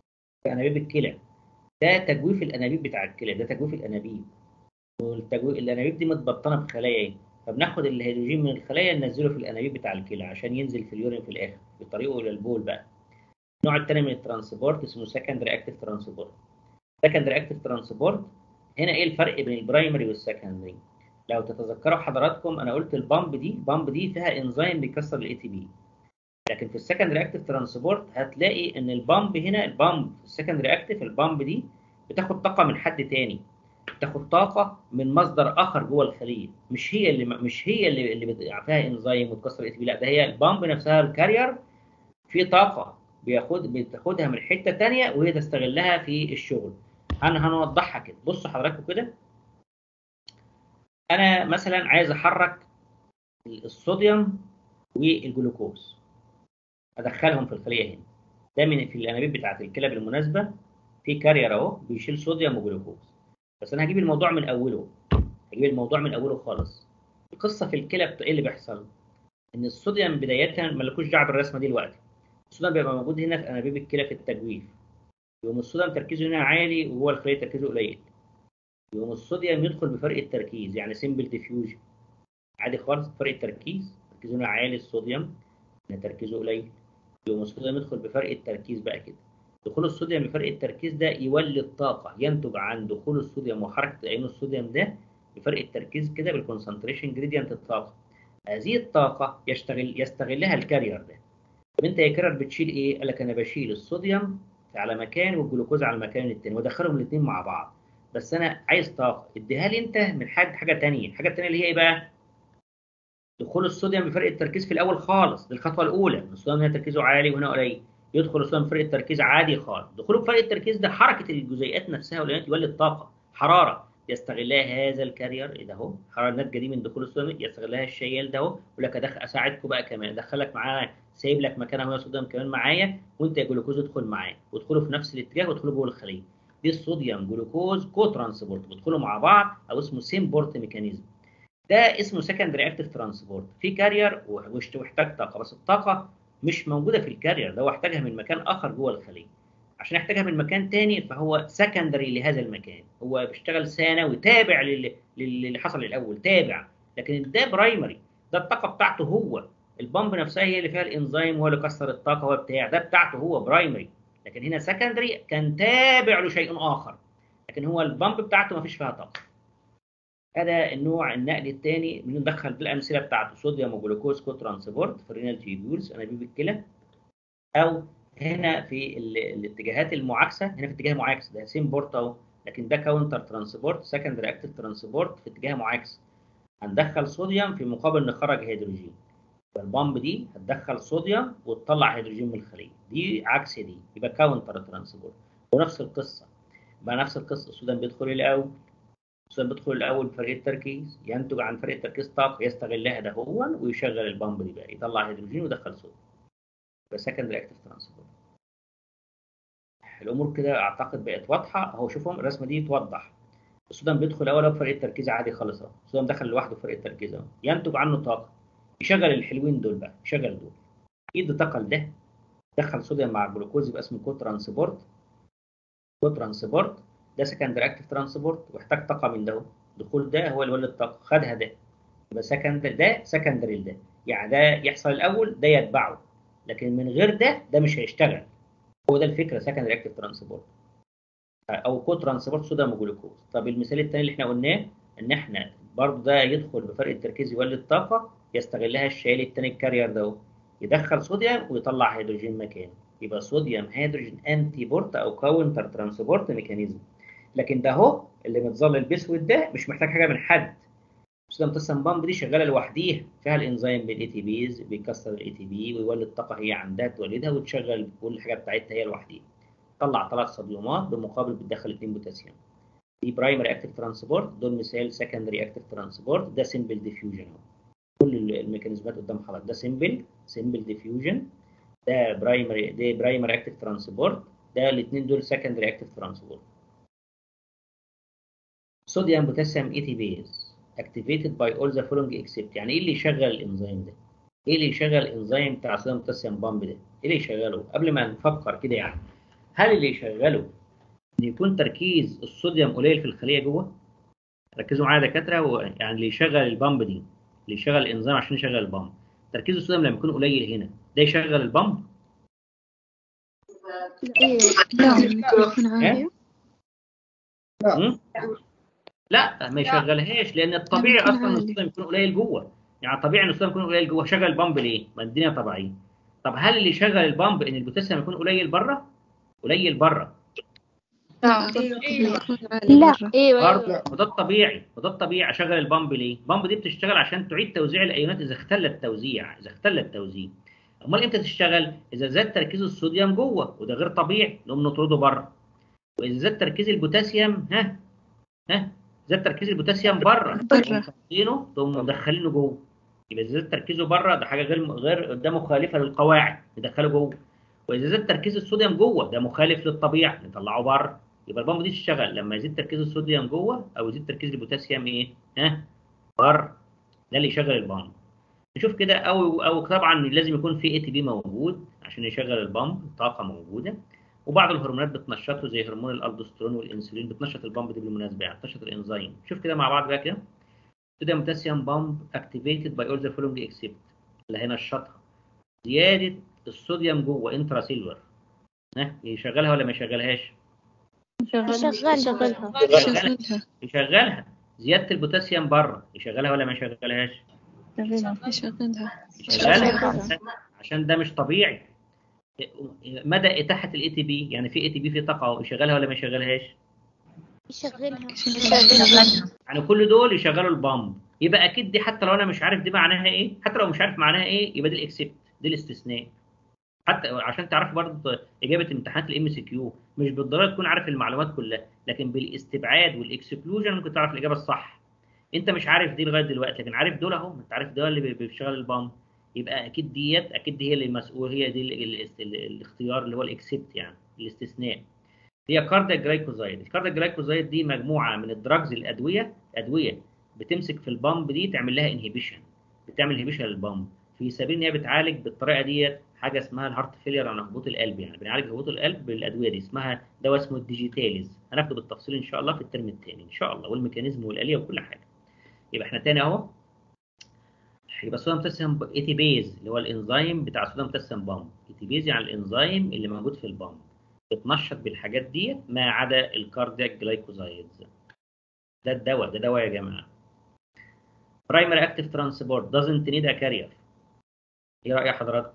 في انابيب الكلى ده تجويف الانابيب بتاع الكلى ده تجويف الانابيب والتجويف الانابيب دي متبطنه بخلايا ايه فبناخد الهيدروجين من الخلايا ننزله في الانابيب بتاع الكلى عشان ينزل في اليورين في الاخر في طريقه الى البول بقى النوع الثاني من الترانسبورت اسمه سكندري اكتيف ترانسبورت سكندري اكتيف ترانسبورت هنا ايه الفرق بين البرايمري والسكندري لو تتذكروا حضراتكم انا قلت البامب دي البامب دي فيها انزيم بيكسر الاي تي بي لكن في السكندري اكتيف ترانسبورت هتلاقي ان البامب هنا البامب السكندري اكتيف البامب دي بتاخد طاقه من حد تاني بتاخد طاقه من مصدر اخر جوه الخليه مش هي اللي مش هي اللي اللي فيها انزيم وتكسر الاي تي بي لا ده هي البامب نفسها الكارير في طاقه بياخد بتاخدها من حته تانية وهي تستغلها في الشغل انا هنوضحها كده بصوا حضراتكم كده انا مثلا عايز احرك الصوديوم والجلوكوز ادخلهم في الخليه هنا ده من في الانابيب بتاعت الكلى بالمناسبه في كارير اهو بيشيل صوديوم وجلوكوز بس انا هجيب الموضوع من اوله هجيب الموضوع من اوله خالص القصه في الكلى بت- ايه اللي بيحصل ان الصوديوم بدايه مالكوش دعوه بالرسمه دي دلوقتي الصوديوم بيبقى موجود هنا في انابيب الكلى في التجويف يقوم الصوديوم تركيزه هنا عالي وهو الخليه تركيزه قليل يقوم الصوديوم يدخل بفرق التركيز يعني سيمبل ديفيوجن عادي خالص فرق التركيز تركيزه هنا عالي الصوديوم هنا تركيزه قليل يقوم الصوديوم يدخل بفرق التركيز بقى كده دخول الصوديوم بفرق التركيز ده يولد طاقة ينتج عن دخول الصوديوم وحركة أيون الصوديوم ده بفرق التركيز كده بالكونسنتريشن جريدينت الطاقة هذه الطاقة يشتغل يستغلها الكارير ده طب أنت يا كارير بتشيل إيه؟ قال لك أنا بشيل الصوديوم على مكان والجلوكوز على المكان التاني وادخلهم الاثنين مع بعض بس أنا عايز طاقة اديها لي أنت من حاجة حاجة تانية الحاجة التانية اللي هي إيه بقى؟ دخول الصوديوم بفرق التركيز في الأول خالص دي الخطوة الأولى الصوديوم هنا تركيزه عالي وهنا قليل يدخل الصوديوم بفرق التركيز عادي خالص دخوله بفرق التركيز ده حركه الجزيئات نفسها والانات يولد طاقه حراره يستغلها هذا الكارير ايه ده اهو الحراره الناتجه دي من دخول الصوديوم يستغلها الشيال ده اهو يقول لك أدخل اساعدكم بقى كمان ادخلك معاه سايب لك مكانها وهي صوديوم كمان معايا وانت يا جلوكوز ادخل معايا وادخلوا في نفس الاتجاه وادخلوا جوه الخليه دي الصوديوم جلوكوز كو ترانسبورت بيدخلوا مع بعض او اسمه سيمبورت ميكانيزم ده اسمه سكندري اكتيف ترانسبورت في كارير واحتاج طاقه بس الطاقه مش موجوده في الكارير ده هو احتاجها من مكان اخر جوه الخليه عشان يحتاجها من مكان تاني فهو سكندري لهذا المكان هو بيشتغل ثانوي تابع لل- لل- للي حصل الاول تابع لكن ده برايمري ده الطاقه بتاعته هو البامب نفسها هي اللي فيها الانزيم هو اللي كسر الطاقه هو بتاع ده بتاعته هو برايمري لكن هنا سكندري كان تابع لشيء اخر لكن هو البامب بتاعته ما فيش فيها طاقه هذا النوع النقل الثاني بندخل بالامثله بتاعته صوديوم وجلوكوز كو ترانسبورت في الرينال تيوبولز انابيب الكلى او هنا في ال- الاتجاهات المعاكسه هنا في اتجاه معاكس ده سيم بورت اهو لكن ده كاونتر ترانسبورت سكندري اكتيف ترانسبورت في اتجاه معاكس هندخل صوديوم في مقابل نخرج هيدروجين فالبامب دي هتدخل صوديوم وتطلع هيدروجين من الخليه دي عكس دي يبقى كاونتر ترانسبورت ونفس القصه يبقى نفس القصه الصوديوم بيدخل الاول الصوديوم بيدخل الاول بفرق التركيز ينتج عن فرق التركيز طاقه يستغلها ده هو ويشغل البامب دي بقى يطلع هيدروجين ويدخل صوديوم يبقى سكندري اكتيف ترانسبورت الامور كده اعتقد بقت واضحه اهو شوفهم الرسمه دي توضح الصوديوم بيدخل اول بفرق التركيز عادي خالص اهو الصوديوم دخل لوحده بفرق التركيز اهو ينتج عنه طاقه يشغل الحلوين دول بقى يشغل دول يدي طاقه لده دخل صوديوم مع الجلوكوز يبقى اسمه كو ترانسبورت كو ترانسبورت ده سكندري اكتف ترانسبورت واحتاج طاقه من ده دخول ده هو اللي ولد الطاقه خدها ده يبقى سكندري ده سكندري لده يعني ده يحصل الاول ده يتبعه لكن من غير ده ده مش هيشتغل هو ده الفكره سكندري اكتف ترانسبورت او كو ترانسبورت صوديوم وجلوكوز طب المثال الثاني اللي احنا قلناه ان احنا برضه ده يدخل بفرق التركيز يولد طاقه يستغلها الشايل الثاني الكارير ده يدخل صوديوم ويطلع هيدروجين مكانه يبقى صوديوم هيدروجين انتي بورت او كاونتر ترانسبورت ميكانيزم لكن ده اهو اللي متظلل باسود ده مش محتاج حاجه من حد الصوديوم بوتاسيوم بامب دي شغاله لوحديها فيها الانزيم بالاي تي بيز بيكسر الاي تي بي ويولد طاقه هي عندها تولدها وتشغل كل حاجه بتاعتها هي لوحديها طلع ثلاث صوديومات بالمقابل بتدخل 2 بوتاسيوم دي برايمري اكتف ترانسبورت دول مثال سكندري اكتف ترانسبورت ده سمبل ديفيوجن كل الميكانيزمات قدام حضرتك ده سمبل سمبل ديفيوجن ده برايمري ده برايمري اكتف ترانسبورت ده الاثنين دول سكندري اكتف ترانسبورت صوديوم بوتاسيوم اي تي بيز activated by all the following except يعني ايه اللي يشغل الانزيم ده؟ ايه اللي يشغل الانزيم بتاع صوديوم بوتاسيوم بامب ده؟ ايه اللي يشغله؟ قبل ما نفكر كده يعني هل اللي يشغله ان يكون تركيز الصوديوم قليل في الخليه جوه؟ ركزوا معايا يا دكاتره يعني اللي يشغل البامب دي اللي يشغل الانزيم عشان يشغل البامب تركيز الصوديوم لما يكون قليل هنا ده يشغل البامب؟ لا يكون عالية م? لا ما يشغلهاش لان الطبيعي يكون اصلا ان عالي. الصوديوم يكون قليل جوه يعني طبيعي ان الصوديوم يكون قليل جوه شغل البامب ليه؟ ما الدنيا طبيعيه طب هل اللي يشغل البامب ان البوتاسيوم يكون قليل بره؟ قليل بره يكون عالي لا. مرة ايوه برضه وده الطبيعي وده الطبيعي اشغل البامب ليه؟ البامب دي بتشتغل عشان تعيد توزيع الايونات اذا اختل التوزيع اذا اختل التوزيع امال امتى تشتغل؟ اذا زاد تركيز الصوديوم جوه وده غير طبيعي نقوم نطرده بره واذا زاد تركيز البوتاسيوم ها ها زاد تركيز البوتاسيوم بره برا. تقوم تقوم مدخلينه جوه يبقى اذا زاد تركيزه بره ده حاجه غير غير ده مخالفه للقواعد ندخله جوه واذا زاد تركيز الصوديوم جوه ده مخالف للطبيعه نطلعه بره يبقى البامب دي تشتغل لما يزيد تركيز الصوديوم جوه او يزيد تركيز البوتاسيوم ايه ها بره ده اللي يشغل البامب نشوف كده او او طبعا لازم يكون في اي تي بي موجود عشان يشغل البامب طاقه موجوده وبعض الهرمونات بتنشطه زي هرمون الالدوستيرون والانسولين بتنشط البامب دي بالمناسبه يعني بتنشط الانزيم شوف كده مع بعض بقى كده صوديوم بوتاسيوم بامب اكتيفيتد باي اول ذا فولوينج اكسبت اللي هينشطها زياده الصوديوم جوه انترا سيلولر ها يشغلها ولا ما يشغلهاش؟ شغلها شغلها يشغلها يشغلها زياده البوتاسيوم بره يشغلها ولا ما يشغلهاش؟ يشغلها يشغلها عشان ده مش طبيعي مدى اتاحه الاي تي بي يعني في اي تي بي في طاقه أهو، يشغلها ولا ما يشغلهاش؟ يشغلها يعني كل دول يشغلوا البامب يبقى اكيد دي حتى لو انا مش عارف دي معناها ايه حتى لو مش عارف معناها ايه يبقى دي الاكسبت دي الاستثناء حتى عشان تعرف برضه اجابه امتحانات الام سي كيو مش بالضروره تكون عارف المعلومات كلها لكن بالاستبعاد والاكسكلوجن ممكن تعرف الاجابه الصح انت مش عارف دي لغايه دلوقتي لكن عارف دول اهو انت عارف دول اللي بي- بيشتغل البامب يبقى اكيد ديت اكيد دي هي اللي مسؤول هي دي ال- ال- ال- الاختيار اللي هو الاكسبت يعني الاستثناء هي كاردياك جلايكوزايد الكاردياك جلايكوزايد دي مجموعه من الدراجز الادويه ادويه بتمسك في البامب دي تعمل لها انهبيشن بتعمل انهبيشن للبامب في سبيل ان هي بتعالج بالطريقه ديت حاجه اسمها الهارت فيلير عن هبوط القلب يعني بنعالج هبوط القلب بالادويه دي اسمها دواء اسمه الديجيتاليز هناخده بالتفصيل ان شاء الله في الترم الثاني ان شاء الله والميكانيزم والاليه وكل حاجه يبقى احنا تاني اهو يبقى صوديوم بوتاسيوم اي تي بيز اللي هو الانزيم بتاع صوديوم بوتاسيوم بامب اي تي بيز يعني الانزيم اللي موجود في البامب بتنشط بالحاجات ديت ما عدا الكاردياك جلايكوزايدز ده الدواء ده دواء يا جماعه برايمري اكتيف ترانسبورت doesn't need a carrier ايه راي حضرتك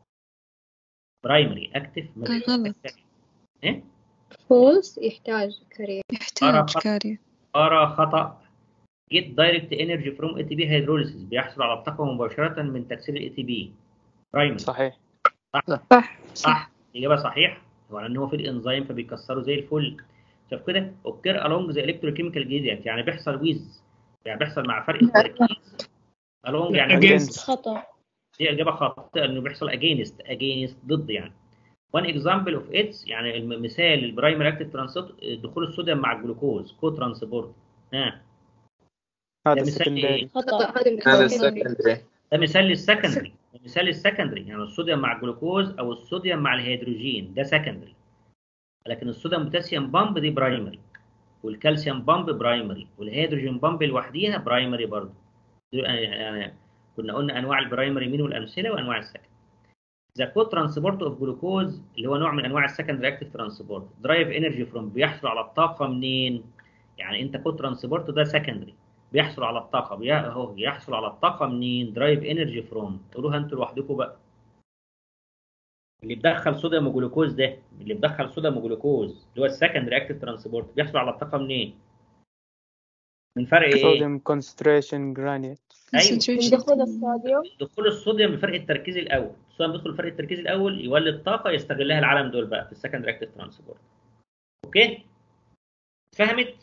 برايمري اكتيف غلط. ايه فولس يحتاج كارير يحتاج أرى خط- كارير ارى خطا get direct energy from ATP hydrolysis بيحصل على الطاقه مباشره من تكسير الاي تي بي برايمري صحيح صح صح اجابه صحيحه هو لان هو في الانزيم فبيكسره زي الفل شوف كده اوكر along the electrochemical gradient يعني بيحصل ويز يعني بيحصل مع فرق التركيز along يعني Against. خطأ دي اجابه خاطئه انه بيحصل اجينست اجينست ضد يعني وان اكزامبل اوف اتس يعني المثال البرايمري اكتيف ترانسبورت دخول الصوديوم مع الجلوكوز كو ترانسبورت ها هذا ده مثال السكندري ايه؟ خطأ هذا هذا مثال السكندري ده مثال للسكندري مثال السكندري يعني الصوديوم مع الجلوكوز او الصوديوم مع الهيدروجين ده سكندري لكن الصوديوم بوتاسيوم بامب دي برايمري والكالسيوم بامب برايمري والهيدروجين بامب لوحديها برايمري برضه دول يعني كنا قلنا انواع البرايمري مين والامثله وانواع السكندري ذا كو ترانسبورت اوف جلوكوز اللي هو نوع من انواع السكندري اكتيف ترانسبورت درايف انرجي فروم بيحصل على الطاقه منين يعني انت كو ترانسبورت ده سكندري بيحصل على الطاقه بي- اهو يحصل على الطاقه منين درايف انرجي فروم تقولوها انتوا لوحدكم بقى اللي بدخل صوديوم وجلوكوز ده اللي بدخل صوديوم وجلوكوز اللي هو السكندري اكتيف ترانسبورت بيحصل على الطاقه منين من فرق ايه صوديوم كونسنتريشن جرانيت ايوه من concentration دخول الصوديوم دخول الصوديوم بفرق التركيز الاول الصوديوم بيدخل بفرق التركيز الاول يولد طاقه يستغلها العالم دول بقى في السكندري اكتيف ترانسبورت اوكي فهمت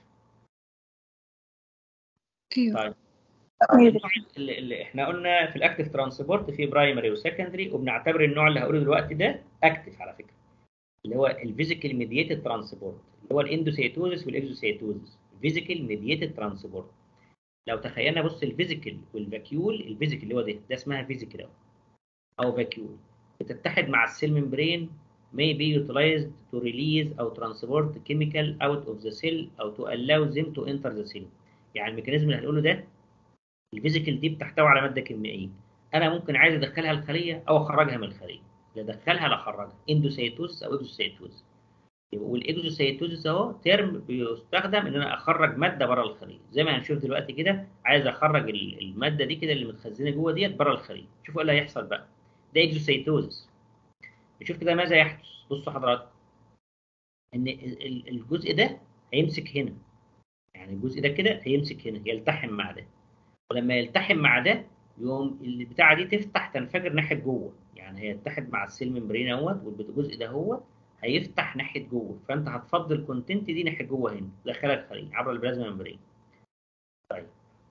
أيوه طيب النوع اللي, اللي احنا قلنا في الاكتيف ترانسبورت في برايمري وسكندري وبنعتبر النوع اللي هقوله دلوقتي ده اكتيف على فكره اللي هو الفيزيكال ميدييتد ترانسبورت اللي هو الاندوسيتوزس والاكزوسيتوزس فيزيكال ميدييتد ترانسبورت لو تخيلنا بص الفيزيكال والفاكيول الفيزيكال اللي هو ده ده اسمها فيزيكال أهو، او فاكيول بتتحد مع السيل ممبرين may be utilized to release أو transport chemical out of the cell أو to allow them to enter the cell يعني الميكانيزم اللي هنقوله ده الفيزيكال دي بتحتوي على مادة كيميائية أنا ممكن عايز أدخلها الخلية أو أخرجها من الخلية لا أدخلها لا أخرجها اندوسيتوز أو اكزوسيتوز والاكزوسيتوزس اهو ترم بيستخدم ان انا اخرج ماده بره الخليه زي ما هنشوف دلوقتي كده عايز اخرج ال- الماده دي كده اللي متخزنه جوه ديت بره الخليه شوفوا ايه اللي هيحصل بقى ده اكزوسيتوزس نشوف كده ماذا يحدث بصوا حضراتكم ان ال- ال- الجزء ده هيمسك هنا يعني الجزء ده كده هيمسك هنا يلتحم مع ده ولما يلتحم مع ده يقوم البتاعه دي تفتح تنفجر ناحيه جوه يعني هيتحد مع السيل ممبرين اهوت والجزء ده هو هيفتح ناحيه جوه فانت هتفضل الكونتنت دي ناحيه جوه هنا تدخلها الخليه عبر البلازما ممبرين طيب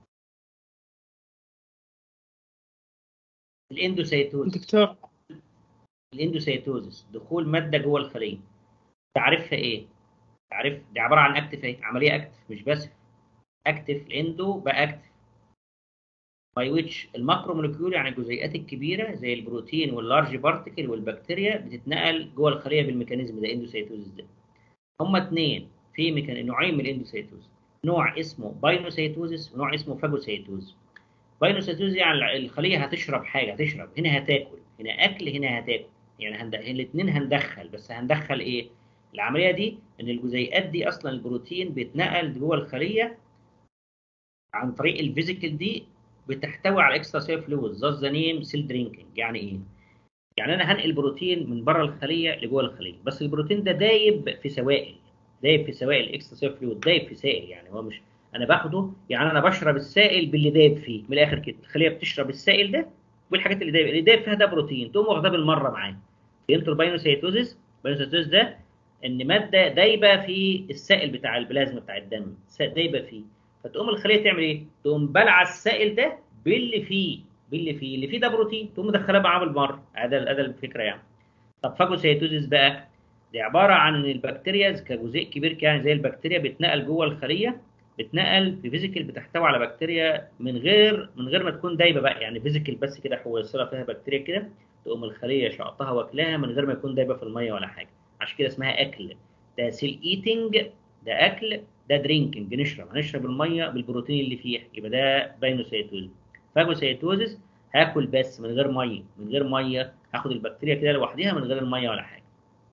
الاندوسيتوز دكتور الاندوسيتوزس دخول ماده جوه الخليه تعريفها ايه؟ تعريف دي عباره عن اكتف ايه؟ عمليه اكتف مش بس اكتف الاندو بقى اكتف باي ويتش الماكرو مولكيول يعني الجزيئات الكبيره زي البروتين واللارج بارتكل والبكتيريا بتتنقل جوه الخليه بالميكانيزم ده اندوسيتوزس ده هما اثنين في ميكان... نوعين من الاندوسيتوز نوع اسمه باينوسيتوزس ونوع اسمه فاجوسيتوز باينوسيتوز يعني الخليه هتشرب حاجه هتشرب هنا هتاكل هنا اكل هنا هتاكل يعني هند... الاثنين هندخل بس هندخل ايه العمليه دي ان الجزيئات دي اصلا البروتين بيتنقل جوه الخليه عن طريق الفيزيكال دي بتحتوي على اكسترا سيل فلويد ذات ذا نيم سيل درينكينج يعني ايه يعني انا هنقل بروتين من بره الخليه لجوه الخليه بس البروتين ده دايب في سوائل دايب في سوائل اكسترا سيل فلويد دايب في سائل يعني هو مش انا باخده يعني انا بشرب السائل باللي دايب فيه من الاخر كده الخليه بتشرب السائل ده والحاجات اللي دايب اللي دايب فيها ده بروتين تقوم واخداه بالمره معاه فهمتوا الباينوسيتوزيس الباينوسيتوزيس ده ان ماده دايبه في السائل بتاع البلازما بتاع الدم دايبه فيه فتقوم الخليه تعمل ايه؟ تقوم بلع السائل ده باللي فيه باللي فيه اللي فيه ده بروتين تقوم مدخلاه معاه بالمره هذا هذا الفكره يعني طب فاجوسيتوزيس بقى دي عباره عن ان البكتيريا كجزيء كبير كده يعني زي البكتيريا بيتنقل جوه الخليه بتنقل في فيزيكال بتحتوي على بكتيريا من غير من غير ما تكون دايبه بقى يعني فيزيكال بس كده حويصله فيها بكتيريا كده تقوم الخليه شقطها واكلها من غير ما يكون دايبه في الميه ولا حاجه عشان كده اسمها اكل ده سيل ايتنج ده اكل ده درينكينج نشرب هنشرب الميه بالبروتين اللي فيها يبقى ده باينوسيتوزيس فاجوسيتوزيس هاكل بس من غير ميه من غير ميه هاخد البكتيريا كده لوحدها من غير الميه ولا حاجه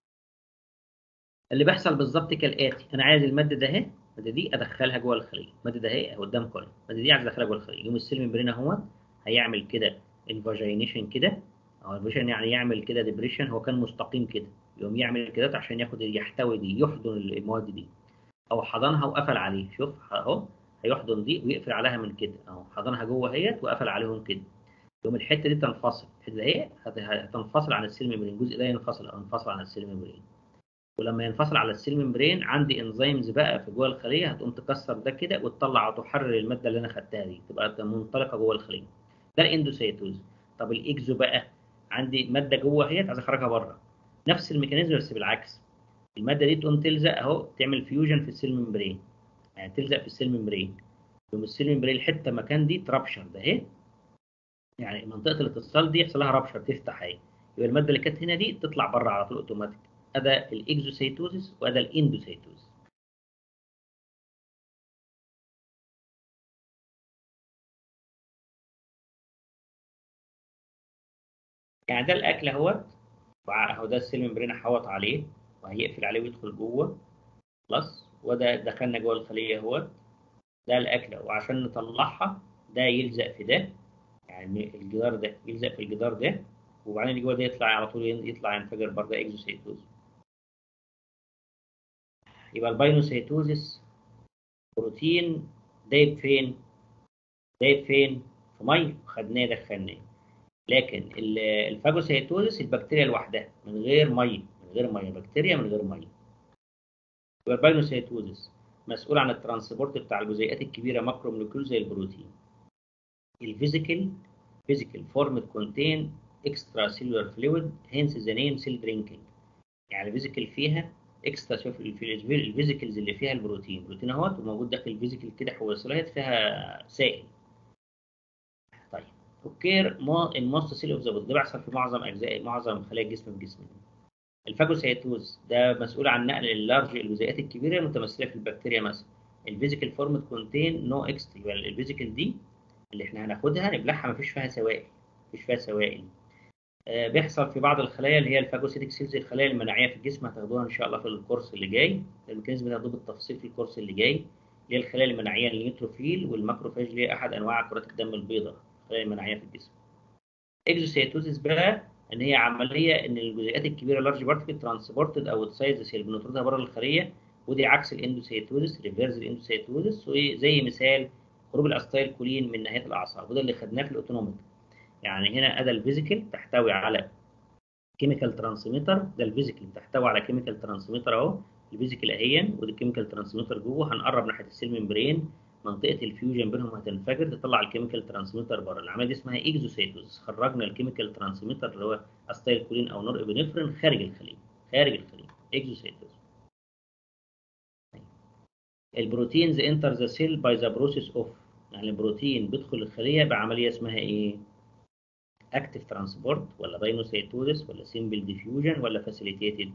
اللي بيحصل بالظبط كالاتي انا عايز الماده ده اهي الماده دي ادخلها جوه الخليه الماده ده اهي قدامكم اهي الماده دي عايز ادخلها جوه الخليه يوم السيل ممبرين اهو هيعمل كده انفاجينيشن كده او انفاجينيشن يعني يعمل كده ديبريشن هو كان مستقيم كده يقوم يعمل كده عشان ياخد يحتوي دي يحضن المواد دي او حضنها وقفل عليه شوف اهو هيحضن دي ويقفل عليها من كده اهو حضنها جوه اهيت وقفل عليهم كده يوم الحته دي تنفصل الحته دي هتنفصل عن السيل ممبرين الجزء ده ينفصل او ينفصل عن السيل ممبرين ولما ينفصل على السيل ممبرين عندي انزيمز بقى في جوه الخليه هتقوم تكسر ده كده وتطلع وتحرر الماده اللي انا خدتها دي تبقى منطلقه جوه الخليه ده الاندوسيتوز طب الاكزو بقى عندي ماده جوه اهيت عايز اخرجها بره نفس الميكانيزم بس بالعكس الماده دي تقوم تلزق اهو تعمل فيوجن في السيل ممبرين يعني تلزق في السيل ممبرين يوم السيل ممبرين الحته مكان دي ترابشر ده اهي يعني منطقه الاتصال دي يحصل لها ربشه تفتح اهي يبقى الماده اللي كانت هنا دي تطلع بره على طول اوتوماتيك ادا الاكزوسيتوزيس وادا الاندوسيتوزيس يعني ده الاكل اهوت اهو ده السيل ممبرين احوط عليه وهيقفل عليه ويدخل جوه خلاص وده دخلنا جوه الخليه اهوت ده الاكله وعشان نطلعها ده يلزق في ده يعني الجدار ده يلزق في الجدار ده وبعدين اللي جوه ده يطلع على طول يطلع ينفجر برضه اكزوسيتوز يبقى الباينوسيتوزيس بروتين دايب فين؟ دايب فين؟ في ميه وخدناه دخلناه لكن ال- الفاجوسيتوزيس البكتيريا لوحدها من غير ميه من غير ميه بكتيريا من غير ميه يبقى الباينوسيتوزيس مسؤول عن الترانسبورت بتاع الجزيئات الكبيره ماكرو مولكيول زي البروتين الفيزيكال physical form contain extracellular fluid hence the name cell drinking يعني الفيزيكال فيها اكسترا شوف الفيزيكلز اللي فيها البروتين البروتين اهوت وموجود داخل الفيزيكال كده حويصلات فيها سائل طيب اوكير الموست سيل اوف ذا ده بيحصل في معظم اجزاء معظم خلايا الجسم في جسمنا الفاجوسيتوز ده مسؤول عن نقل اللارج الجزيئات الكبيره المتمثله في البكتيريا مثلا الفيزيكال فورم كونتين نو اكسترا يبقى الفيزيكال دي اللي احنا هناخدها نبلعها مفيش فيها سوائل مفيش فيها سوائل آه بيحصل في بعض الخلايا اللي هي الفاجوسيتك سيلز الخلايا المناعيه في الجسم هتاخدوها ان شاء الله في الكورس اللي جاي الميكانيزم ده هتاخدوه بالتفصيل في الكورس اللي جاي اللي هي الخلايا المناعيه النيوتروفيل والماكروفاج اللي هي احد انواع كرات الدم البيضاء الخلايا المناعيه في الجسم اكزوسيتوزيس بقى ان هي عمليه ان الجزيئات الكبيره لارج بارتكل ترانسبورتد او تسايز سيل بنطردها بره الخليه ودي عكس الاندوسيتوزيس ريفيرس الاندوسيتوزيس وزي مثال خروج الاستايل كولين من ناحيه الاعصاب وده اللي خدناه في الاوتونوميك يعني هنا ادى الفيزيكال تحتوي على كيميكال ترانسميتر ده الفيزيكال تحتوي على كيميكال ترانسميتر اهو الفيزيكال اهيا ودي الكيميكال ترانسميتر جوه هنقرب ناحيه السيل ممبرين منطقه الفيوجن بينهم هتنفجر تطلع الكيميكال ترانسميتر بره العمليه دي اسمها اكزوسيتوز خرجنا الكيميكال ترانسميتر اللي هو استايل كولين او نور ابنفرين خارج الخليه خارج الخليه اكزوسيتوز البروتينز انتر ذا سيل باي ذا بروسيس اوف يعني البروتين بيدخل الخليه بعمليه اسمها ايه اكتف ترانسبورت ولا باينوسيتوزيس ولا سيمبل ديفيوجن ولا فاسيليتيتد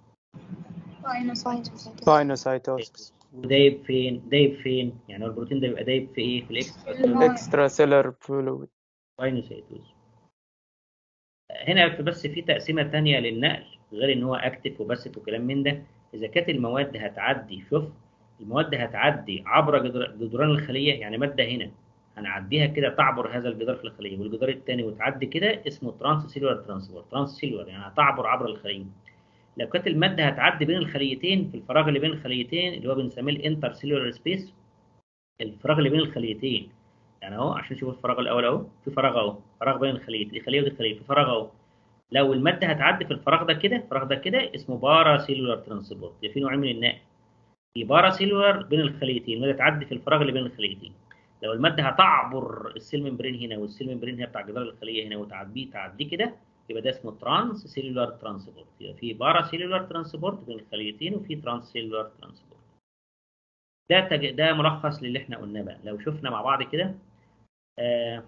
باينوسايتوسكس دايب فين دايب فين يعني هو البروتين ده بيبقى دايب في ايه في الاكسترا اكسترا سيلر فلويد باينوسيتوز هنا في بس في تقسيمه تانية للنقل غير ان هو اكتف وباسف وكلام من ده اذا كانت المواد هتعدي شوف المواد هتعدي عبر جدر- جدران الخليه يعني ماده هنا هنعديها كده تعبر هذا الجدار في الخليه والجدار الثاني وتعدي كده اسمه ترانس سيلولار ترانسبورت ترانس سيلولار يعني هتعبر عبر الخليه لو كانت الماده هتعدي بين الخليتين في الفراغ اللي بين الخليتين اللي هو بنسميه الانتر سيلولار سبيس الفراغ اللي بين الخليتين يعني اهو عشان نشوف الفراغ الاول اهو في فراغ اهو فراغ بين الخليتين دي خليه ودي خليه في فراغ اهو لو الماده هتعدي في الفراغ ده كده الفراغ ده كده اسمه بارا سيلولار ترانسبورت ده في نوعين من النقل في بارا سيلولار بين الخليتين الماده تعدي في الفراغ اللي بين الخليتين لو الماده هتعبر السيل ممبرين هنا والسيل ممبرين هنا بتاع جدار الخليه هنا وتعديه تعدي كده يبقى ده اسمه ترانس سيلولار ترانسبورت يبقى في بارا سيلولار ترانسبورت بين الخليتين وفي ترانس سيلولار ترانسبورت ده تج... ده ملخص للي احنا قلناه بقى لو شفنا مع بعض كده آه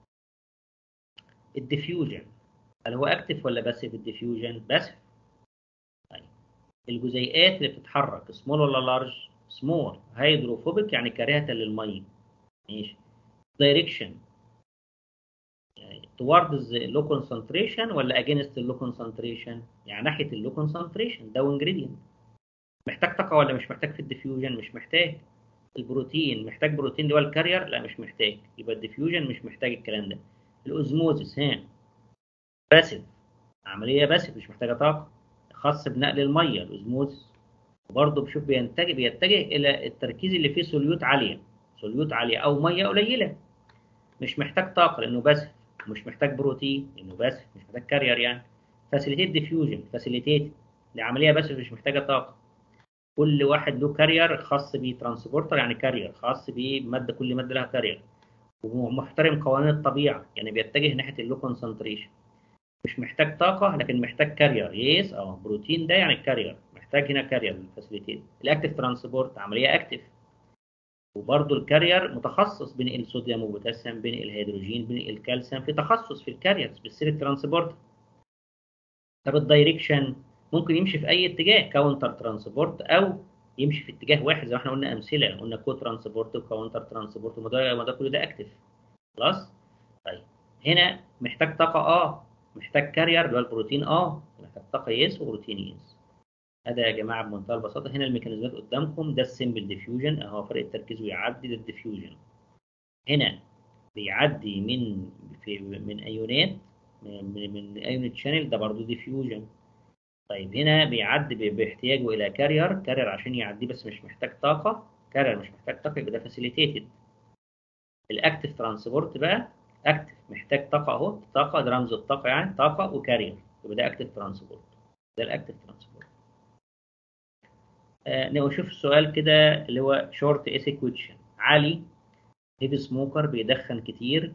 الديفيوجن هل هو اكتف ولا باسف الديفيوجن باسف طيب الجزيئات اللي بتتحرك سمول ولا لارج سمول هيدروفوبيك يعني كارهه للميه ماشي دايركشن يعني towards low concentration ولا against low concentration يعني ناحيه اللو concentration ده ingredient محتاج طاقه ولا مش محتاج في الديفيوجن مش محتاج البروتين محتاج بروتين اللي هو الكارير لا مش محتاج يبقى الديفيوجن مش محتاج الكلام ده الاوزموزيس ها باسف عمليه باسف مش محتاجه طاقه خاص بنقل الميه الاوزموزيس وبرضه بشوف بينتج بيتجه الى التركيز اللي فيه سوليوت عاليه سوليوت عاليه او ميه قليله مش محتاج طاقه لانه باسف مش محتاج بروتين لانه باسف مش محتاج كارير يعني فاسيليتيت ديفيوجن فاسيليتيت دي عمليه باسف مش محتاجه طاقه كل واحد له كارير خاص بيه ترانسبورتر يعني كارير خاص بيه ماده كل ماده لها كارير ومحترم قوانين الطبيعه يعني بيتجه ناحيه اللو كونسنتريشن مش محتاج طاقه لكن محتاج كارير يس اه بروتين ده يعني الكارير محتاج هنا كارير الفاسيليتيت الاكتف ترانسبورت عمليه اكتف وبرضه الكارير متخصص بين الصوديوم وبوتاسيوم بين الهيدروجين بين الكالسيوم في تخصص في الكاريرز بالسيل ترانسبورت طب الدايركشن ممكن يمشي في اي اتجاه كاونتر ترانسبورت او يمشي في اتجاه واحد زي ما احنا قلنا امثله قلنا كو ترانسبورت وكاونتر ترانسبورت وما ده ما ده كل ده اكتف خلاص طيب هنا محتاج طاقه اه محتاج كارير اللي هو البروتين اه محتاج طاقه يس وبروتين يس هذا يا جماعه بمنتهى البساطه هنا الميكانيزمات قدامكم ده السمبل ديفيوجن اهو فرق التركيز ويعدي ده الديفيوجن هنا بيعدي من في من ايونات من من ايونت شانل ده برضه ديفيوجن طيب هنا بيعدي ب- باحتياجه الى كارير كارير عشان يعديه بس مش محتاج طاقه كارير مش محتاج طاقه يبقى ده فاسيليتيتد الاكتف ترانسبورت بقى اكتف محتاج طاقه اهو طاقه ده رمز الطاقه يعني طاقه وكارير يبقى ده اكتف ترانسبورت ده الاكتف ترانسبورت آه نشوف السؤال كده اللي هو شورت اسي كويشن علي هيفي سموكر بيدخن كتير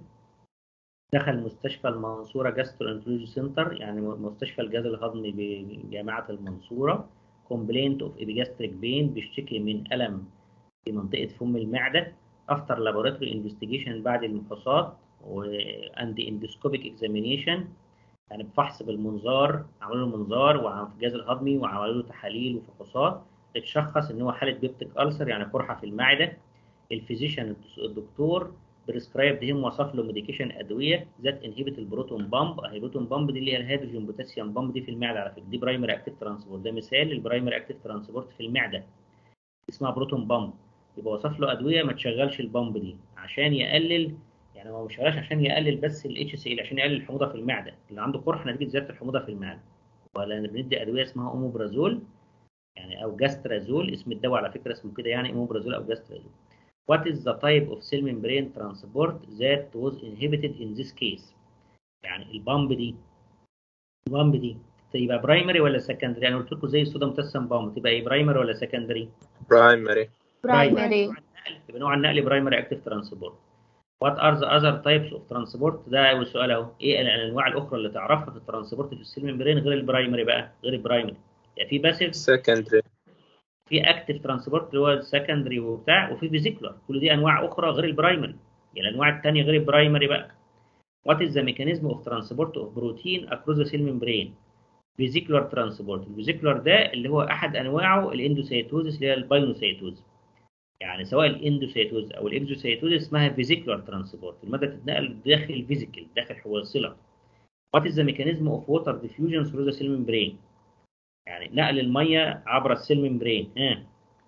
دخل مستشفى المنصورة جاسترو انترولوجي سنتر يعني مستشفى الجهاز الهضمي بجامعة المنصورة كومبلينت اوف ايبيجاستريك بين بيشتكي من ألم في منطقة فم المعدة افتر لابوراتوري انفستيجيشن بعد المفحوصات واند اندسكوبيك اكزامينيشن يعني بفحص بالمنظار عملوا له منظار وعملوا في الجهاز الهضمي وعملوا له تحاليل وفحوصات اتشخص ان هو حاله بيبتيك ألسر يعني قرحه في المعده الفيزيشن الدكتور بريسكرايب هيم وصف له ميديكيشن ادويه ذات انهبت البروتون بامب البروتون بامب دي اللي هي الهيدروجين بوتاسيوم بامب دي في المعده على فكره دي برايمري اكتيف ترانسبورت ده مثال للبرايمري اكتيف ترانسبورت في المعده اسمها بروتون بامب يبقى وصف له ادويه ما تشغلش البامب دي عشان يقلل يعني هو مش شغالش عشان يقلل بس الاتش سي ال عشان يقلل الحموضه في المعده اللي عنده قرح نتيجه زياده الحموضه في المعده ولا بندي ادويه اسمها اوموبرازول يعني او جاسترازول اسم الدواء على فكره اسمه كده يعني اوموبرازول او جاسترازول What is the type of cell membrane transport that was inhibited in this case يعني البامب دي البامب دي تبقى برايمري ولا سكندري انا قلت لكم زي الصوديوم بوتاسيوم بامب تبقى ايه برايمري ولا سكندري برايمري برايمري يبقى نوع النقل برايمري اكتيف ترانسبورت What are the other types of transport ده اول سؤال اهو ايه الانواع الاخرى اللي تعرفها في الترانسبورت في السيل ممبرين غير البرايمري بقى غير البرايمري يعني في باسيف سكندري في اكتيف ترانسبورت اللي هو السكندري وبتاع وفي فيزيكولار كل دي انواع اخرى غير البرايمري يعني الانواع الثانيه غير البرايمري بقى What is the mechanism of transport of protein across the cell membrane فيزيكولار ترانسبورت الفيزيكولار ده اللي هو احد انواعه الاندوسيتوزس اللي هي الباينوسيتوز يعني سواء الاندوسيتوز او الاكزوسيتوز اسمها فيزيكولار ترانسبورت الماده تتنقل داخل الفيزيكال داخل حويصله What is the mechanism of water diffusion through the cell membrane يعني نقل الميه عبر السيل ممبرين ها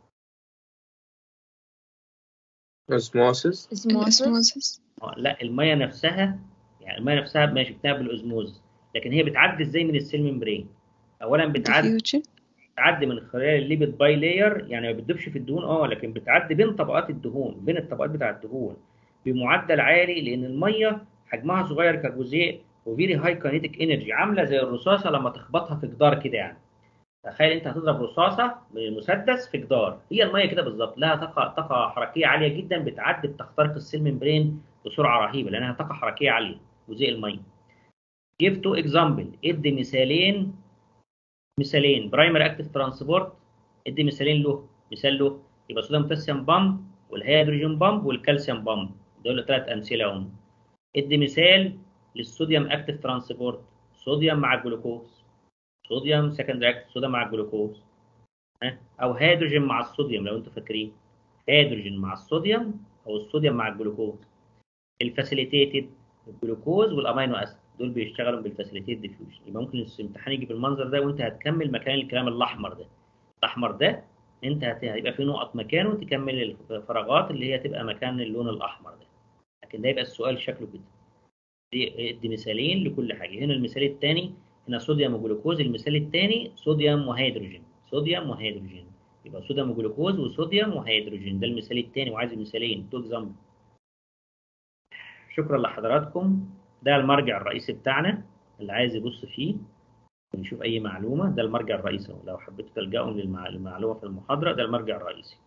اوزموسيس الاسموسس آه، لا الميه نفسها يعني الميه نفسها ماشي بتنقل بالاوزموز لكن هي بتعدي ازاي من السيل ممبرين اولا بتعدي diffusion بتعدي من خلال الليبيد باي لاير يعني ما بتدوبش في الدهون اه لكن بتعدي بين طبقات الدهون بين الطبقات بتاع الدهون بمعدل عالي لان الميه حجمها صغير كجزيء وفيري هاي كاينيتيك انرجي عامله زي الرصاصه لما تخبطها في جدار كده يعني تخيل انت هتضرب رصاصه من المسدس في جدار هي الميه كده بالظبط لها طاقه طاقه حركيه عاليه جدا بتعدي بتخترق السيل ممبرين بسرعه رهيبه لانها طاقه حركيه عاليه جزيء الميه give two example ادي مثالين مثالين برايمري اكتيف ترانسبورت ادي مثالين له مثال له يبقى صوديوم بوتاسيوم بامب والهيدروجين بامب والكالسيوم بامب دول ثلاث امثله هم ادي مثال للصوديوم اكتيف ترانسبورت صوديوم مع الجلوكوز صوديوم سكندري اكتيف صوديوم مع الجلوكوز ها او هيدروجين مع الصوديوم لو انتوا فاكرين هيدروجين مع الصوديوم او الصوديوم مع الجلوكوز الفاسيليتيتد الجلوكوز والامينو اسيد دول بيشتغلوا بالفاسيليتيت ديفيوجن يبقى ممكن الامتحان يجي بالمنظر ده وانت هتكمل مكان الكلام الاحمر ده الاحمر ده انت هت- هيبقى في نقط مكانه تكمل الفراغات اللي هي تبقى مكان اللون الاحمر ده لكن ده يبقى السؤال شكله كده دي دي مثالين لكل حاجه هنا المثال الثاني هنا صوديوم وجلوكوز المثال الثاني صوديوم وهيدروجين صوديوم وهيدروجين يبقى صوديوم وجلوكوز وصوديوم وهيدروجين ده المثال الثاني وعايز مثالين تو اكزامبل شكرا لحضراتكم ده المرجع الرئيسي بتاعنا اللي عايز يبص فيه ونشوف اي معلومه ده المرجع الرئيسي أهو. لو حبيتوا تلجأوا للمع- للمعلومه في المحاضره ده المرجع الرئيسي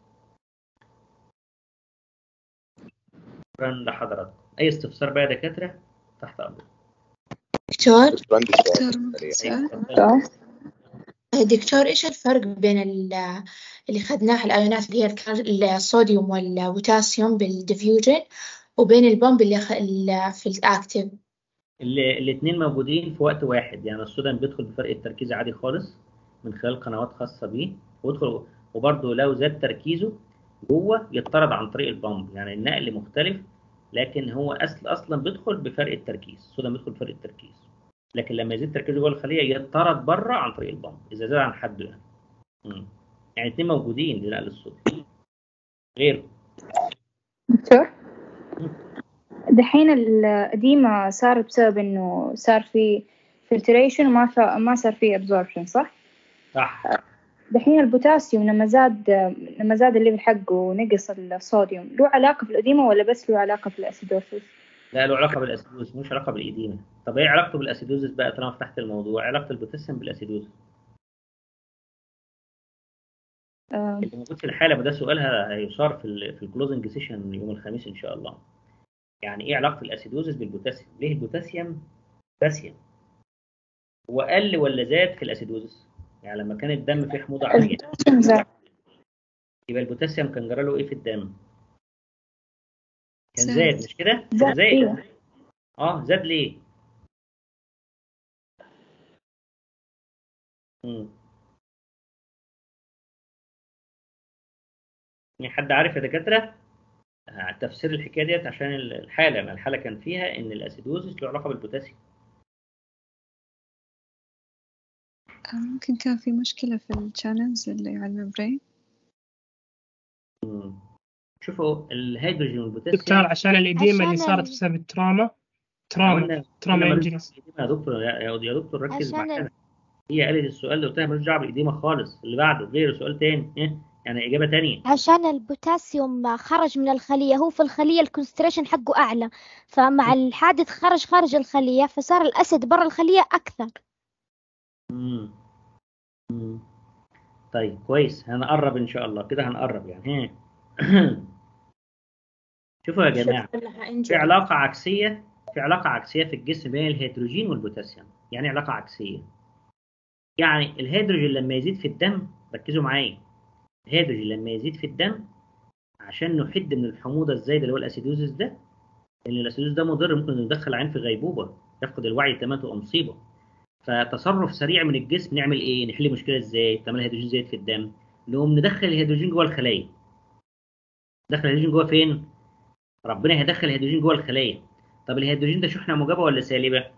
شكرا لحضراتكم اي استفسار بقى يا دكاتره تحت امركم سؤال بس عندي سؤال دكتور سريع سؤال دكتور إيش الفرق بين ال- اللي خدناه الأيونات اللي هي الكال- الصوديوم والبوتاسيوم بالديفيوجن وبين البومب اللي خ- اللي في الأكتيف الاثنين موجودين في وقت واحد يعني الصوديوم بيدخل بفرق التركيز عادي خالص من خلال قنوات خاصة بيه ويدخل وبرضه لو زاد تركيزه جوه يطرد عن طريق البامب يعني النقل مختلف لكن هو اصل اصلا بيدخل بفرق التركيز الصوديوم بيدخل بفرق التركيز لكن لما يزيد تركيزه جوه الخليه يطرد بره عن طريق البامب اذا زاد عن حده يعني مم. يعني الاثنين موجودين لنقل الصوديوم غير دكتور دحين القديمة صار بسبب إنه صار في filtration وما ف... ما صار في absorption صح؟ صح دحين البوتاسيوم لما زاد لما زاد الليفل حقه ونقص الصوديوم له علاقة في الأديمة ولا بس له علاقة في الأسيدوسيس؟ لا له علاقه بالاسيدوز مش علاقه بالايديما طب ايه علاقته بالاسيدوزس بقى طالما فتحت الموضوع علاقه البوتاسيوم بالاسيدوز آه. اللي موجود في الحاله وده سؤالها هيصار في ال في الكلوزنج سيشن يوم الخميس ان شاء الله يعني ايه علاقه الاسيدوزس بالبوتاسيوم ليه البوتاسيوم بوتاسيوم هو قل ولا زاد في الاسيدوزس يعني لما كان الدم فيه حموضه عاليه البوتاسيوم زاد يبقى البوتاسيوم كان جرى له ايه في الدم كان زاد. زاد مش كده كان زاد، زاد أيوه. اه زاد ليه مم. يعني حد عارف يا دكاترة آه، تفسير الحكاية ديت عشان الحالة ما الحالة كان فيها إن الأسيدوزس له علاقة بالبوتاسيوم آه، ممكن كان في مشكلة في الشانلز اللي على الممبرين مم. شوفوا الهيدروجين دكتور والبوتاسيوم عشان الإديمة اللي عشان صارت ال- بسبب التراما تراما قلنا تراما قلنا ملوش انجريز دعوة بالإديمة يا دكتور يا يا- يا دكتور ركز عشان معانا ال- هي قالت السؤال اللي قلتها ملوش دعوة بالإديمة خالص اللي بعده غير سؤال تاني إيه؟ يعني إجابة تانية عشان البوتاسيوم خرج من الخلية هو في الخلية الكونستريشن حقه أعلى فمع الحادث خرج خارج الخلية فصار الأسيد برا الخلية أكثر مم. مم. طيب كويس هنقرب ان شاء الله كده هنقرب يعني ها شوفوا يا جماعه في علاقه عكسيه في علاقه عكسيه في الجسم بين الهيدروجين والبوتاسيوم يعني إيه علاقه عكسيه يعني الهيدروجين لما يزيد في الدم ركزوا معايا الهيدروجين لما يزيد في الدم عشان نحد من الحموضه الزايده اللي هو الاسيدوزس ده لان الاسيدوزس ده مضر ممكن يدخل العين في غيبوبه يفقد الوعي تماما تبقى مصيبه فتصرف سريع من الجسم نعمل ايه نحل المشكله ازاي طالما الهيدروجين زايد في الدم نقوم ندخل الهيدروجين جوه الخلايا ندخل الهيدروجين جوه فين ربنا هيدخل الهيدروجين جوه الخلايا طب الهيدروجين ده شحنه موجبه ولا سالبه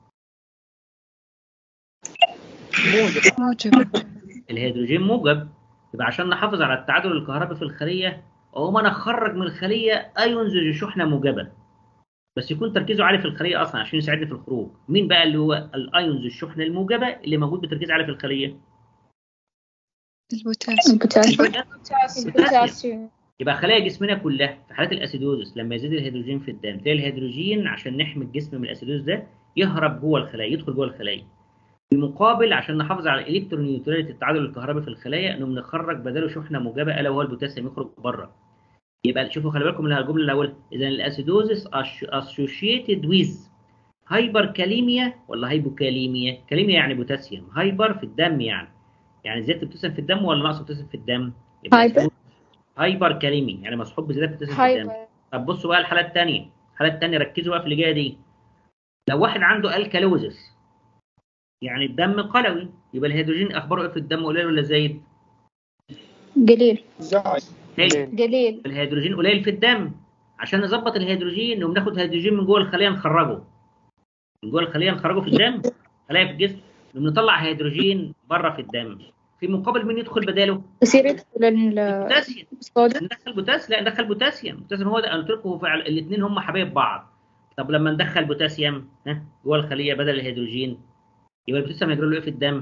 موجب الهيدروجين موجب يبقى عشان نحافظ على التعادل الكهربي في الخليه اقوم انا اخرج من الخليه ايونز شحنه موجبه بس يكون تركيزه عالي في الخليه اصلا عشان يساعدني في الخروج مين بقى اللي هو الايونز الشحنه الموجبه اللي موجود بتركيز عالي في الخليه البوتاسيوم البوتاسيوم البوتاسيوم يبقى خلايا جسمنا كلها في حالات الاسيدوزس لما يزيد الهيدروجين في الدم تلاقي الهيدروجين عشان نحمي الجسم من الاسيدوز ده يهرب جوه الخلايا يدخل جوه الخلايا بالمقابل عشان نحافظ على الالكترونيوتراليتي التعادل الكهربي في الخلايا انه نخرج بداله شحنه موجبه الا وهو البوتاسيوم يخرج بره يبقى شوفوا خلي بالكم من الجمله الاولى اذا الاسيدوزس اسوشيتد ويز هايبر كاليميا ولا هايبوكاليميا كاليميا يعني بوتاسيوم هايبر في الدم يعني يعني زياده البوتاسيوم في الدم ولا نقص البوتاسيوم في الدم يبقى هايبر. اسمه هايبر كاليمي يعني مصحوب بزياده البوتاسيوم في الدم هايبر طب بصوا بقى الحاله الثانيه الحاله الثانيه ركزوا بقى في اللي جايه دي لو واحد عنده الكالوزس يعني الدم قلوي يبقى الهيدروجين اخباره ايه في الدم قليل ولا زايد؟ قليل قليل قليل الهيدروجين قليل في الدم عشان نظبط الهيدروجين نقوم ناخد هيدروجين من جوه الخليه نخرجه من جوه الخليه نخرجه في الدم خلايا في الجسم نقوم نطلع هيدروجين بره في الدم في مقابل مين يدخل بداله؟ يصير يدخل ال- البوتاسيوم الصوديوم ندخل بوتاسيوم لا ندخل بوتاسيوم البوتاسيوم هو ده انا قلت لكم هو فعلا الاثنين هم حبايب بعض طب لما ندخل بوتاسيوم ها جوه الخليه بدل الهيدروجين يبقى البوتاسيوم هيجري له ايه في الدم؟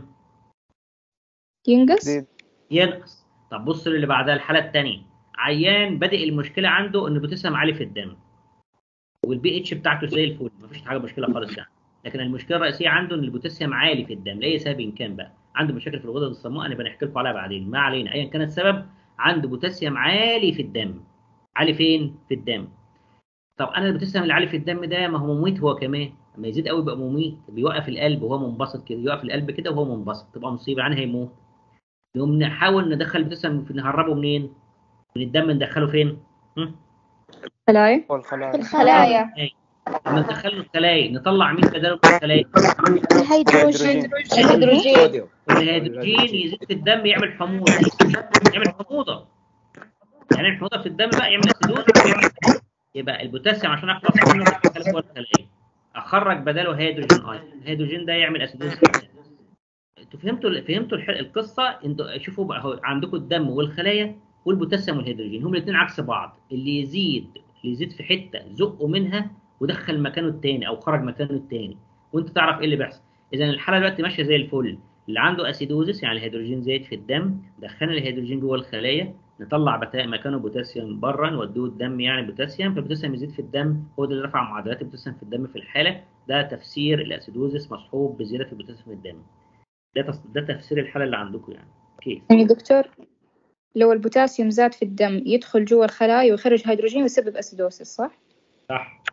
ينقص ينقص طب بص للي بعدها الحاله الثانيه عيان بادئ المشكله عنده ان البوتاسيوم عالي في الدم والبي اتش بتاعته زي الفل مفيش حاجه مشكله خالص يعني لكن المشكله الرئيسيه عنده ان البوتاسيوم عالي في الدم لاي سبب إن كان بقى عنده مشاكل في الغدد الصماء انا بنحكي لكم عليها بعدين ما علينا ايا كان السبب عنده بوتاسيوم عالي في الدم عالي فين في الدم طب انا البوتاسيوم اللي عالي في الدم ده ما هو مميت هو كمان لما يزيد قوي بقى مميت بيوقف القلب وهو منبسط كده يوقف القلب كده وهو منبسط تبقى مصيبه يعني هيموت نقوم نحاول ندخل البوتاسيوم في- نهربه منين؟ من الدم ندخله فين؟ هم؟ خلايا والخلايا الخلايا لما ندخله الخلايا نطلع مين بداله من الخلايا؟ الهيدروجين الهيدروجين الهيدروجين يزيد في الدم يعمل حموضه يعمل حموضه يعني الحموضه في الدم بقى يعمل اسيدوز يبقى البوتاسيوم عشان اخلص منه ادخله جوه الخلايا اخرج بداله هيدروجين ايون الهيدروجين ده يعمل اسيدوز في الدم انتوا فهمتوا فهمتوا الح- القصه انتوا شوفوا بقى هو عندكم الدم والخلايا والبوتاسيوم والهيدروجين هم الاثنين عكس بعض اللي يزيد اللي يزيد في حته زقه منها ودخل مكانه الثاني او خرج مكانه الثاني وانت تعرف ايه اللي بيحصل اذا الحاله دلوقتي ماشيه زي الفل اللي عنده اسيدوزس يعني الهيدروجين زايد في الدم دخلنا الهيدروجين جوه الخلايا نطلع بتا... مكانه بوتاسيوم بره نوديه الدم يعني بوتاسيوم فالبوتاسيوم يزيد في الدم هو ده اللي رفع معدلات البوتاسيوم في الدم في الحاله ده تفسير الاسيدوزس مصحوب بزياده البوتاسيوم في الدم ده تص... ده تفسير الحاله اللي عندكم يعني كيف يعني دكتور لو البوتاسيوم زاد في الدم يدخل جوا الخلايا ويخرج هيدروجين ويسبب اسيدوسيس صح؟ صح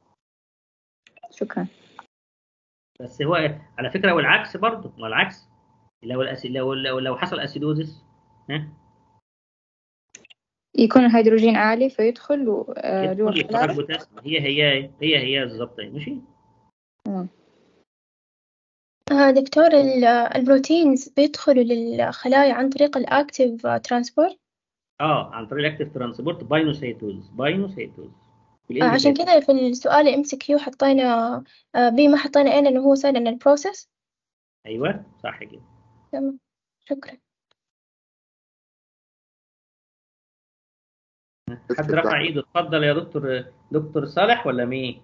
شكرا بس هو على فكره والعكس برضه ما العكس لو الأسي... لو لو, لو حصل اسيدوزس ها يكون الهيدروجين عالي فيدخل و- آه، جوا يدخل يخرج الخلايا بوتاسيوم هي هي هي هي بالظبط ماشي تمام. آه دكتور ال- البروتينز بيدخلوا للخلايا عن طريق الأكتيف ترانسبورت اه عن طريق الاكتيف ترانسبورت باينوسيتوز باينوسيتوز آه عشان كذا في السؤال ام سي كيو حطينا آه بي ما حطينا ان انه هو سايلنت البروسيس ايوه صح كده تمام شكرا حد رفع ايده اتفضل يا دكتور دكتور صالح ولا مين؟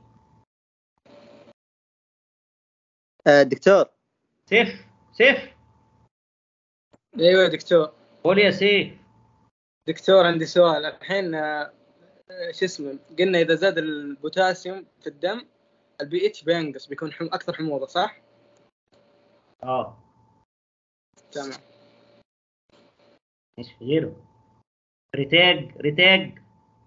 آه، دكتور سيف سيف ايوه يا دكتور قول يا سيف دكتور عندي سؤال الحين آه، آه، شو اسمه قلنا اذا زاد البوتاسيوم في الدم البي اتش بينقص بيكون حم... اكثر حموضه صح؟ اه تمام مش غيره رتاج رتاج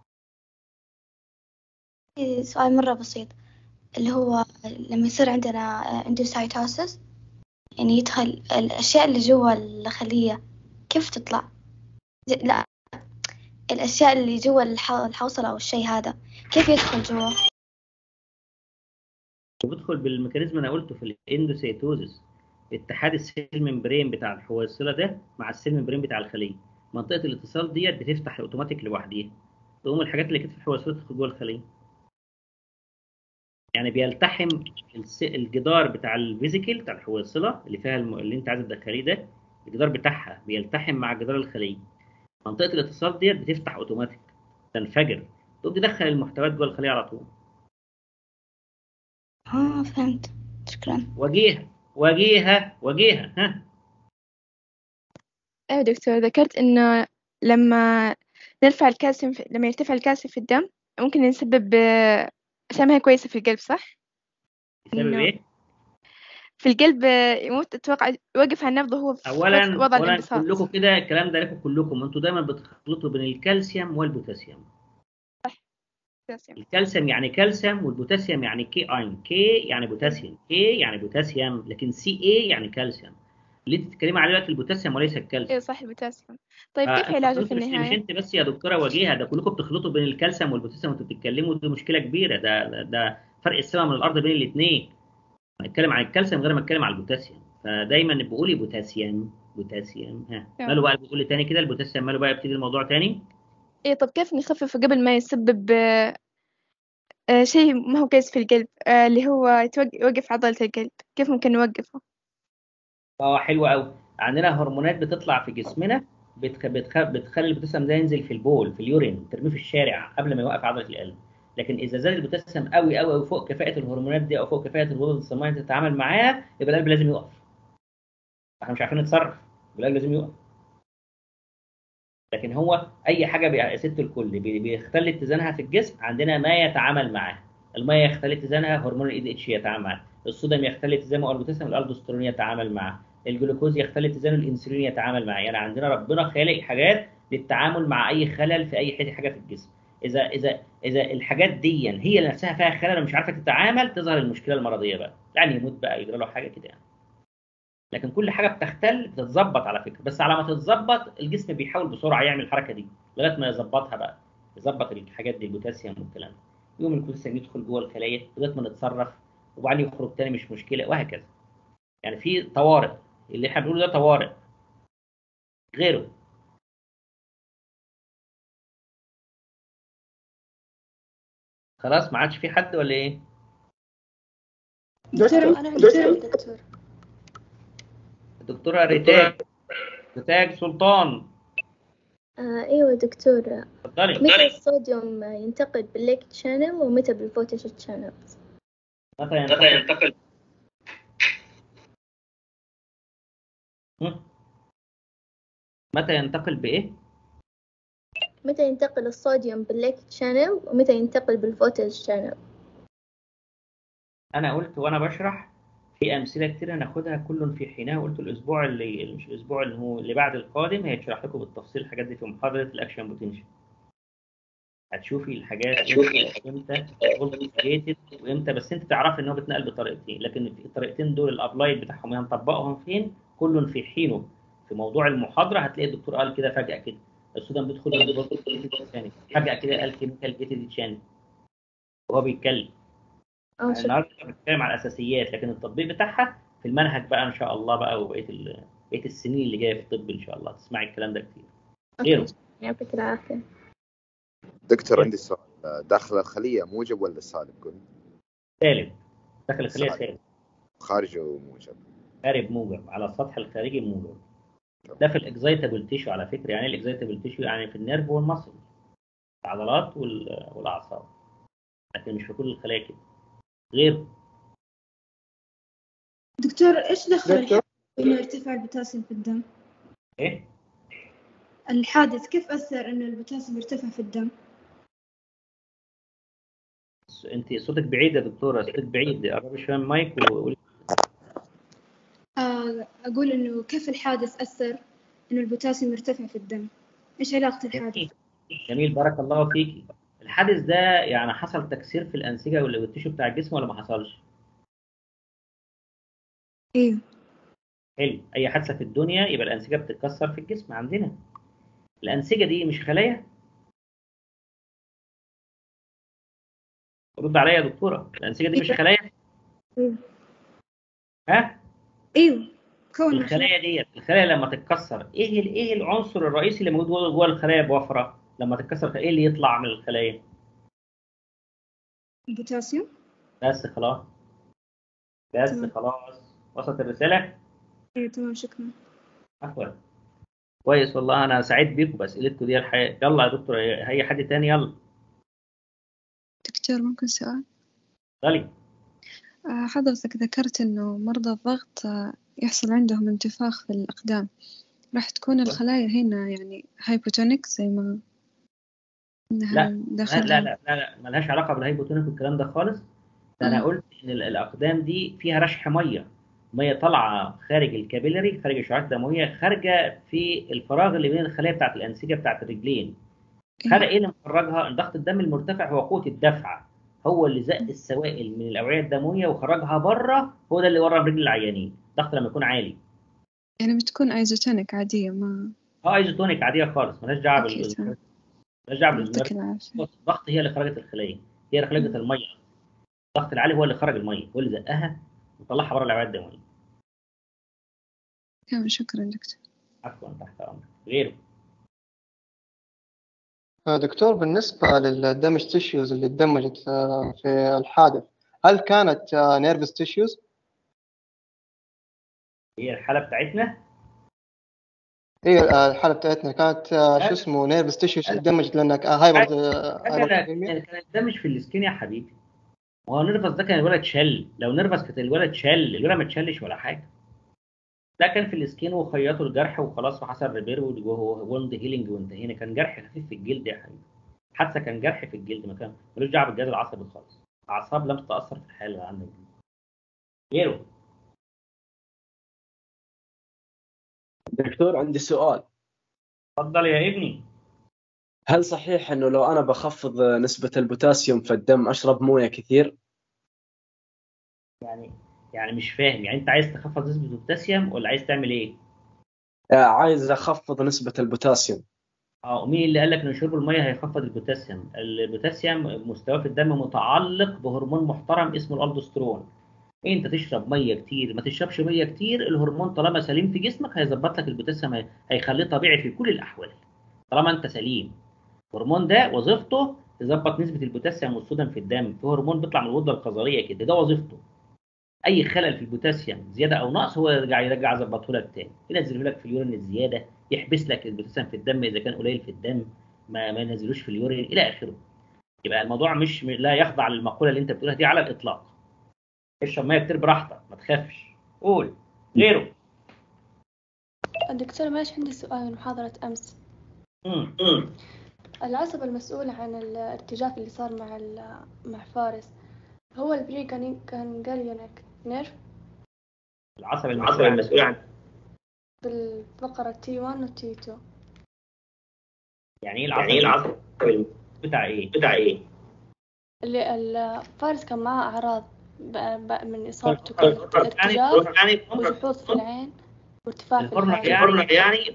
سؤال مرة بسيط اللي هو لما يصير عندنا اندوسايتوسس يعني يدخل الأشياء اللي جوا الخلية كيف تطلع؟ ج- لا الأشياء اللي جوا الح- الحوصلة أو الشيء هذا كيف يدخل جوا؟ وبيدخل بالميكانيزم انا قلته في الاندوسيتوزس اتحاد السيل ممبرين بتاع الحويصله ده مع السيل ممبرين بتاع الخليه منطقه الاتصال ديت بتفتح اوتوماتيك لوحديها تقوم الحاجات اللي كانت في الحويصله تدخل جوه الخليه يعني بيلتحم الس- الجدار بتاع الفيزيكال بتاع الحويصله اللي فيها الم... اللي انت عايز تدخليه ده الجدار بتاعها بيلتحم مع جدار الخليه منطقه الاتصال ديت بتفتح اوتوماتيك تنفجر تقوم تدخل المحتويات جوه الخليه على طول آه فهمت شكرا وجيهه وجيهه وجيهه ها أيوة دكتور ذكرت إنه لما نرفع الكالسيوم في... لما يرتفع الكالسيوم في الدم ممكن يسبب آه، أشياء ما هي كويسة في القلب صح؟ بسبب إنه ايه؟ في القلب آه، يموت أتوقع يوقف عن نبضه وهو في اولا وضع اولا الانبساط كلكم كده الكلام ده لكم كلكم انتوا دايما بتخلطوا بين الكالسيوم والبوتاسيوم كالسيوم. الكالسيوم يعني كالسيوم والبوتاسيوم يعني كي اين كي يعني بوتاسيوم كي يعني بوتاسيوم لكن سي اي يعني كالسيوم اللي انت بتتكلمي عليه دلوقتي البوتاسيوم وليس الكالسيوم إيه صح البوتاسيوم طيب آه، كيف علاجه في مش- مش النهاية؟ انت بس يا دكتوره وجيهه ده كلكم بتخلطوا بين الكالسيوم والبوتاسيوم وانتوا بتتكلموا دي مشكله كبيره ده ده, ده فرق السماء من الارض بين الاثنين اتكلم عن الكالسيوم غير ما اتكلم عن البوتاسيوم فدايما بقولي بوتاسيوم بوتاسيوم ها تمام. ماله بقى بتقولي تاني كده البوتاسيوم ماله بقى يبتدي الموضوع تاني إيه طب كيف نخففه قبل ما يسبب آه، آه، شيء ما هو كويس في القلب آه، اللي هو يتوق- يوقف عضلة القلب كيف ممكن نوقفه؟ اه حلو قوي عندنا هرمونات بتطلع في جسمنا بتخ... بتخ... بتخلي البوتاسيوم ده ينزل في البول في اليورين ترميه في الشارع قبل ما يوقف عضله القلب لكن اذا زاد البوتاسيوم قوي قوي قوي فوق كفاءه الهرمونات دي او فوق كفاءه الغدد الصماء اللي تتعامل معاها يبقى القلب لازم يقف احنا مش عارفين نتصرف يبقى القلب لازم يقف لكن هو اي حاجه بي- ست الكل بي- بيختل اتزانها في الجسم عندنا ما يتعامل معاه الميه يختل اتزانها هرمون الاي دي اتش يتعامل معاه الصوديوم يختل اتزانه البوتاسيوم الالدوستيرون يتعامل معاه الجلوكوز يختل اتزانه الانسولين يتعامل معاه يعني عندنا ربنا خالق حاجات للتعامل مع اي خلل في اي حته حاجه في الجسم اذا اذا اذا الحاجات دي هي نفسها فيها خلل ومش عارفه تتعامل تظهر المشكله المرضيه بقى يعني يموت بقى يجرى له حاجه كده يعني لكن كل حاجه بتختل بتتظبط على فكره بس على ما تتظبط الجسم بيحاول بسرعه يعمل الحركه دي لغايه ما يظبطها بقى يظبط الحاجات دي البوتاسيوم والكلام ده يوم البوتاسيوم يدخل جوه الخلايا لغايه ما نتصرف وبعدين يخرج تاني مش مشكله وهكذا يعني في طوارئ اللي احنا بنقوله ده طوارئ غيره خلاص ما عادش في حد ولا ايه؟ دكتور أنا عندي سؤال دكتور الدكتورة ريتاج ريتاج سلطان آه أيوة دكتور اتفضلي متى الصوديوم ينتقل بالليك شانل ومتى بالبوتاش شانل متى ينتقل هم؟ متى ينتقل بايه؟ متى ينتقل الصوديوم بالليك شانل ومتى ينتقل بالبوتاش شانل انا قلت وانا بشرح في امثله كتير هناخدها كل في حينها قلت الاسبوع اللي مش الاسبوع اللي هو اللي بعد القادم هيتشرح لكم بالتفصيل الحاجات دي في محاضره الاكشن بوتنشال هتشوفي الحاجات هتشوفي امتى امتى وامتى بس انت تعرفي ان هو بيتنقل بطريقتين لكن الطريقتين دول الابلايد بتاعهم هنطبقهم فين كل في حينه في موضوع المحاضره هتلاقي الدكتور قال كده فجاه كده السودان بيدخل ثاني فجاه كده قال كيميكال جيتد تشانل وهو بيتكلم اه شكرا النهارده بنتكلم على الاساسيات لكن التطبيق بتاعها في المنهج بقى ان شاء الله بقى وبقيه ال... بقيه السنين اللي جايه في الطب ان شاء الله تسمعي الكلام ده كتير غيره يعطيك العافية دكتور عندي سؤال داخل الخلية موجب ولا سالب قول سالب داخل الخليه سالب. سالب خارجه موجب خارج موجب على السطح الخارجي موجب ده في الاكزايتابل تيشو على فكره يعني الاكزايتابل تيشو يعني في النيرف والمصل العضلات وال... والاعصاب لكن مش في كل الخلايا كده غيره دكتور ايش دخل دكتور. الحادث انه يرتفع البوتاسيوم في الدم؟ ايه الحادث كيف اثر انه البوتاسيوم يرتفع في الدم؟ انت صوتك بعيد يا دكتوره صوتك بعيد قربي شويه من المايك وقولي آه اقول انه كيف الحادث اثر انه البوتاسيوم يرتفع في الدم؟ ايش علاقة الحادث؟ جميل بارك الله فيكي الحادث ده يعني حصل تكسير في الانسجه ولا والتيشو بتاع الجسم ولا ما حصلش؟ ايوه حلو اي حادثه في الدنيا يبقى الانسجه بتتكسر في الجسم عندنا الانسجه دي مش خلايا رد عليا يا دكتوره الانسجه دي مش خلايا ايوه ها ايوه كون الخلايا ديت الخلايا لما تتكسر ايه ال- ايه العنصر الرئيسي اللي موجود جوه جوه الخلايا بوفره لما تتكسر ايه اللي يطلع من الخلايا البوتاسيوم بس خلاص بس تمام. خلاص وصلت الرساله ايوه تمام شكرا عفوا كويس والله انا سعيد بيكم باسئلتكم دي الحقيقه يلا يا دكتور هي حد تاني يلا دكتور ممكن سؤال غالي آه، حضرتك ذكرت إنه مرضى الضغط آه، يحصل عندهم انتفاخ في الأقدام راح تكون الخلايا هنا يعني هايبوتونيك زي ما إنها لا لا داخلها لا لا لا, لا ملهاش علاقه بالهايبوتونيك والكلام ده خالص ده انا مم. قلت ان ال- الاقدام دي فيها رشح ميه ميه طالعه خارج الكابيلاري خارج الشعاعات الدمويه خارجه في الفراغ اللي بين الخلايا بتاعت الانسجه بتاعت الرجلين خارج ايه اللي مخرجها ضغط الدم المرتفع هو قوه الدفع هو اللي زق السوائل من الاوعيه الدمويه وخرجها بره هو ده اللي ورم رجل العيانين الضغط لما يكون عالي يعني بتكون ايزوتونيك عادية ما اه ايزوتونيك عاديه خالص مالهاش دعوه أوكي بال تمام مالهاش دعوه يعطيك بالمركز العافية الضغط هي اللي خرجت الخلايا هي اللي خرجت الميه الضغط العالي هو اللي خرج الميه هو اللي زقها وطلعها بره الاوعيه الدمويه تمام شكرا دكتور عفوا تحت امرك غيره آه، دكتور بالنسبة للدمج تيشوز اللي اتدمجت آه، في الحادث هل كانت نيرفس تيشوز؟ هي الحاله بتاعتنا اي آه، الحالة بتاعتنا كانت آه، شو اسمه نيرفس تيشوز اتدمجت لانك آه، هايبر آه، حاجه هايبر لا كان الدمج في السكين يا حبيبي ما هو نيرفس ده كان الولد شل لو نيرفس كانت الولد شل الولد ما تشلش ولا حاجه ده كان في السكين وخيطوا الجرح وخلاص وحصل ريبير ووند هيلينج وانتهينا كان جرح خفيف في الجلد يا حبيبي حادثه كان جرح في الجلد ما كان ملوش دعوه بالجهاز العصبي خالص الاعصاب لم تتاثر في الحاله اللي عندك دي غيره دكتور عندي سؤال اتفضل يا ابني هل صحيح انه لو انا بخفض نسبة البوتاسيوم في الدم اشرب موية كثير؟ يعني يعني مش فاهم يعني انت عايز تخفض نسبه البوتاسيوم ولا عايز تعمل ايه؟ آه، عايز اخفض نسبة البوتاسيوم اه ومين اللي قال لك ان شرب الميه هيخفض البوتاسيوم؟ البوتاسيوم مستواه في الدم متعلق بهرمون محترم اسمه الالدوسترون. انت تشرب ميه كتير ما تشربش ميه كتير الهرمون طالما سليم في جسمك هيظبط لك البوتاسيوم هي- هيخليه طبيعي في كل الاحوال. طالما انت سليم. الهرمون ده وظيفته يظبط نسبه البوتاسيوم والصوديوم في الدم، في هرمون بيطلع من الغده القذريه كده ده وظيفته. اي خلل في البوتاسيوم زياده او نقص هو يرجع يرجع يظبطه لك تاني ينزله لك في اليورين الزياده يحبس لك البوتاسيوم في الدم اذا كان قليل في الدم ما ما ينزلوش في اليورين الى اخره يبقى الموضوع مش لا يخضع للمقوله اللي انت بتقولها دي على الاطلاق اشرب ميه كتير براحتك ما تخافش قول غيره الدكتور معلش عندي سؤال من محاضرة أمس مم. العصب المسؤول عن الارتجاف اللي صار مع ال- مع فارس هو البري كانجليونيك نيرف العصب المسؤول عن المسؤول عن بالفقرة تي 1 و تي 2 يعني ايه العصب يعني ايه العصب بتاع ايه بتاع ايه اللي ال- فارس كان معاه أعراض ب- ب- من إصابته يعني كانت ارتجاف يعني وجحوظ في العين وارتفاع في الهرمون الحرارة يعني يعني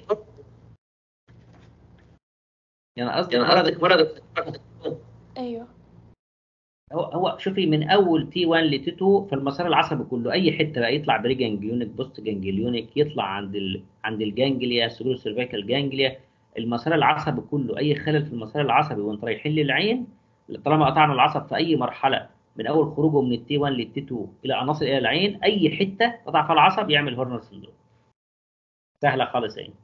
يعني قصدي مرض مرض أيوه هو هو شوفي من اول تي 1 لتي 2 في المسار العصبي كله اي حته بقى يطلع بري جانجليونيك بوست جانجليونيك يطلع عند ال... عند الجانجليا سيرو سيرفيكال جانجليا المسار العصبي كله اي خلل في المسار العصبي وانت رايحين للعين طالما قطعنا العصب في اي مرحله من اول خروجه من التي 1 للتي 2 الى ان نصل الى العين اي حته قطع فيها العصب يعمل هورنر سندروم سهله خالص يعني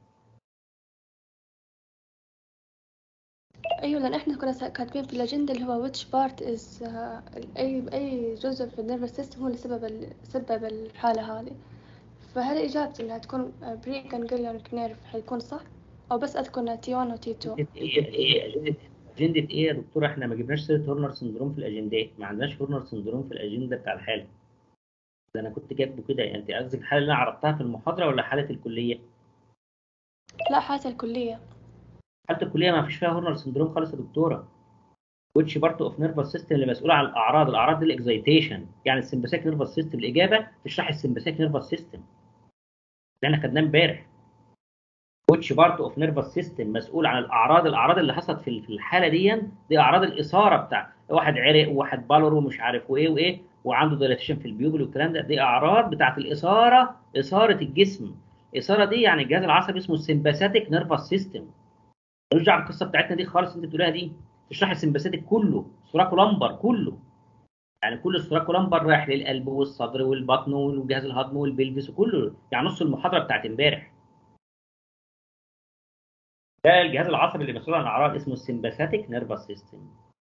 أيوه لأن إحنا كنا سا- كاتبين في الأجندة اللي هو which part is آه، أي أي جزء في النيرفس سيستم هو اللي سبب ال- سبب الحالة هذه فهل إجابتي إنها تكون بري كانجليونيك نيرف حيكون صح أو بس أذكر إنها تي 1 و تي 2 ايه ايه اجنده ايه يا دكتور احنا ما جبناش سيره هورنر سندروم في الاجندات ما عندناش هورنر سندروم في الاجنده بتاع الحاله ده انا كنت كاتبه كده يعني انت قصدك الحاله اللي انا عرضتها في المحاضره ولا حاله الكليه لا حالة الكلية حاله الكليه ما فيش فيها هورنر سندروم خالص يا دكتوره ويتش بارت اوف نيرفس سيستم اللي مسؤول عن الاعراض الاعراض دي الاكزايتيشن يعني السمباثيك نيرفس سيستم الاجابه تشرح السمباثيك نيرفس سيستم اللي احنا خدناه امبارح ويتش بارت اوف نيرفس سيستم مسؤول عن الاعراض الاعراض اللي حصلت في في الحاله دي دي اعراض الاثاره بتاع واحد عرق وواحد بالور ومش عارف وايه وايه وعنده دايلاتيشن في البيوبل والكلام ده دي اعراض بتاعت الاثاره اثاره الجسم الاثاره دي يعني الجهاز العصبي اسمه السمباثيك نيرفس سيستم ملوش دعوه بالقصه بتاعتنا دي خالص انت بتقولها دي تشرح السمباثيك كله سوراكو لمبر كله يعني كل السوراكو لمبر رايح للقلب والصدر والبطن والجهاز الهضمي والبلفس وكله يعني نص المحاضره بتاعت امبارح ده الجهاز العصبي اللي مسؤول عن الاعراض اسمه السمباثيك نيرفس سيستم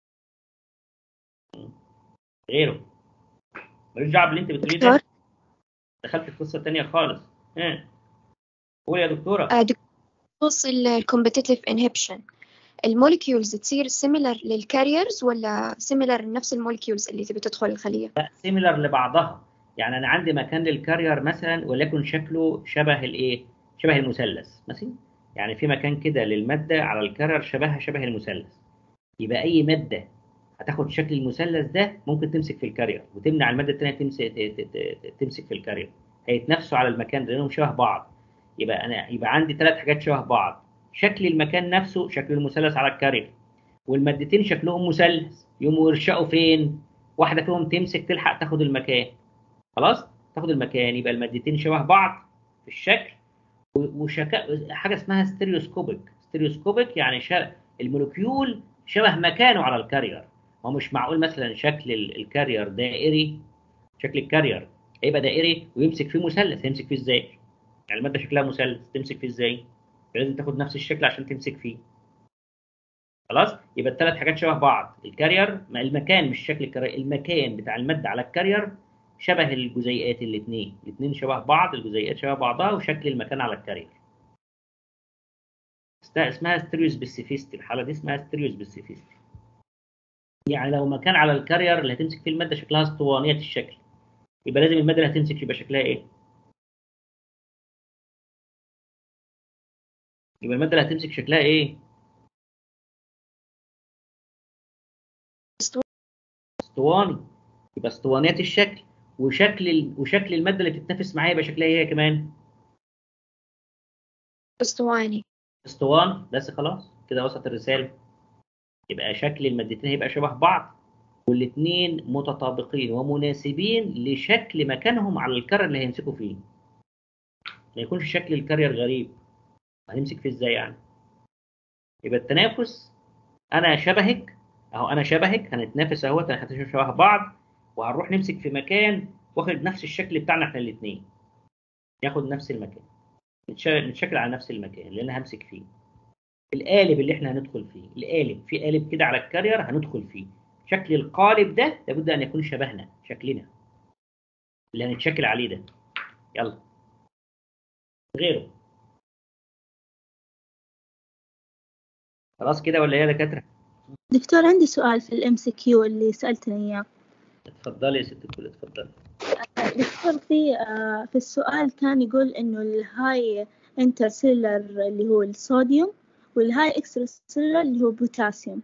غيره ملوش دعوه باللي انت بتقوليه ده دخلت في قصه ثانيه خالص ها قول يا دكتوره آه، دكتور بخصوص الكومبتيتيف انهبشن الموليكيولز تصير سيميلر للكاريرز ولا سيميلر نفس الموليكيولز اللي تبي تدخل الخلية لا سيميلر لبعضها يعني انا عندي مكان للكارير مثلا وليكن شكله شبه الايه شبه المثلث مثلا يعني في مكان كده للماده على الكارير شبهها شبه المثلث يبقى اي ماده هتاخد شكل المثلث ده ممكن تمسك في الكارير وتمنع الماده الثانيه تمسك ت- ت- ت- تمسك في الكارير هيتنافسوا على المكان ده لانهم شبه بعض يبقى انا يبقى عندي ثلاث حاجات شبه بعض شكل المكان نفسه شكل المثلث على الكارير والمادتين شكلهم مثلث يقوموا يرشقوا فين واحده فيهم تمسك تلحق تاخد المكان خلاص تاخد المكان يبقى المادتين شبه بعض في الشكل و- وشكا حاجه اسمها ستيريوسكوبيك ستيريوسكوبيك يعني شا... المولكيول شبه مكانه على الكارير هو مش معقول مثلا شكل ال- الكارير دائري شكل الكارير هيبقى دائري ويمسك فيه مثلث هيمسك فيه ازاي يعني الماده شكلها مثلث تمسك فيه ازاي لازم تاخد نفس الشكل عشان تمسك فيه خلاص يبقى الثلاث حاجات شبه بعض الكارير ما المكان مش شكل الكارير المكان بتاع الماده على الكارير شبه الجزيئات الاثنين الاثنين شبه بعض الجزيئات شبه بعضها وشكل المكان على الكارير است- اسمها ستيريو سبيسيفيستي الحاله دي اسمها ستيريو سبيسيفيستي يعني لو مكان على الكارير اللي هتمسك فيه الماده شكلها اسطوانيه الشكل يبقى لازم الماده اللي هتمسك يبقى شكلها ايه يبقى الماده اللي هتمسك شكلها ايه اسطواني يبقى اسطوانات الشكل وشكل ال... وشكل الماده اللي بتتنافس معاها يبقى شكلها ايه هي كمان اسطواني اسطوان بس خلاص كده وصلت الرساله يبقى شكل المادتين هيبقى شبه بعض والاثنين متطابقين ومناسبين لشكل مكانهم على الكرر اللي هيمسكوا فيه ما يكونش شكل الكارير غريب هنمسك فيه ازاي يعني يبقى التنافس انا شبهك اهو انا شبهك هنتنافس اهوت هنشوف شبه بعض وهنروح نمسك في مكان واخد نفس الشكل بتاعنا احنا الاثنين ياخد نفس المكان نتش- نتشكل على نفس المكان اللي انا همسك فيه القالب اللي احنا هندخل فيه القالب في قالب كده على الكارير هندخل فيه شكل القالب ده لابد ان يكون شبهنا شكلنا اللي هنتشكل عليه ده يلا غيره خلاص كده ولا ايه يا دكاتره دكتور عندي سؤال في الام سي كيو اللي سألتني إياه اتفضلي يا ست الكل اتفضلي دكتور في آه، في السؤال كان يقول إنه الهاي انترسيلر اللي هو الصوديوم والهاي اكسترا سيلر اللي هو بوتاسيوم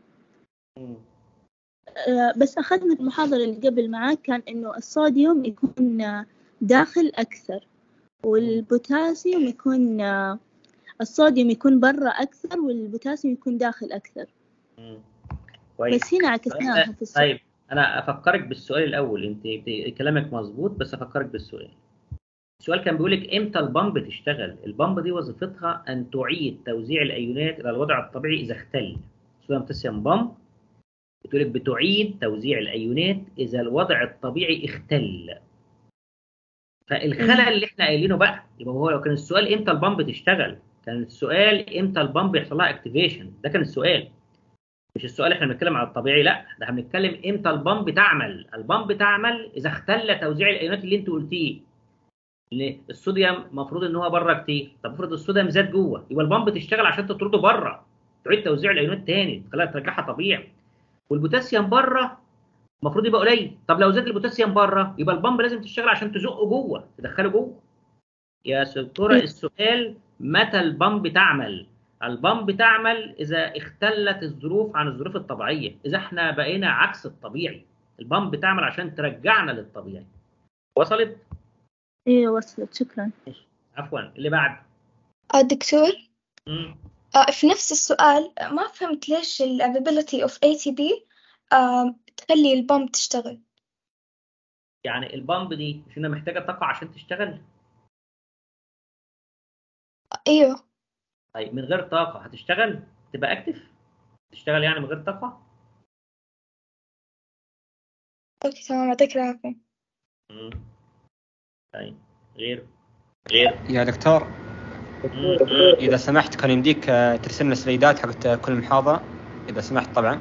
آه، بس أخذنا في المحاضرة اللي قبل معاك كان إنه الصوديوم يكون آه، داخل أكثر والبوتاسيوم يكون آه، الصوديوم يكون برا أكثر والبوتاسيوم يكون داخل أكثر كويس بس هنا عكسناها في السؤال طيب انا افكرك بالسؤال الاول انت بت- كلامك مظبوط بس افكرك بالسؤال السؤال كان بيقول لك امتى البامب تشتغل البامب دي وظيفتها ان تعيد توزيع الايونات الى الوضع الطبيعي اذا اختل صوديوم بوتاسيوم بامب بتقول لك بتعيد توزيع الايونات اذا الوضع الطبيعي اختل فالخلل اللي احنا قايلينه بقى يبقى هو لو كان السؤال امتى البامب تشتغل كان السؤال امتى البامب يحصل لها اكتيفيشن ده كان السؤال مش السؤال احنا بنتكلم على الطبيعي لا ده احنا بنتكلم امتى البامب تعمل البامب تعمل اذا اختل توزيع الايونات اللي انت قلتيه ان الصوديوم المفروض ان هو بره كتير طب افرض الصوديوم زاد جوه يبقى البامب تشتغل عشان تطرده بره تعيد توزيع الايونات تاني تخليها ترجعها طبيعي والبوتاسيوم بره المفروض يبقى قليل طب لو زاد البوتاسيوم بره يبقى البامب لازم تشتغل عشان تزقه جوه تدخله جوه يا دكتوره السؤال متى البامب تعمل البامب تعمل اذا اختلت الظروف عن الظروف الطبيعيه اذا احنا بقينا عكس الطبيعي البامب تعمل عشان ترجعنا للطبيعي وصلت إيه وصلت شكرا عفوا اللي بعد آه دكتور مم. آه في نفس السؤال آه، ما فهمت ليش ال availability of ATP آه تخلي البامب تشتغل يعني البامب دي مش انها محتاجه طاقه عشان تشتغل أيوه طيب من غير طاقه هتشتغل تبقى اكتف تشتغل يعني من غير طاقه أوكي تمام يعطيك العافية مم. طيب غير غير يا دكتور إذا سمحت كان يمديك آه، ترسل لنا سلايدات حقت آه، كل محاضرة إذا سمحت طبعا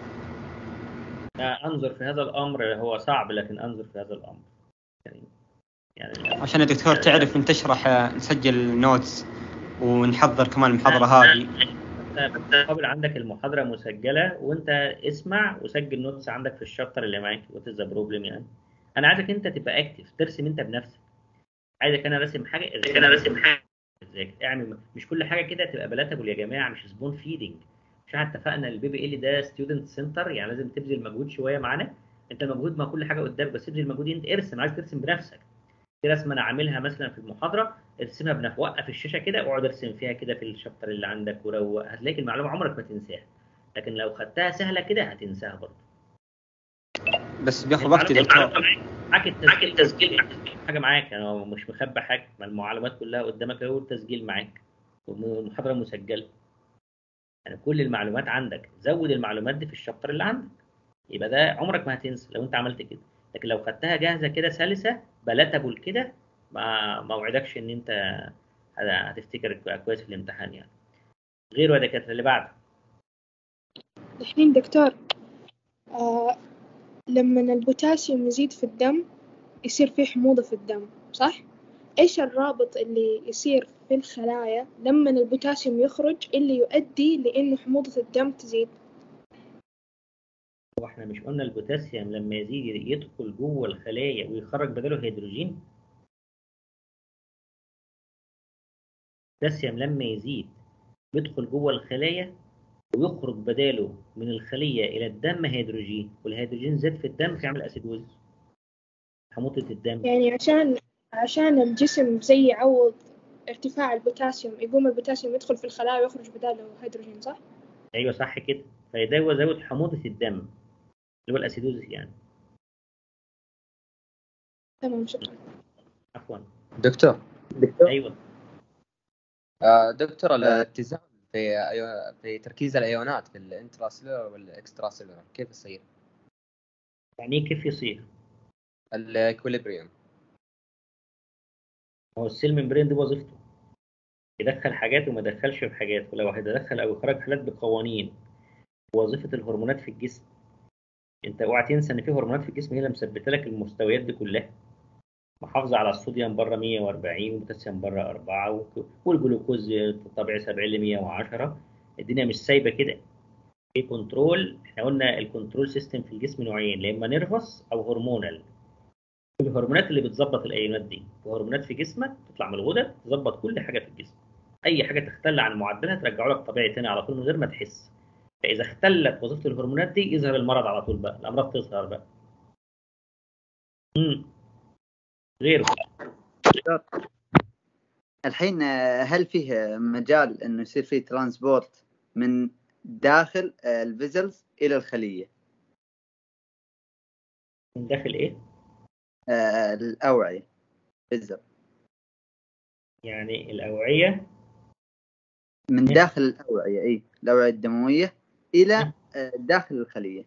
لا انظر في هذا الامر هو صعب لكن انظر في هذا الامر يعني يعني عشان يا دكتور تعرف أنت تشرح آه، نسجل نوتس ونحضر كمان المحاضرة هذه انت قبل عندك المحاضره مسجله وانت اسمع وسجل نوتس عندك في الشابتر اللي معاك وات ذا بروبلم يعني انا عايزك انت تبقى اكتف ترسم انت بنفسك عايزك انا راسم حاجه اذا انا راسم حاجه ازيك اعمل مش كل حاجه كده تبقى بلاتبل يا جماعه مش سبون فيدنج مش احنا اتفقنا البي بي ال ده ستودنت سنتر يعني لازم تبذل مجهود شويه معانا انت المجهود ما كل حاجه قدامك بس ابذل مجهود انت ارسم عايز ترسم بنفسك في رسمه انا عاملها مثلا في المحاضره ارسمها بنفسك وقف الشاشه كده واقعد ارسم فيها كده في الشابتر اللي عندك وروق هتلاقي المعلومه عمرك ما تنساها لكن لو خدتها سهله كده هتنساها برضه بس بياخذ وقت يا المعلومة- دكتور معاك التسجيل التسجيل حاجه معاك انا مش مخبي حاجه ما المعلومات كلها قدامك اهو والتسجيل معاك والمحاضره مسجله يعني كل المعلومات عندك زود المعلومات دي في الشابتر اللي عندك يبقى ده عمرك ما هتنسى لو انت عملت كده لكن لو خدتها جاهزه كده سلسه بلاتبل كده ما ما اوعدكش ان انت هتفتكر كويس في الامتحان يعني غيره يا دكاتره اللي بعده الحين دكتور آه لما البوتاسيوم يزيد في الدم يصير فيه حموضة في الدم صح؟ إيش الرابط اللي يصير في الخلايا لما البوتاسيوم يخرج اللي يؤدي لإنه حموضة الدم تزيد؟ هو احنا مش قلنا البوتاسيوم لما يزيد يدخل جوه الخلايا ويخرج بداله هيدروجين البوتاسيوم لما يزيد بيدخل جوه الخلايا ويخرج بداله من الخليه الى الدم هيدروجين والهيدروجين زاد في الدم فيعمل اسيدوز حموضه الدم يعني عشان عشان الجسم زي يعوض ارتفاع البوتاسيوم يقوم البوتاسيوم يدخل في الخلايا ويخرج بداله هيدروجين صح؟ ايوه صح كده فده هو زود حموضه الدم اللي هو الاسيدوز يعني تمام شكرا عفوا دكتور ايوه آه دكتور الاتزان في أيو- في تركيز الايونات في الانتراسيلولر والاكسترا سيلولر كيف يصير؟ يعني ايه كيف يصير؟ الاكوليبريم هو السيل ممبرين دي وظيفته يدخل حاجات وما يدخلش في حاجات ولو هيدخل او يخرج حاجات بقوانين وظيفه الهرمونات في الجسم انت اوعى تنسى ان في هرمونات في الجسم هي اللي مثبته لك المستويات دي كلها محافظه على الصوديوم بره 140 والبوتاسيوم بره 4 وك- والجلوكوز الطبيعي 70 ل 110 الدنيا مش سايبه كده في كنترول احنا قلنا الكنترول سيستم في الجسم نوعين يا اما نيرفس او هرمونال الهرمونات اللي بتظبط الايونات دي وهرمونات في جسمك تطلع من الغدد تظبط كل حاجه في الجسم اي حاجه تختل عن معدلها ترجعه لك طبيعي تاني على طول من غير ما تحس فاذا اختلت وظيفه الهرمونات دي يظهر المرض على طول بقى الامراض تظهر بقى امم غيره الحين آه، هل فيه مجال انه يصير فيه ترانسبورت من داخل آه، الفيزلز الى الخليه من داخل ايه آه، الاوعيه فيزل يعني الاوعيه من داخل الاوعيه اي الاوعيه الدمويه الى آه، داخل الخليه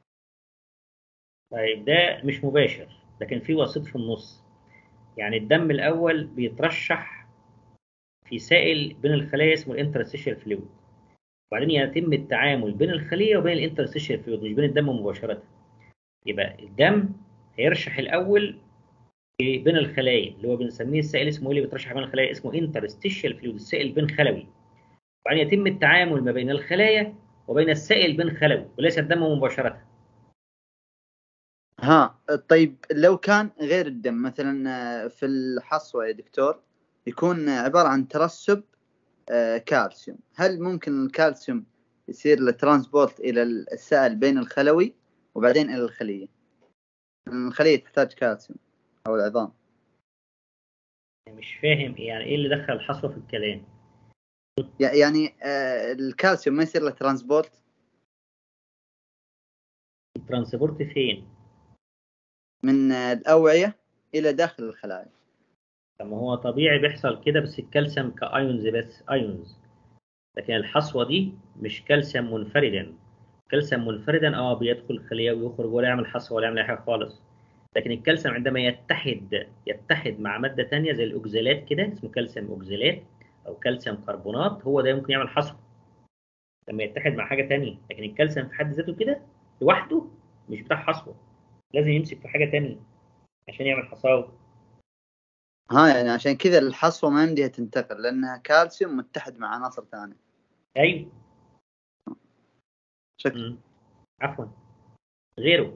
طيب ده مش مباشر لكن في وسيط في النص يعني الدم الاول بيترشح في سائل بين الخلايا اسمه الانترستيشال فلويد وبعدين يتم التعامل بين الخليه وبين الانترستيشال فلويد مش بين الدم مباشره يبقى الدم هيرشح الاول في- بين الخلايا اللي هو بنسميه السائل اسمه ايه اللي بيترشح بين الخلايا اسمه انترستيشال فلويد السائل بين خلوي وبعدين يتم التعامل ما بين الخلايا وبين السائل بين خلوي وليس الدم مباشره ها طيب لو كان غير الدم مثلا آه، في الحصوه يا دكتور يكون آه، عباره عن ترسب آه، كالسيوم هل ممكن الكالسيوم يصير له ترانسبورت الى السائل بين الخلوي وبعدين الى الخليه لأن الخليه تحتاج كالسيوم او العظام مش فاهم يعني ايه اللي دخل الحصوه في الكلام يع- يعني آه، الكالسيوم ما يصير له ترانسبورت الترانسبورت فين من آه، الاوعيه الى داخل الخلايا طب ما هو طبيعي بيحصل كده بس الكالسيوم كايونز بس ايونز لكن الحصوه دي مش كالسيوم منفردا كالسيوم منفردا اه بيدخل الخليه ويخرج ولا يعمل حصوه ولا يعمل اي حاجه خالص لكن الكالسيوم عندما يتحد يتحد مع ماده تانية زي الاوكزالات كده اسمه كالسيوم اوكزالات او كالسيوم كربونات هو ده ممكن يعمل حصوه لما يتحد مع حاجه تانية لكن الكالسيوم في حد ذاته كده لوحده مش بتاع حصوه لازم يمسك في حاجه تانية عشان يعمل حصاوه ها يعني عشان كذا الحصوه ما يمديها تنتقل لانها كالسيوم متحد مع عناصر ثانيه ايوه شكرا عفوا غيره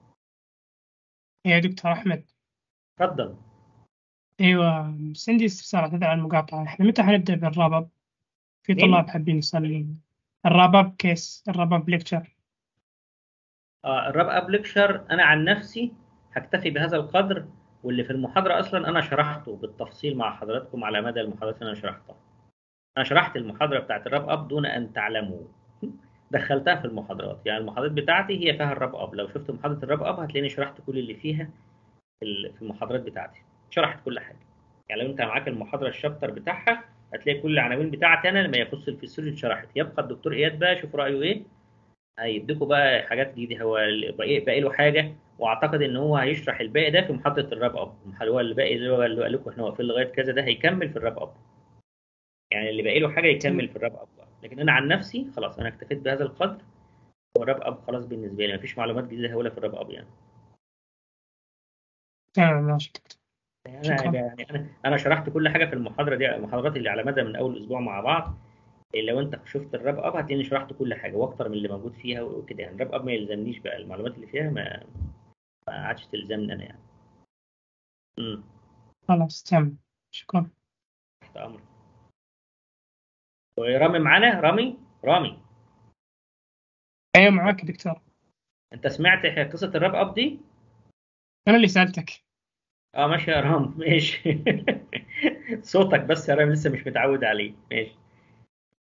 يا دكتور أحمد تفضل أيوة بس عندي استفسار اعتذر عن المقاطعة إحنا متى حنبدأ بالرابب؟ في مين؟ طلاب حابين يصلون الرابب كيس الرابب ليكتشر آه الراب اب ليكشر انا عن نفسي هكتفي بهذا القدر واللي في المحاضره اصلا انا شرحته بالتفصيل مع حضراتكم على مدى المحاضرات اللي انا شرحتها انا شرحت المحاضره بتاعت الراب اب دون ان تعلموا دخلتها في المحاضرات يعني المحاضرات بتاعتي هي فيها الراب اب لو شفت محاضره الراب اب هتلاقيني شرحت كل اللي فيها في ال- في المحاضرات بتاعتي شرحت كل حاجه يعني لو انت معاك المحاضره الشابتر بتاعها هتلاقي كل العناوين بتاعتي انا لما يخص الفسيولوجي اتشرحت يبقى الدكتور اياد بقى شوف رايه ايه هيديكوا بقى حاجات جديده هو ال- باقي باقي له حاجه واعتقد ان هو هيشرح الباقي ده في محاضره الراب اب اللي هو الباقي اللي هو اللي قال لكم احنا واقفين لغايه كذا ده هيكمل في الراب اب يعني اللي باقي له حاجه يكمل في الراب اب بقى. لكن انا عن نفسي خلاص انا اكتفيت بهذا القدر والراب اب خلاص بالنسبه لي مفيش معلومات جديده هقولها في الراب اب يعني تمام ماشي دكتور انا شكراً. يعني انا انا شرحت كل حاجه في المحاضره دي المحاضرات اللي على مدى من اول اسبوع مع بعض لو انت شفت الراب اب هتلاقيني شرحت كل حاجه واكتر من اللي موجود فيها وكده يعني الراب اب ما يلزمنيش بقى المعلومات اللي فيها ما ما عادش تلزمني انا يعني امم خلاص تمام شكرا تحت امرك ورامي معانا رامي رامي ايوه معاك يا دكتور انت سمعت قصه الراب اب دي انا اللي سالتك اه ماشي يا رام ماشي صوتك بس يا رام لسه مش متعود عليه ماشي